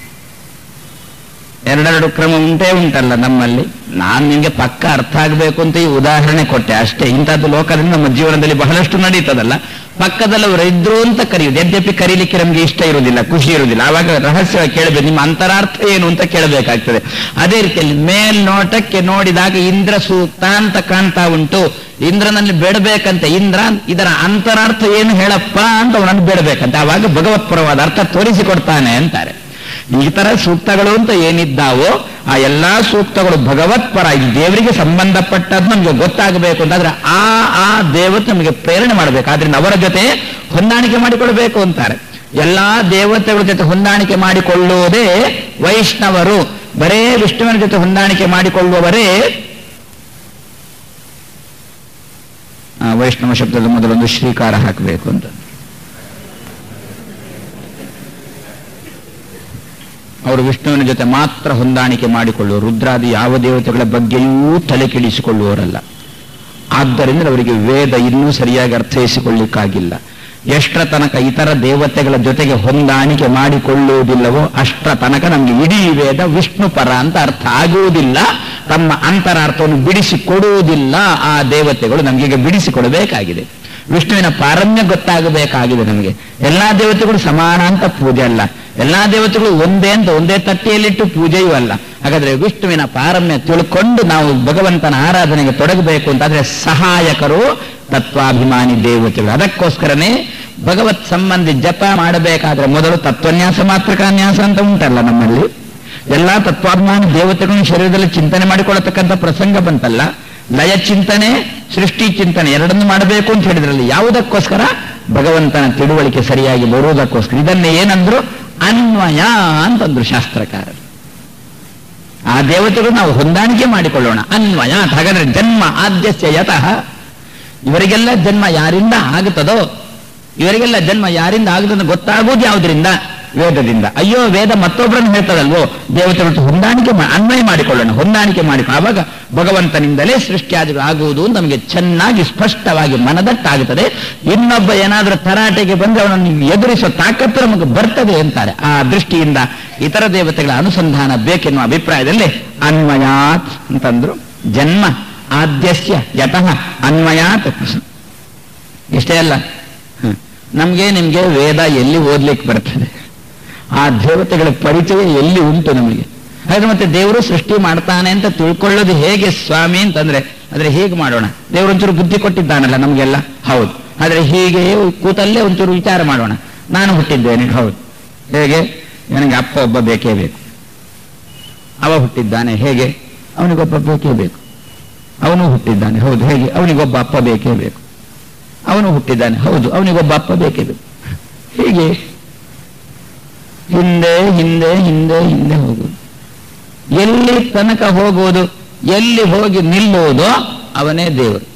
ಎರಡೆರಡು ಕ್ರಮ ಉಂಟೇ ಉಂಟಲ್ಲ ನಮ್ಮಲ್ಲಿ ನಾನು ನಿಮಗೆ ಪಕ್ಕ ಅರ್ಥ ಆಗಬೇಕು ಅಂತ ಈ ಉದಾಹರಣೆ ಕೊಟ್ಟೆ ಅಷ್ಟೇ ಇಂಥದ್ದು ಲೋಕದಿಂದ ನಮ್ಮ ಜೀವನದಲ್ಲಿ ಬಹಳಷ್ಟು ನಡೀತದಲ್ಲ ಪಕ್ಕದಲ್ಲಿ ಅವರು ಇದ್ರು ಅಂತ ಕರೆಯುವುದು ಯದ್ಯಪಿ ಕರೀಲಿಕ್ಕೆ ನಮಗೆ ಇಷ್ಟ ಇರುವುದಿಲ್ಲ ಖುಷಿ ಇರುವುದಿಲ್ಲ ಆವಾಗ ರಹಸ್ಯವಾಗಿ ಕೇಳಬೇಕು ನಿಮ್ಮ ಅಂತರಾರ್ಥ ಏನು ಅಂತ ಕೇಳಬೇಕಾಗ್ತದೆ ಅದೇ ರೀತಿಯಲ್ಲಿ ಮೇಲ್ನೋಟಕ್ಕೆ ನೋಡಿದಾಗ ಇಂದ್ರ ಸೂಕ್ತ ಅಂತ ಕಾಣ್ತಾ ಉಂಟು ಇಂದ್ರನಲ್ಲಿ ಬೇಡಬೇಕಂತೆ ಇಂದ್ರ ಇದರ ಅಂತರಾರ್ಥ ಏನು ಹೇಳಪ್ಪ ಅಂತ ಅವನನ್ನು ಬೇಡಬೇಕಂತೆ ಆವಾಗ ಭಗವತ್ಪರವಾದ ಅರ್ಥ ತೋರಿಸಿಕೊಡ್ತಾನೆ ಅಂತಾರೆ ಈ ತರ ಸೂಕ್ತಗಳು ಅಂತ ಏನಿದ್ದಾವೋ ಆ ಎಲ್ಲಾ ಸೂಕ್ತಗಳು ಭಗವತ್ಪರ ಇದು ದೇವರಿಗೆ ಸಂಬಂಧಪಟ್ಟದ್ದು ನಮಗೆ ಗೊತ್ತಾಗಬೇಕು ಅಂತಂದ್ರೆ ಆ ಆ ದೇವತೆ ನಮಗೆ ಪ್ರೇರಣೆ ಮಾಡಬೇಕು ಆದ್ರಿಂದ ಅವರ ಜೊತೆ ಹೊಂದಾಣಿಕೆ ಮಾಡಿಕೊಳ್ಬೇಕು ಅಂತಾರೆ ಎಲ್ಲಾ ದೇವತೆಗಳ ಜೊತೆ ಹೊಂದಾಣಿಕೆ ಮಾಡಿಕೊಳ್ಳುವುದೇ ವೈಷ್ಣವರು ಬರೇ ವಿಷ್ಣುವಿನ ಜೊತೆ ಹೊಂದಾಣಿಕೆ ಮಾಡಿಕೊಳ್ಳುವವರೇ ಆ, ವೈಷ್ಣವ ಶಬ್ದದ ಮೊದಲೊಂದು ಶ್ರೀಕಾರ ಹಾಕಬೇಕು ಅಂತ ಅವರು ವಿಷ್ಣುವಿನ ಜೊತೆ ಮಾತ್ರ ಹೊಂದಾಣಿಕೆ ಮಾಡಿಕೊಳ್ಳುವ ರುದ್ರಾದಿ ಯಾವ ದೇವತೆಗಳ ಬಗ್ಗೆಯೂ ತಲೆ ಕೆಡಿಸಿಕೊಳ್ಳುವವರಲ್ಲ ಆದ್ದರಿಂದ ಅವರಿಗೆ ವೇದ ಇನ್ನೂ ಸರಿಯಾಗಿ ಅರ್ಥೈಸಿಕೊಳ್ಳಿಕ್ಕಾಗಿಲ್ಲ ಎಷ್ಟರ ತನಕ ಇತರ ದೇವತೆಗಳ ಜೊತೆಗೆ ಹೊಂದಾಣಿಕೆ ಮಾಡಿಕೊಳ್ಳುವುದಿಲ್ಲವೋ ಅಷ್ಟರ ತನಕ ನಮಗೆ ಇಡೀ ವೇದ ವಿಷ್ಣು ಪರ ಅಂತ ಅರ್ಥ ಆಗುವುದಿಲ್ಲ ತಮ್ಮ ಅಂತರಾರ್ಥವನ್ನು ಬಿಡಿಸಿಕೊಡುವುದಿಲ್ಲ ಆ ದೇವತೆಗಳು ನಮಗೆ ಬಿಡಿಸಿಕೊಡಬೇಕಾಗಿದೆ ವಿಷ್ಣುವಿನ ಪಾರಮ್ಯ ಗೊತ್ತಾಗಬೇಕಾಗಿದೆ ನಮಗೆ ಎಲ್ಲಾ ದೇವತೆಗಳು ಸಮಾನ ಅಂತ ಪೂಜೆ ಅಲ್ಲ ಎಲ್ಲಾ ದೇವತೆಗಳು ಒಂದೇ ಅಂತ ಒಂದೇ ತಟ್ಟೆಯಲ್ಲಿಟ್ಟು ಪೂಜೆಯೂ ಅಲ್ಲ ಹಾಗಾದ್ರೆ ವಿಷ್ಣುವಿನ ಪಾರಮ್ಯ ತಿಳ್ಕೊಂಡು ನಾವು ಭಗವಂತನ ಆರಾಧನೆಗೆ ತೊಡಗಬೇಕು ಅಂತಾದ್ರೆ ಸಹಾಯಕರು ತತ್ವಾಭಿಮಾನಿ ದೇವತೆಗಳು ಅದಕ್ಕೋಸ್ಕರನೇ ಭಗವತ್ ಸಂಬಂಧಿ ಜಪ ಮಾಡಬೇಕಾದ್ರೆ ಮೊದಲು ತತ್ವನ್ಯಾಸ ಮಾತ್ರಕಾನ್ಯಾಸ ಅಂತ ಉಂಟಲ್ಲ ನಮ್ಮಲ್ಲಿ ಎಲ್ಲಾ ತತ್ವಾಭಿಮಾನಿ ದೇವತೆಗಳನ್ನು ಶರೀರದಲ್ಲಿ ಚಿಂತನೆ ಮಾಡಿಕೊಳ್ಳತಕ್ಕಂಥ ಪ್ರಸಂಗ ಬಂತಲ್ಲ ಲಯ ಚಿಂತನೆ ಸೃಷ್ಟಿ ಚಿಂತನೆ ಎರಡನ್ನು ಮಾಡಬೇಕು ಅಂತ ಹೇಳಿದ್ರಲ್ಲಿ ಯಾವುದಕ್ಕೋಸ್ಕರ ಭಗವಂತನ ತಿಳುವಳಿಕೆ ಸರಿಯಾಗಿ ಬರುವುದಕ್ಕೋಸ್ಕರ ಇದನ್ನೇ ಏನಂದ್ರು ಅನ್ವಯ ಅಂತಂದ್ರು ಶಾಸ್ತ್ರಕಾರರು ಆ ದೇವತೆಗಳು ನಾವು ಹೊಂದಾಣಿಕೆ ಮಾಡಿಕೊಳ್ಳೋಣ ಅನ್ವಯ ಅಂತ ಹಾಗಾದ್ರೆ ಜನ್ಮ ಆದ್ಯಸ್ಯ ಯತಃ ಇವರಿಗೆಲ್ಲ ಜನ್ಮ ಯಾರಿಂದ ಆಗುತ್ತದೋ ಇವರಿಗೆಲ್ಲ ಜನ್ಮ ಯಾರಿಂದ ಆಗುತ್ತದೆ ಗೊತ್ತಾಗೋದು ಯಾವುದರಿಂದ ವೇದದಿಂದ ಅಯ್ಯೋ ವೇದ ಮತ್ತೊಬ್ಬರನ್ನು ಹೇಳ್ತದಲ್ವೋ ದೇವತೆಗಳು ಹೊಂದಾಣಿಕೆ ಮಾ- ಅನ್ವಯ ಮಾಡಿಕೊಳ್ಳೋಣ ಹೊಂದಾಣಿಕೆ ಮಾಡಿಕೊಳ್ಳ ಆವಾಗ ಭಗವಂತನಿಂದಲೇ ಸೃಷ್ಟಿಯಾದಿಗಳು ಆಗುವುದು ನಮಗೆ ಚೆನ್ನಾಗಿ ಸ್ಪಷ್ಟವಾಗಿ ಮನದಟ್ಟಾಗುತ್ತದೆ ಇನ್ನೊಬ್ಬ ಏನಾದರೂ ತರಾಟೆಗೆ ಬಂದ್ರೆ ಅವನನ್ನು ಎದುರಿಸೋ ತಾಕತ್ತು ನಮಗೆ ಬರ್ತದೆ ಅಂತಾರೆ ಆ ದೃಷ್ಟಿಯಿಂದ ಇತರ ದೇವತೆಗಳ ಅನುಸಂಧಾನ ಬೇಕೆನ್ನುವ ಅಭಿಪ್ರಾಯದಲ್ಲಿ ಅನ್ವಯಾತ್ ಅಂತಂದ್ರು ಜನ್ಮ ಆದ್ಯಸ್ಯ ಯತಃ ಅನ್ವಯಾತ್ ಇಷ್ಟೇ ಅಲ್ಲ ಹ್ಮ್. ನಮ್ಗೆ ನಿಮ್ಗೆ ವೇದ ಎಲ್ಲಿ ಓದ್ಲಿಕ್ಕೆ ಬರ್ತದೆ ಆ ದೇವತೆಗಳ ಪರಿಚಯ ಎಲ್ಲಿ ಉಂಟು ನಮಗೆ ಹಾಗೆ ಮತ್ತೆ ದೇವರು ಸೃಷ್ಟಿ ಮಾಡ್ತಾನೆ ಅಂತ ತಿಳ್ಕೊಳ್ಳೋದು ಹೇಗೆ ಸ್ವಾಮಿ ಅಂತಂದ್ರೆ ಆದ್ರೆ ಹೀಗೆ ಮಾಡೋಣ ದೇವರು ಒಂಚೂರು ಬುದ್ಧಿ ಕೊಟ್ಟಿದ್ದಾನಲ್ಲ ನಮಗೆಲ್ಲ ಹೌದು ಆದ್ರೆ ಹೀಗೆ ಕೂತಲ್ಲೇ ಒಂಚೂರು ವಿಚಾರ ಮಾಡೋಣ ನಾನು ಹುಟ್ಟಿದ್ದೇನೆ ಹೌದು ಹೇಗೆ ನನಗೆ ಅಪ್ಪ ಒಬ್ಬ ಬೇಕೇ ಬೇಕು ಅವ ಹುಟ್ಟಿದ್ದಾನೆ ಹೇಗೆ ಅವನಿಗೊಬ್ಬ ಬೇಕೇ ಬೇಕು ಅವನು ಹುಟ್ಟಿದ್ದಾನೆ ಹೌದು ಹೇಗೆ ಅವನಿಗೊಬ್ಬ ಅಪ್ಪ ಬೇಕೇ ಬೇಕು ಅವನು ಹುಟ್ಟಿದ್ದಾನೆ ಹೌದು ಅವನಿಗೊಬ್ಬ ಅಪ್ಪ ಬೇಕೇ ಬೇಕು ಹೀಗೆ ಹಿಂದೆ ಹಿಂದೆ ಹಿಂದೆ ಹಿಂದೆ ಹೋಗುವುದು ಎಲ್ಲಿ ತನಕ ಹೋಗುವುದು ಎಲ್ಲಿ ಹೋಗಿ ನಿಲ್ಲುವುದೋ ಅವನೇ ದೇವರು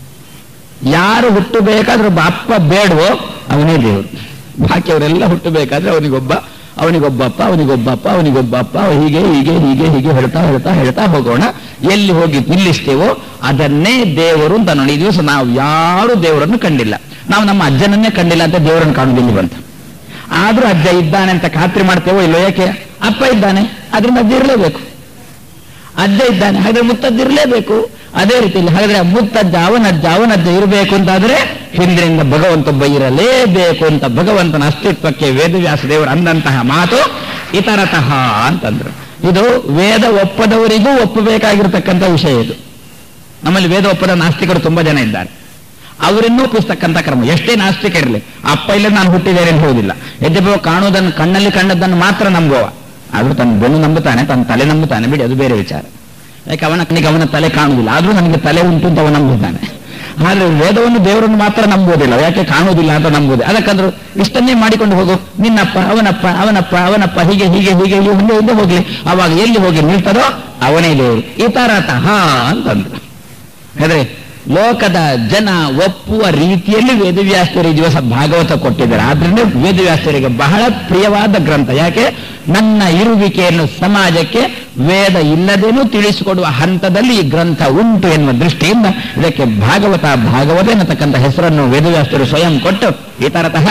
ಯಾರು ಹುಟ್ಟಬೇಕಾದ್ರೆ ಒಬ್ಬ ಅಪ್ಪ ಬೇಡವೋ ಅವನೇ ದೇವರು ಬಾಕಿಯವರೆಲ್ಲ ಹುಟ್ಟಬೇಕಾದ್ರೆ ಅವನಿಗೊಬ್ಬ ಅವನಿಗೊಬ್ಬಪ್ಪ ಅವನಿಗೊಬ್ಬಪ್ಪ ಅವನಿಗೊಬ್ಬಪ್ಪ ಹೀಗೆ ಹೀಗೆ ಹೀಗೆ ಹೀಗೆ ಹೇಳ್ತಾ ಹೇಳ್ತಾ ಹೇಳ್ತಾ ಹೋಗೋಣ ಎಲ್ಲಿ ಹೋಗಿ ನಿಲ್ಲಿಸ್ತೇವೋ ಅದನ್ನೇ ದೇವರು ಅಂತ ನೋಡಿ ಈ ದಿವಸ ನಾವು ಯಾರು ದೇವರನ್ನು ಕಂಡಿಲ್ಲ ನಾವು ನಮ್ಮ ಅಜ್ಜನನ್ನೇ ಕಂಡಿಲ್ಲ ಅಂತ ದೇವರನ್ನು ಕಾಣುವುದಿಲ್ಲ ಬಂತ ಆದ್ರೂ ಅಜ್ಜ ಇದ್ದಾನೆ ಅಂತ ಖಾತ್ರಿ ಮಾಡ್ತೇವೋ ಇಲ್ಲೋ ಯಾಕೆ ಅಪ್ಪ ಇದ್ದಾನೆ ಅದರಿಂದ ಅಜ್ಜ ಇರಲೇಬೇಕು ಅಜ್ಜ ಇದ್ದಾನೆ ಹಾಗಾದ್ರೆ ಮುತ್ತಜ್ಜ ಇರಲೇಬೇಕು ಅದೇ ರೀತಿಯಲ್ಲಿ ಹಾಗಾದ್ರೆ ಆ ಮುತ್ತಜ್ಜ ಅವನಜ್ಜ ಅವನಜ್ಜ ಇರಬೇಕು ಅಂತಾದ್ರೆ ಹಿಂದಿನಿಂದ ಭಗವಂತೊಬ್ಬ ಇರಲೇಬೇಕು ಅಂತ ಭಗವಂತನ ಅಸ್ತಿತ್ವಕ್ಕೆ ವೇದವ್ಯಾಸ ದೇವರು ಅಂದಂತಹ ಮಾತು ಇತರತಃ ಅಂತಂದ್ರು ಇದು ವೇದ ಒಪ್ಪದವರಿಗೂ ಒಪ್ಪಬೇಕಾಗಿರ್ತಕ್ಕಂಥ ವಿಷಯ ಇದು ನಮ್ಮಲ್ಲಿ ವೇದ ಒಪ್ಪದ ನಾಸ್ತಿಕರು ತುಂಬಾ ಜನ ಇದ್ದಾರೆ ಅವರನ್ನೂ ಒಪ್ಪಿಸ್ತಕ್ಕಂಥ ಕ್ರಮ ಎಷ್ಟೇ ನಾಸ್ತಿಕ ಇರಲಿ ಅಪ್ಪ ಇಲ್ಲ ನಾನು ಹುಟ್ಟಿದ್ದೇನೆ ಅಂತ ಹೇಳುವುದಿಲ್ಲ ಯದ್ಯಪ ಕಾಣುವುದನ್ನು ಕಣ್ಣಲ್ಲಿ ಕಂಡದ್ದನ್ನು ಮಾತ್ರ ನಂಬುವ ಆದ್ರೂ ತನ್ನ ಬೆನ್ನು ನಂಬುತ್ತಾನೆ ತನ್ನ ತಲೆ ನಂಬುತ್ತಾನೆ ಬಿಡಿ ಅದು ಬೇರೆ ವಿಚಾರ ಯಾಕೆ ಅವನ ಕಣ್ಣಿಗೆ ಅವನ ತಲೆ ಕಾಣುವುದಿಲ್ಲ ಆದ್ರೂ ನನಗೆ ತಲೆ ಉಂಟು ಅಂತ ಅವ ನಂಬುತ್ತಾನೆ ಆದ್ರೆ ವೇದವನ್ನು ದೇವರನ್ನು ಮಾತ್ರ ನಂಬುವುದಿಲ್ಲ ಯಾಕೆ ಕಾಣುವುದಿಲ್ಲ ಅಂತ ನಂಬುದು ಅದಕ್ಕಂದ್ರು ಇಷ್ಟನ್ನೇ ಮಾಡಿಕೊಂಡು ಹೋಗು ನಿನ್ನಪ್ಪ ಅವನಪ್ಪ ಅವನಪ್ಪ ಅವನಪ್ಪ ಹೀಗೆ ಹೀಗೆ ಹೀಗೆ ಹೀಗೆ ಮುಂದೆ ಮುಂದೆ ಹೋಗ್ಲಿ ಅವಾಗ ಎಲ್ಲಿ ಹೋಗಿ ನಿಲ್ತದೋ ಅವನೇ ದೇವರು ಈ ತರತಃ ಅಂತಂದ್ರು ಆದ್ರೆ ಲೋಕದ ಜನ ಒಪ್ಪುವ ರೀತಿಯಲ್ಲಿ ವೇದವ್ಯಾಸರು ಈ ದಿವಸ ಭಾಗವತ ಕೊಟ್ಟಿದ್ದಾರೆ ಆದ್ರಿಂದ ವೇದವ್ಯಾಸರಿಗೆ ಬಹಳ ಪ್ರಿಯವಾದ ಗ್ರಂಥ ಯಾಕೆ ನನ್ನ ಇರುವಿಕೆಯನ್ನು ಸಮಾಜಕ್ಕೆ ವೇದ ಇಲ್ಲದೇನೂ ತಿಳಿಸಿಕೊಡುವ ಹಂತದಲ್ಲಿ ಈ ಗ್ರಂಥ ಉಂಟು ಎನ್ನುವ ದೃಷ್ಟಿಯಿಂದ ಇದಕ್ಕೆ ಭಾಗವತ ಭಾಗವತ ಎನ್ನತಕ್ಕಂಥ ಹೆಸರನ್ನು ವೇದವ್ಯಾಸರು ಸ್ವಯಂ ಕೊಟ್ಟು ಈ ತರತಃ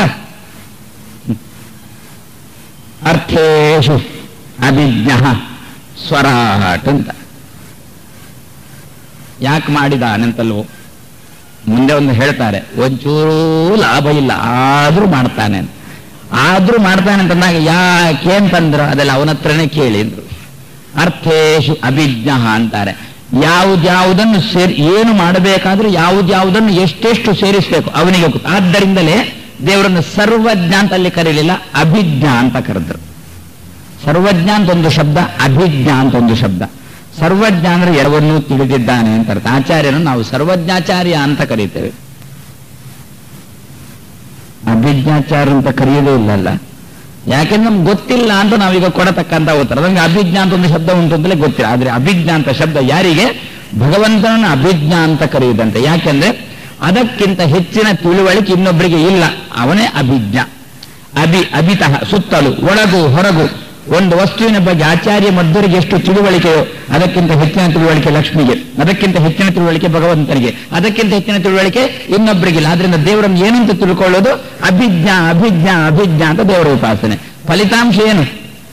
ಅರ್ಥೇಶು ಅಭಿಜ್ಞ ಸ್ವರಾಟ್ ಅಂತ ಯಾಕೆ ಮಾಡಿದಾನೆಂತಲ್ವೋ ಮುಂದೆ ಒಂದು ಹೇಳ್ತಾರೆ ಒಂಚೂರೂ ಲಾಭ ಇಲ್ಲ ಆದ್ರೂ ಮಾಡ್ತಾನೆ ಅಂತ. ಆದ್ರೂ ಮಾಡ್ತಾನೆ ಅಂತಂದಾಗ ಯಾಕೆ ಅಂತಂದ್ರು ಅದೆಲ್ಲ ಅವನ ಹತ್ರನೇ ಕೇಳಿದ್ರು ಅರ್ಥೇಶು ಅಭಿಜ್ಞ ಅಂತಾರೆ ಯಾವುದ್ಯಾವುದನ್ನು ಸೇರಿ ಏನು ಮಾಡಬೇಕಾದ್ರೂ ಯಾವುದ್ಯಾವುದನ್ನು ಎಷ್ಟೆಷ್ಟು ಸೇರಿಸಬೇಕು ಅವನಿಗೆ ಗೊತ್ತು ಆದ್ದರಿಂದಲೇ ದೇವರನ್ನು ಸರ್ವಜ್ಞ ಅಂತ ಅಲ್ಲಿ ಕರೀಲಿಲ್ಲ ಅಭಿಜ್ಞ ಅಂತ ಕರೆದ್ರು ಸರ್ವಜ್ಞ ಅಂತ ಒಂದು ಶಬ್ದ ಅಭಿಜ್ಞ ಅಂತ ಒಂದು ಶಬ್ದ ಸರ್ವಜ್ಞ ಅಂದ್ರೆ ಎರವನ್ನೂ ತಿಳಿದಿದ್ದಾನೆ ಅಂತ ಅರ್ಥ ಆಚಾರ್ಯನು ನಾವು ಸರ್ವಜ್ಞಾಚಾರ್ಯ ಅಂತ ಕರೀತೇವೆ ಅಭಿಜ್ಞಾಚಾರ್ಯ ಅಂತ ಕರೆಯೋದೇ ಇಲ್ಲಲ್ಲ ಯಾಕೆಂದ್ರೆ ನಮ್ಗೆ ಗೊತ್ತಿಲ್ಲ ಅಂತ ನಾವೀಗ ಕೊಡತಕ್ಕಂತ ಉತ್ತರ ನಮ್ಗೆ ಅಭಿಜ್ಞಾ ಅಂತ ಒಂದು ಶಬ್ದ ಉಂಟು ಅಂತಲೇ ಗೊತ್ತಿಲ್ಲ ಆದ್ರೆ ಅಭಿಜ್ಞಾ ಅಂತ ಶಬ್ದ ಯಾರಿಗೆ ಭಗವಂತನನ್ನು ಅಭಿಜ್ಞಾ ಅಂತ ಕರೆಯುವುದಂತೆ ಯಾಕೆಂದ್ರೆ ಅದಕ್ಕಿಂತ ಹೆಚ್ಚಿನ ತಿಳುವಳಿಕೆ ಇನ್ನೊಬ್ಬರಿಗೆ ಇಲ್ಲ ಅವನೇ ಅಭಿಜ್ಞ ಅಭಿ ಅಭಿತಃ ಸುತ್ತಲೂ ಒಳಗು ಹೊರಗು ಒಂದು ವಸ್ತುವಿನ ಬಗ್ಗೆ ಆಚಾರ್ಯ ಮಧ್ವರಿಗೆ ಎಷ್ಟು ತಿಳುವಳಿಕೆಯೋ ಅದಕ್ಕಿಂತ ಹೆಚ್ಚಿನ ತಿಳುವಳಿಕೆ ಲಕ್ಷ್ಮಿಗೆ ಅದಕ್ಕಿಂತ ಹೆಚ್ಚಿನ ತಿಳುವಳಿಕೆ ಭಗವಂತನಿಗೆ ಅದಕ್ಕಿಂತ ಹೆಚ್ಚಿನ ತಿಳುವಳಿಕೆ ಇನ್ನೊಬ್ಬರಿಗಿಲ್ಲ ಆದ್ರಿಂದ ದೇವರನ್ನು ಏನಂತ ತಿಳ್ಕೊಳ್ಳೋದು ಅಭಿಜ್ಞಾ ಅಭಿಜ್ಞಾ ಅಭಿಜ್ಞಾ ಅಂತ ದೇವರ ಉಪಾಸನೆ ಫಲಿತಾಂಶ ಏನು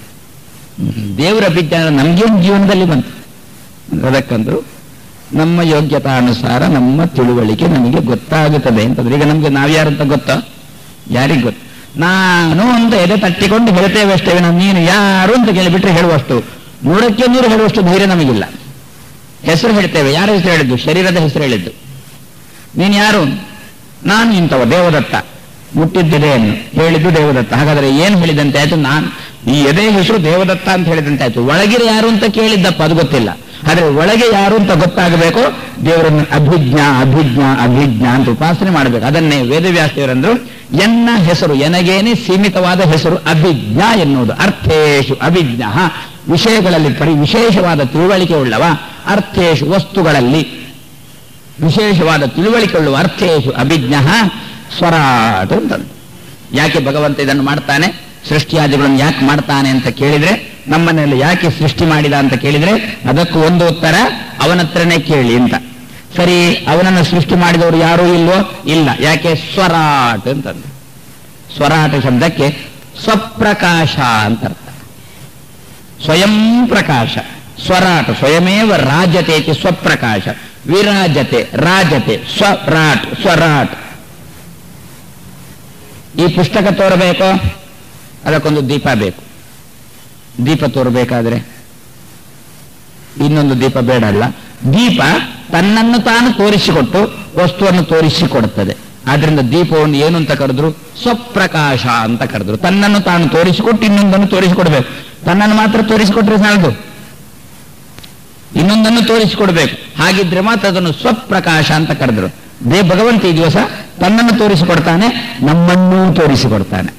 ದೇವರ ಅಭಿಜ್ಞಾನ ನಮ್ಗೇನು ಜೀವನದಲ್ಲಿ ಬಂತು ಅದಕ್ಕಂದ್ರು ನಮ್ಮ ಯೋಗ್ಯತಾನುಸಾರ ನಮ್ಮ ತಿಳುವಳಿಕೆ ನಮಗೆ ಗೊತ್ತಾಗುತ್ತದೆ ಅಂತಂದ್ರೆ ಈಗ ನಮ್ಗೆ ನಾವ್ಯಾರಂತ ಗೊತ್ತಾ ಯಾರಿಗೆ ಗೊತ್ತು ನಾನು ಅಂತ ಎದೆ ತಟ್ಟಿಕೊಂಡು ಹೇಳ್ತೇವೆ ಅಷ್ಟೇ ನಾವು ನೀನು ಯಾರು ಅಂತ ಕೇಳಿಬಿಟ್ರೆ ಹೇಳುವಷ್ಟು ನೂರಕ್ಕೆ ನೂರು ಹೇಳುವಷ್ಟು ಧೈರ್ಯ ನಮಗಿಲ್ಲ ಹೆಸರು ಹೇಳ್ತೇವೆ ಯಾರ ಹೆಸರು ಹೇಳಿದ್ದು ಶರೀರದ ಹೆಸರು ಹೇಳಿದ್ದು ನೀನು ಯಾರು ನಾನು ಇಂಥವ ದೇವದತ್ತ ಮುಟ್ಟಿದ್ದೆದೆಯನ್ನು ಹೇಳಿದ್ದು ದೇವದತ್ತ ಹಾಗಾದ್ರೆ ಏನು ಹೇಳಿದಂತೆ ಆಯ್ತು ನಾನು ಈ ಎದೆ ಹೆಸರು ದೇವದತ್ತ ಅಂತ ಹೇಳಿದಂತೆ ಆಯ್ತು ಒಳಗಿರ ಯಾರು ಅಂತ ಕೇಳಿದ್ದಪ್ಪ ಅದು ಗೊತ್ತಿಲ್ಲ ಆದ್ರೆ ಒಳಗೆ ಯಾರು ಅಂತ ಗೊತ್ತಾಗಬೇಕು ದೇವರನ್ನು ಅಭಿಜ್ಞಾ ಅಭಿಜ್ಞಾ ಅಭಿಜ್ಞಾ ಅಂತ ಉಪಾಸನೆ ಮಾಡಬೇಕು ಅದನ್ನೇ ವೇದವ್ಯಾಸದೇವರಂದ್ರು ಎನ್ನ ಹೆಸರು ಎನಗೇನೆ ಸೀಮಿತವಾದ ಹೆಸರು ಅಭಿಜ್ಞಾ ಎನ್ನುವುದು ಅರ್ಥೇಶು ಅಭಿಜ್ಞ ವಿಷಯಗಳಲ್ಲಿ ಪರಿ ವಿಶೇಷವಾದ ತಿಳುವಳಿಕೆ ಉಳ್ಳವ ಅರ್ಥೇಶು ವಸ್ತುಗಳಲ್ಲಿ ವಿಶೇಷವಾದ ತಿಳುವಳಿಕೆ ಉಳ್ಳುವ ಅರ್ಥೇಶು ಅಭಿಜ್ಞ ಸ್ವರಾಟ್ ಅಂತಂದು ಯಾಕೆ ಭಗವಂತ ಇದನ್ನು ಮಾಡ್ತಾನೆ ಸೃಷ್ಟಿಯಾದಿಗಳನ್ನು ಯಾಕೆ ಮಾಡ್ತಾನೆ ಅಂತ ಕೇಳಿದ್ರೆ ನಮ್ಮನ್ನೆಲ್ಲ ಯಾಕೆ ಸೃಷ್ಟಿ ಮಾಡಿದ ಅಂತ ಕೇಳಿದ್ರೆ ಅದಕ್ಕೂ ಒಂದು ಉತ್ತರ ಅವನ ಹತ್ರನೇ ಕೇಳಿ ಅಂತ ಸರಿ ಅವನನ್ನು ಸೃಷ್ಟಿ ಮಾಡಿದವರು ಯಾರೂ ಇಲ್ವೋ ಇಲ್ಲ ಯಾಕೆ ಸ್ವರಾಟ್ ಅಂತಂದು ಸ್ವರಾಟ ಶಬ್ದಕ್ಕೆ ಸ್ವಪ್ರಕಾಶ ಅಂತ ಅರ್ಥ ಸ್ವಯಂ ಪ್ರಕಾಶ ಸ್ವರಾಟ ಸ್ವಯಮೇವ ರಾಜತೆ ಇತಿ ಸ್ವಪ್ರಕಾಶ ವಿರಾಜತೆ ರಾಜತೆ ಸ್ವರಾಟ್ ಸ್ವರಾಟ್ ಈ ಪುಸ್ತಕ ತೋರಬೇಕು ಅದಕ್ಕೊಂದು ದೀಪ ಬೇಕು ದೀಪ ತೋರಬೇಕಾದ್ರೆ ಇನ್ನೊಂದು ದೀಪ ಬೇಡ ಅಲ್ಲ ದೀಪ ತನ್ನನ್ನು ತಾನು ತೋರಿಸಿಕೊಟ್ಟು ವಸ್ತುವನ್ನು ತೋರಿಸಿಕೊಡುತ್ತದೆ ಆದ್ರಿಂದ ದೀಪವನ್ನು ಏನು ಅಂತ ಕರೆದ್ರು ಸ್ವಪ್ರಕಾಶ ಅಂತ ಕರೆದ್ರು ತನ್ನನ್ನು ತಾನು ತೋರಿಸಿಕೊಟ್ಟು ಇನ್ನೊಂದನ್ನು ತೋರಿಸಿಕೊಡ್ಬೇಕು ತನ್ನನ್ನು ಮಾತ್ರ ತೋರಿಸಿಕೊಟ್ರೆ ಸಾಲದು ಇನ್ನೊಂದನ್ನು ತೋರಿಸಿಕೊಡ್ಬೇಕು ಹಾಗಿದ್ರೆ ಮಾತ್ರ ಅದನ್ನು ಸ್ವಪ್ರಕಾಶ ಅಂತ ಕರೆದ್ರು ದೇ ಭಗವಂತ ಈ ದಿವಸ ತನ್ನನ್ನು ತೋರಿಸಿಕೊಡ್ತಾನೆ ನಮ್ಮನ್ನೂ ತೋರಿಸಿಕೊಡ್ತಾನೆ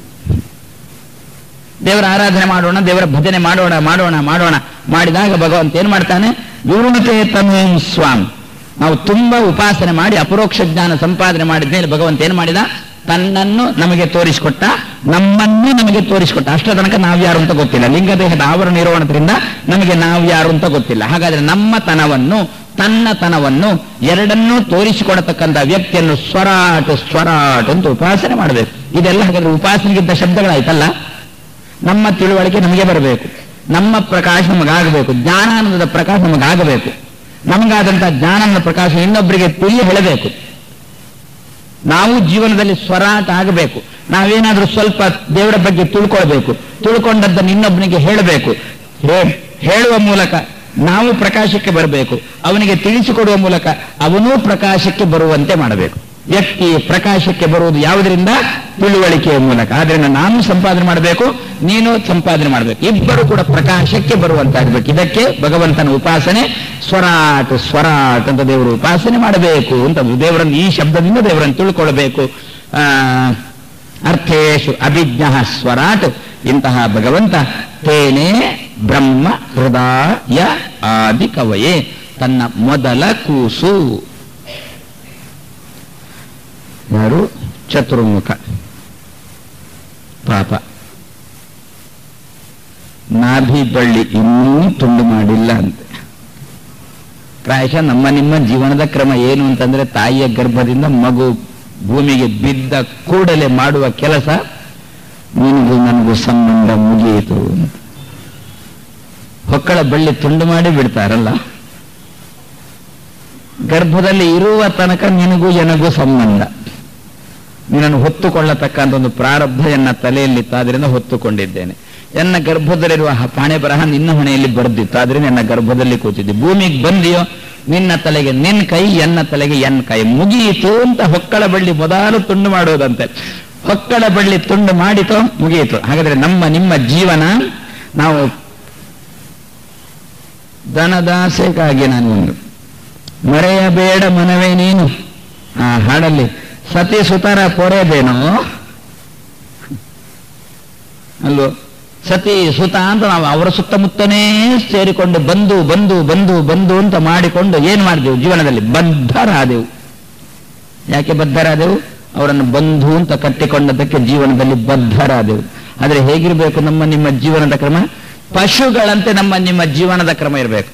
ದೇವರ ಆರಾಧನೆ ಮಾಡೋಣ ದೇವರ ಭಜನೆ ಮಾಡೋಣ ಮಾಡೋಣ ಮಾಡೋಣ ಮಾಡಿದಾಗ ಭಗವಂತ ಏನ್ ಮಾಡ್ತಾನೆ ವಿವೃಣತೆ ತನು ಸ್ವಾಮಿ ನಾವು ತುಂಬಾ ಉಪಾಸನೆ ಮಾಡಿ ಅಪರೋಕ್ಷ ಜ್ಞಾನ ಸಂಪಾದನೆ ಮಾಡಿದ ಮೇಲೆ ಭಗವಂತ ಏನ್ ಮಾಡಿದ ತನ್ನನ್ನು ನಮಗೆ ತೋರಿಸಿಕೊಟ್ಟ ನಮ್ಮನ್ನು ನಮಗೆ ತೋರಿಸಿಕೊಟ್ಟ ಅಷ್ಟರ ತನಕ ನಾವ್ಯಾರು ಅಂತ ಗೊತ್ತಿಲ್ಲ ಲಿಂಗದೇಹದ ಆವರಣ ಇರೋಣದ್ರಿಂದ ನಮಗೆ ನಾವ್ಯಾರು ಅಂತ ಗೊತ್ತಿಲ್ಲ ಹಾಗಾದ್ರೆ ನಮ್ಮ ತನವನ್ನು ತನ್ನ ತನವನ್ನು ಎರಡನ್ನೂ ತೋರಿಸಿಕೊಡತಕ್ಕಂಥ ವ್ಯಕ್ತಿಯನ್ನು ಸ್ವರಾಟ್ ಸ್ವರಾಟ್ ಅಂತ ಉಪಾಸನೆ ಮಾಡಬೇಕು ಇದೆಲ್ಲ ಹಾಗಾದ್ರೆ ಉಪಾಸನೆಗಿದ್ದ ಶಬ್ದಗಳಾಯ್ತಲ್ಲ ನಮ್ಮ ತಿಳುವಳಿಕೆ ನಮಗೆ ಬರಬೇಕು ನಮ್ಮ ಪ್ರಕಾಶ ನಮಗಾಗಬೇಕು ಜ್ಞಾನಾನಂದದ ಪ್ರಕಾಶ ನಮಗಾಗಬೇಕು ನಮಗಾದಂತಹ ಜ್ಞಾನದ ಪ್ರಕಾಶ ಇನ್ನೊಬ್ಬರಿಗೆ ತಿಳಿ ಹೇಳಬೇಕು ನಾವು ಜೀವನದಲ್ಲಿ ಸ್ವರಾಟ ಆಗಬೇಕು ನಾವೇನಾದ್ರೂ ಸ್ವಲ್ಪ ದೇವರ ಬಗ್ಗೆ ತಿಳ್ಕೊಳ್ಬೇಕು ತಿಳ್ಕೊಂಡದ್ದನ್ನು ಇನ್ನೊಬ್ಬನಿಗೆ ಹೇಳಬೇಕು ಹೇ- ಹೇಳುವ ಮೂಲಕ ನಾವು ಪ್ರಕಾಶಕ್ಕೆ ಬರಬೇಕು ಅವನಿಗೆ ತಿಳಿಸಿಕೊಡುವ ಮೂಲಕ ಅವನೂ ಪ್ರಕಾಶಕ್ಕೆ ಬರುವಂತೆ ಮಾಡಬೇಕು ವ್ಯಕ್ತಿ ಪ್ರಕಾಶಕ್ಕೆ ಬರುವುದು ಯಾವುದರಿಂದ ತಿಳುವಳಿಕೆಯ ಮೂಲಕ ಆದ್ರಿಂದ ನಾನು ಸಂಪಾದನೆ ಮಾಡಬೇಕು ನೀನು ಸಂಪಾದನೆ ಮಾಡಬೇಕು ಇಬ್ಬರು ಕೂಡ ಪ್ರಕಾಶಕ್ಕೆ ಬರುವಂತಾಗಬೇಕು ಇದಕ್ಕೆ ಭಗವಂತನ ಉಪಾಸನೆ ಸ್ವರಾಟ್ ಸ್ವರಾಟ್ ಅಂತ ದೇವರು ಉಪಾಸನೆ ಮಾಡಬೇಕು ಅಂತ ದೇವರನ್ನು ಈ ಶಬ್ದದಿಂದ ದೇವರನ್ನು ತಿಳ್ಕೊಳ್ಬೇಕು ಆ ಅರ್ಥೇಶು ಅಭಿಜ್ಞ ಸ್ವರಾಟ್ ಇಂತಹ ಭಗವಂತ ತೇನೇ ಬ್ರಹ್ಮ ಹೃದಯ ಆದಿ ಕವಯೇ ತನ್ನ ಮೊದಲ ಕೂಸು ಯಾರು ಚತುರ್ಮುಖ ಪಾಪ ನಾಭಿ ಬಳ್ಳಿ ಇನ್ನೂ ತುಂಡು ಮಾಡಿಲ್ಲ ಅಂತೆ ಪ್ರಾಯಶಃ ನಮ್ಮ ನಿಮ್ಮ ಜೀವನದ ಕ್ರಮ ಏನು ಅಂತಂದ್ರೆ ತಾಯಿಯ ಗರ್ಭದಿಂದ ಮಗು ಭೂಮಿಗೆ ಬಿದ್ದ ಕೂಡಲೇ ಮಾಡುವ ಕೆಲಸ ನಿನಗೂ ನನಗೂ ಸಂಬಂಧ ಮುಗಿಯಿತು ಅಂತ ಹೊಕ್ಕಳ ಬಳ್ಳಿ ತುಂಡು ಮಾಡಿ ಬಿಡ್ತಾರಲ್ಲ ಗರ್ಭದಲ್ಲಿ ಇರುವ ತನಕ ನಿನಗೂ ಎನಗೂ ಸಂಬಂಧ ನಿನ್ನನ್ನು ಹೊತ್ತುಕೊಳ್ಳತಕ್ಕಂಥ ಒಂದು ಪ್ರಾರಬ್ಧ ಎನ್ನ ತಲೆಯಲ್ಲಿತ್ತು ಆದ್ರಿಂದ ಹೊತ್ತುಕೊಂಡಿದ್ದೇನೆ ಎನ್ನ ಗರ್ಭದಲ್ಲಿರುವ ಹ- ಪಾಣೆ ಬರಹ ನಿನ್ನ ಹೊಣೆಯಲ್ಲಿ ಬರೆದಿತ್ತು ಆದ್ರಿಂದ ನನ್ನ ಗರ್ಭದಲ್ಲಿ ಕೂತಿದ್ದೆ ಭೂಮಿಗೆ ಬಂದಿಯೋ ನಿನ್ನ ತಲೆಗೆ ನಿನ್ನ ಕೈ ಎನ್ನ ತಲೆಗೆ ಎನ್ನ ಕೈ ಮುಗಿಯಿತು ಅಂತ ಹೊಕ್ಕಳ ಬಳ್ಳಿ ಮೊದಲು ತುಂಡು ಮಾಡೋದಂತೆ ಹೊಕ್ಕಳ ಬಳ್ಳಿ ತುಂಡು ಮಾಡಿತೋ ಮುಗಿಯಿತು ಹಾಗಾದ್ರೆ ನಮ್ಮ ನಿಮ್ಮ ಜೀವನ ನಾವು ದನದಾಸೆಗಾಗಿ ನಾನು ಒಂದು ಮರೆಯಬೇಡ ಮನವೇ ನೀನು ಆ ಹಾಡಲ್ಲಿ ಸತಿ ಸುತರ ಪೊರೆದೇನೋ ಅಲ್ವೋ ಸತಿ ಸುತ ಅಂತ ನಾವು ಅವರ ಸುತ್ತಮುತ್ತನೇ ಸೇರಿಕೊಂಡು ಬಂದು ಬಂದು ಬಂದು ಬಂದು ಅಂತ ಮಾಡಿಕೊಂಡು ಏನ್ ಮಾಡಿದೆವು ಜೀವನದಲ್ಲಿ ಬದ್ಧರಾದೆವು ಯಾಕೆ ಬದ್ಧರಾದೆವು ಅವರನ್ನು ಬಂಧು ಅಂತ ಕಟ್ಟಿಕೊಂಡದಕ್ಕೆ ಜೀವನದಲ್ಲಿ ಬದ್ಧರಾದೆವು ಆದ್ರೆ ಹೇಗಿರಬೇಕು ನಮ್ಮ ನಿಮ್ಮ ಜೀವನದ ಕ್ರಮ ಪಶುಗಳಂತೆ ನಮ್ಮ ನಿಮ್ಮ ಜೀವನದ ಕ್ರಮ ಇರಬೇಕು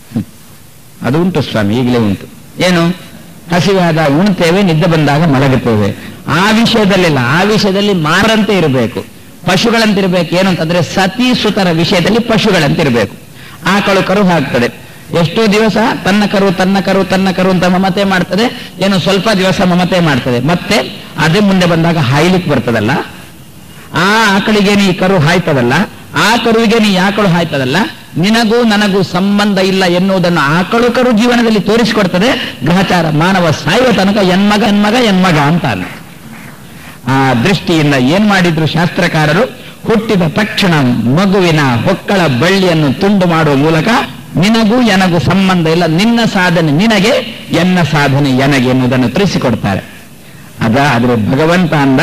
ಅದು ಉಂಟು ಸ್ವಾಮಿ ಈಗಲೇ ಉಂಟು ಏನು ಹಸಿವಾದ ಉಣ್ತೇವೆ ನಿದ್ದೆ ಬಂದಾಗ ಮಲಗುತ್ತೇವೆ ಆ ವಿಷಯದಲ್ಲಿಲ್ಲ ಆ ವಿಷಯದಲ್ಲಿ ಮಾರಂತೆ ಇರಬೇಕು ಪಶುಗಳಂತೆ ಇರಬೇಕು ಏನು ಅಂತಂದ್ರೆ ಸತಿ ಸುತರ ವಿಷಯದಲ್ಲಿ ಪಶುಗಳಂತೆ ಇರಬೇಕು ಆಕಳು ಕರು ಹಾಕ್ತದೆ ಎಷ್ಟೋ ದಿವಸ ತನ್ನ ಕರು ತನ್ನ ಕರು ತನ್ನ ಕರು ಅಂತ ಮಮತೆ ಮಾಡ್ತದೆ ಏನು ಸ್ವಲ್ಪ ದಿವಸ ಮಮತೆ ಮಾಡ್ತದೆ ಮತ್ತೆ ಅದೇ ಮುಂದೆ ಬಂದಾಗ ಹಾಯ್ಲಿಕ್ಕೆ ಬರ್ತದಲ್ಲ ಆ ಆಕಳಿಗೆ ನೀ ಕರು ಹಾಯ್ತದಲ್ಲ ಆ ಕರುವಿಗೆ ನೀ ಆಕಳು ಹಾಯ್ತದಲ್ಲ ನಿನಗೂ ನನಗೂ ಸಂಬಂಧ ಇಲ್ಲ ಎನ್ನುವುದನ್ನು ಆಕಳು ಕರು ಜೀವನದಲ್ಲಿ ತೋರಿಸಿಕೊಡ್ತದೆ ಗ್ರಹಚಾರ ಮಾನವ ಸಾಯುವ ತನಕ ಎನ್ಮಗ ಎನ್ಮಗ ಎನ್ಮಗ ಅಂತ ಅಲ್ಲ ಆ ದೃಷ್ಟಿಯಿಂದ ಏನ್ ಮಾಡಿದ್ರು ಶಾಸ್ತ್ರಕಾರರು ಹುಟ್ಟಿದ ತಕ್ಷಣ ಮಗುವಿನ ಹೊಕ್ಕಳ ಬಳ್ಳಿಯನ್ನು ತುಂಡು ಮಾಡುವ ಮೂಲಕ ನಿನಗೂ ಎನಗೂ ಸಂಬಂಧ ಇಲ್ಲ ನಿನ್ನ ಸಾಧನೆ ನಿನಗೆ ಎನ್ನ ಸಾಧನೆ ಎನಗೆ ಎನ್ನುವುದನ್ನು ತಿಳಿಸಿಕೊಡ್ತಾರೆ ಅದ ಆದ್ರೆ ಭಗವಂತ ಅಂದ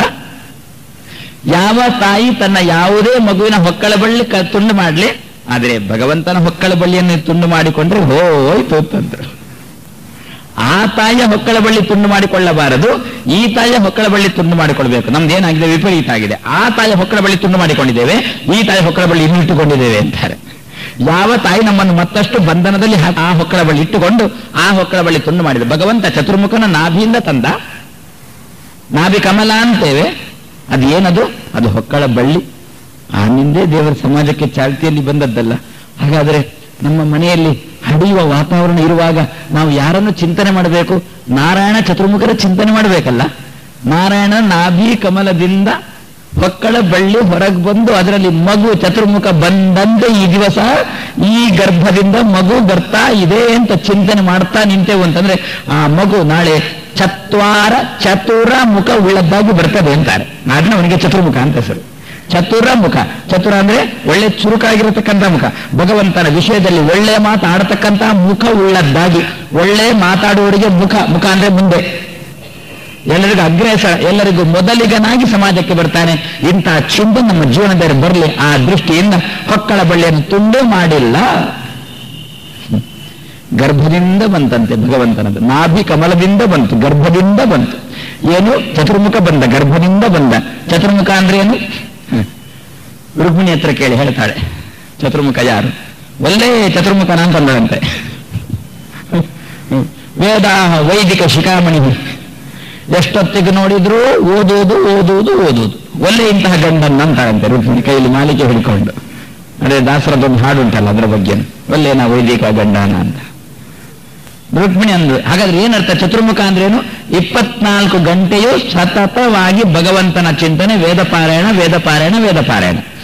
ಯಾವ ತಾಯಿ ತನ್ನ ಯಾವುದೇ ಮಗುವಿನ ಹೊಕ್ಕಳ ಬಳ್ಳಿ ಕ- ತುಂಡು ಮಾಡ್ಲಿ ಆದ್ರೆ ಭಗವಂತನ ಹೊಕ್ಕಳ ಬಳ್ಳಿಯನ್ನು ತುಂಡು ಮಾಡಿಕೊಂಡ್ರೆ ಹೋಯ್ತು ಅಂತಂದ್ರು ಆ ತಾಯಿಯ ಹೊಕ್ಕಳ ಬಳ್ಳಿ ತುಂಡು ಮಾಡಿಕೊಳ್ಳಬಾರದು ಈ ತಾಯಿಯ ಹೊಕ್ಕಳ ಬಳ್ಳಿ ತುಂಡು ಮಾಡಿಕೊಳ್ಬೇಕು ನಮ್ದು ಏನಾಗಿದೆ ವಿಪರೀತ ಆಗಿದೆ ಆ ತಾಯಿಯ ಹೊಕ್ಕಳ ಬಳ್ಳಿ ತುಂಡು ಮಾಡಿಕೊಂಡಿದ್ದೇವೆ ಈ ತಾಯಿಯ ಹೊಕ್ಕಳ ಬಳ್ಳಿ ಇನ್ನೂ ಇಟ್ಟುಕೊಂಡಿದ್ದೇವೆ ಅಂತಾರೆ ಯಾವ ತಾಯಿ ನಮ್ಮನ್ನು ಮತ್ತಷ್ಟು ಬಂಧನದಲ್ಲಿ ಹಾ- ಆ ಹೊಕ್ಕಳ ಬಳ್ಳಿ ಇಟ್ಟುಕೊಂಡು ಆ ಹೊಕ್ಕಳ ಬಳ್ಳಿ ತುಂಡು ಮಾಡಿದೆ ಭಗವಂತ ಚತುರ್ಮುಖನ ನಾಭಿಯಿಂದ ತಂದ ನಾಭಿ ಕಮಲ ಅಂತೇವೆ ಅದು ಏನದು ಅದು ಹೊಕ್ಕಳ ಬಳ್ಳಿ ಆ ನಿಂದೇ ದೇವರ ಸಮಾಜಕ್ಕೆ ಚಾಲ್ತಿಯಲ್ಲಿ ಬಂದದ್ದಲ್ಲ ಹಾಗಾದ್ರೆ ನಮ್ಮ ಮನೆಯಲ್ಲಿ ಹಡಿಯುವ ವಾತಾವರಣ ಇರುವಾಗ ನಾವು ಯಾರನ್ನು ಚಿಂತನೆ ಮಾಡಬೇಕು ನಾರಾಯಣ ಚತುರ್ಮುಖರ ಚಿಂತನೆ ಮಾಡಬೇಕಲ್ಲ ನಾರಾಯಣ ನಾಭಿ ಕಮಲದಿಂದ ಹೊಕ್ಕಳ ಬಳ್ಳಿ ಹೊರಗೆ ಬಂದು ಅದರಲ್ಲಿ ಮಗು ಚತುರ್ಮುಖ ಬಂದಂತೆ ಈ ದಿವಸ ಈ ಗರ್ಭದಿಂದ ಮಗು ಬರ್ತಾ ಇದೆ ಅಂತ ಚಿಂತನೆ ಮಾಡ್ತಾ ನಿಂತೇವು ಅಂತಂದ್ರೆ ಆ ಮಗು ನಾಳೆ ಚತ್ವಾರ ಚತುರ ಮುಖ ಉಳ್ಳದ್ದಾಗಿ ಬರ್ತದೆ ಅಂತಾರೆ ಆದ್ರೆ ಅವನಿಗೆ ಚತುರ್ಮುಖ ಅಂತ ಹೆಸರು ಚತುರ ಮುಖ ಚತುರ ಅಂದ್ರೆ ಒಳ್ಳೆ ಚುರುಕಾಗಿರತಕ್ಕಂಥ ಮುಖ ಭಗವಂತನ ವಿಷಯದಲ್ಲಿ ಒಳ್ಳೆ ಮಾತಾಡತಕ್ಕಂಥ ಮುಖ ಉಳ್ಳದ್ದಾಗಿ ಒಳ್ಳೆ ಮಾತಾಡುವವರಿಗೆ ಮುಖ ಮುಖ ಅಂದ್ರೆ ಮುಂದೆ ಎಲ್ಲರಿಗೂ ಅಗ್ರೇಸರ ಎಲ್ಲರಿಗೂ ಮೊದಲಿಗನಾಗಿ ಸಮಾಜಕ್ಕೆ ಬರ್ತಾನೆ ಇಂತಹ ಚಿಂತೆ ನಮ್ಮ ಜೀವನದಲ್ಲಿ ಬರಲಿ ಆ ದೃಷ್ಟಿಯಿಂದ ಹೊಕ್ಕಳ ಬಳ್ಳಿಯನ್ನು ತುಂಡು ಮಾಡಿಲ್ಲ ಗರ್ಭದಿಂದ ಬಂತಂತೆ ಭಗವಂತನದು ನಾಭಿ ಕಮಲದಿಂದ ಬಂತು ಗರ್ಭದಿಂದ ಬಂತು ಏನು ಚತುರ್ಮುಖ ಬಂದ ಗರ್ಭದಿಂದ ಬಂದ ಚತುರ್ಮುಖ ಅಂದ್ರೆ ಏನು ಹ್ಮ್. ರುಕ್ಮಿಣಿ ಹತ್ರ ಕೇಳಿ ಹೇಳ್ತಾಳೆ ಚತುರ್ಮುಖ ಯಾರು ಒಳ್ಳೆ ಚತುರ್ಮುಖನ ಅಂತಂದಳಂತೆ ಹ್ಮ್. ವೇದ ವೈದಿಕ ಶಿಖಾಮಣಿ ಎಷ್ಟೊತ್ತಿಗೆ ನೋಡಿದ್ರು ಓದುವುದು ಓದುವುದು ಓದುವುದು ಒಳ್ಳೆ ಇಂತಹ ಗಂಡನ್ನ ಅಂತಾರಂತೆ ರುಕ್ಮಿಣಿ ಕೈಯಲ್ಲಿ ಮಾಲಿಕೆ ಹಿಡ್ಕೊಂಡು ಅದೇ ದಾಸರದೊಂದು ಹಾಡು ಉಂಟಲ್ಲ ಅದರ ಬಗ್ಗೆ ಒಳ್ಳೆ ನಾ ವೈದಿಕ ಗಂಡನ ಅಂತ ರುಕ್ಮಿಣಿ ಅಂದ್ರು ಹಾಗಾದ್ರೆ ಏನರ್ಥ ಚತುರ್ಮುಖ ಅಂದ್ರೇನು ಇಪ್ಪತ್ನಾಲ್ಕು ಗಂಟೆಯು ಸತತವಾಗಿ ಭಗವಂತನ ಚಿಂತನೆ ವೇದ ಪಾರಾಯಣ ವೇದ ಪಾರಾಯಣ ವೇದ ಪಾರಾಯಣ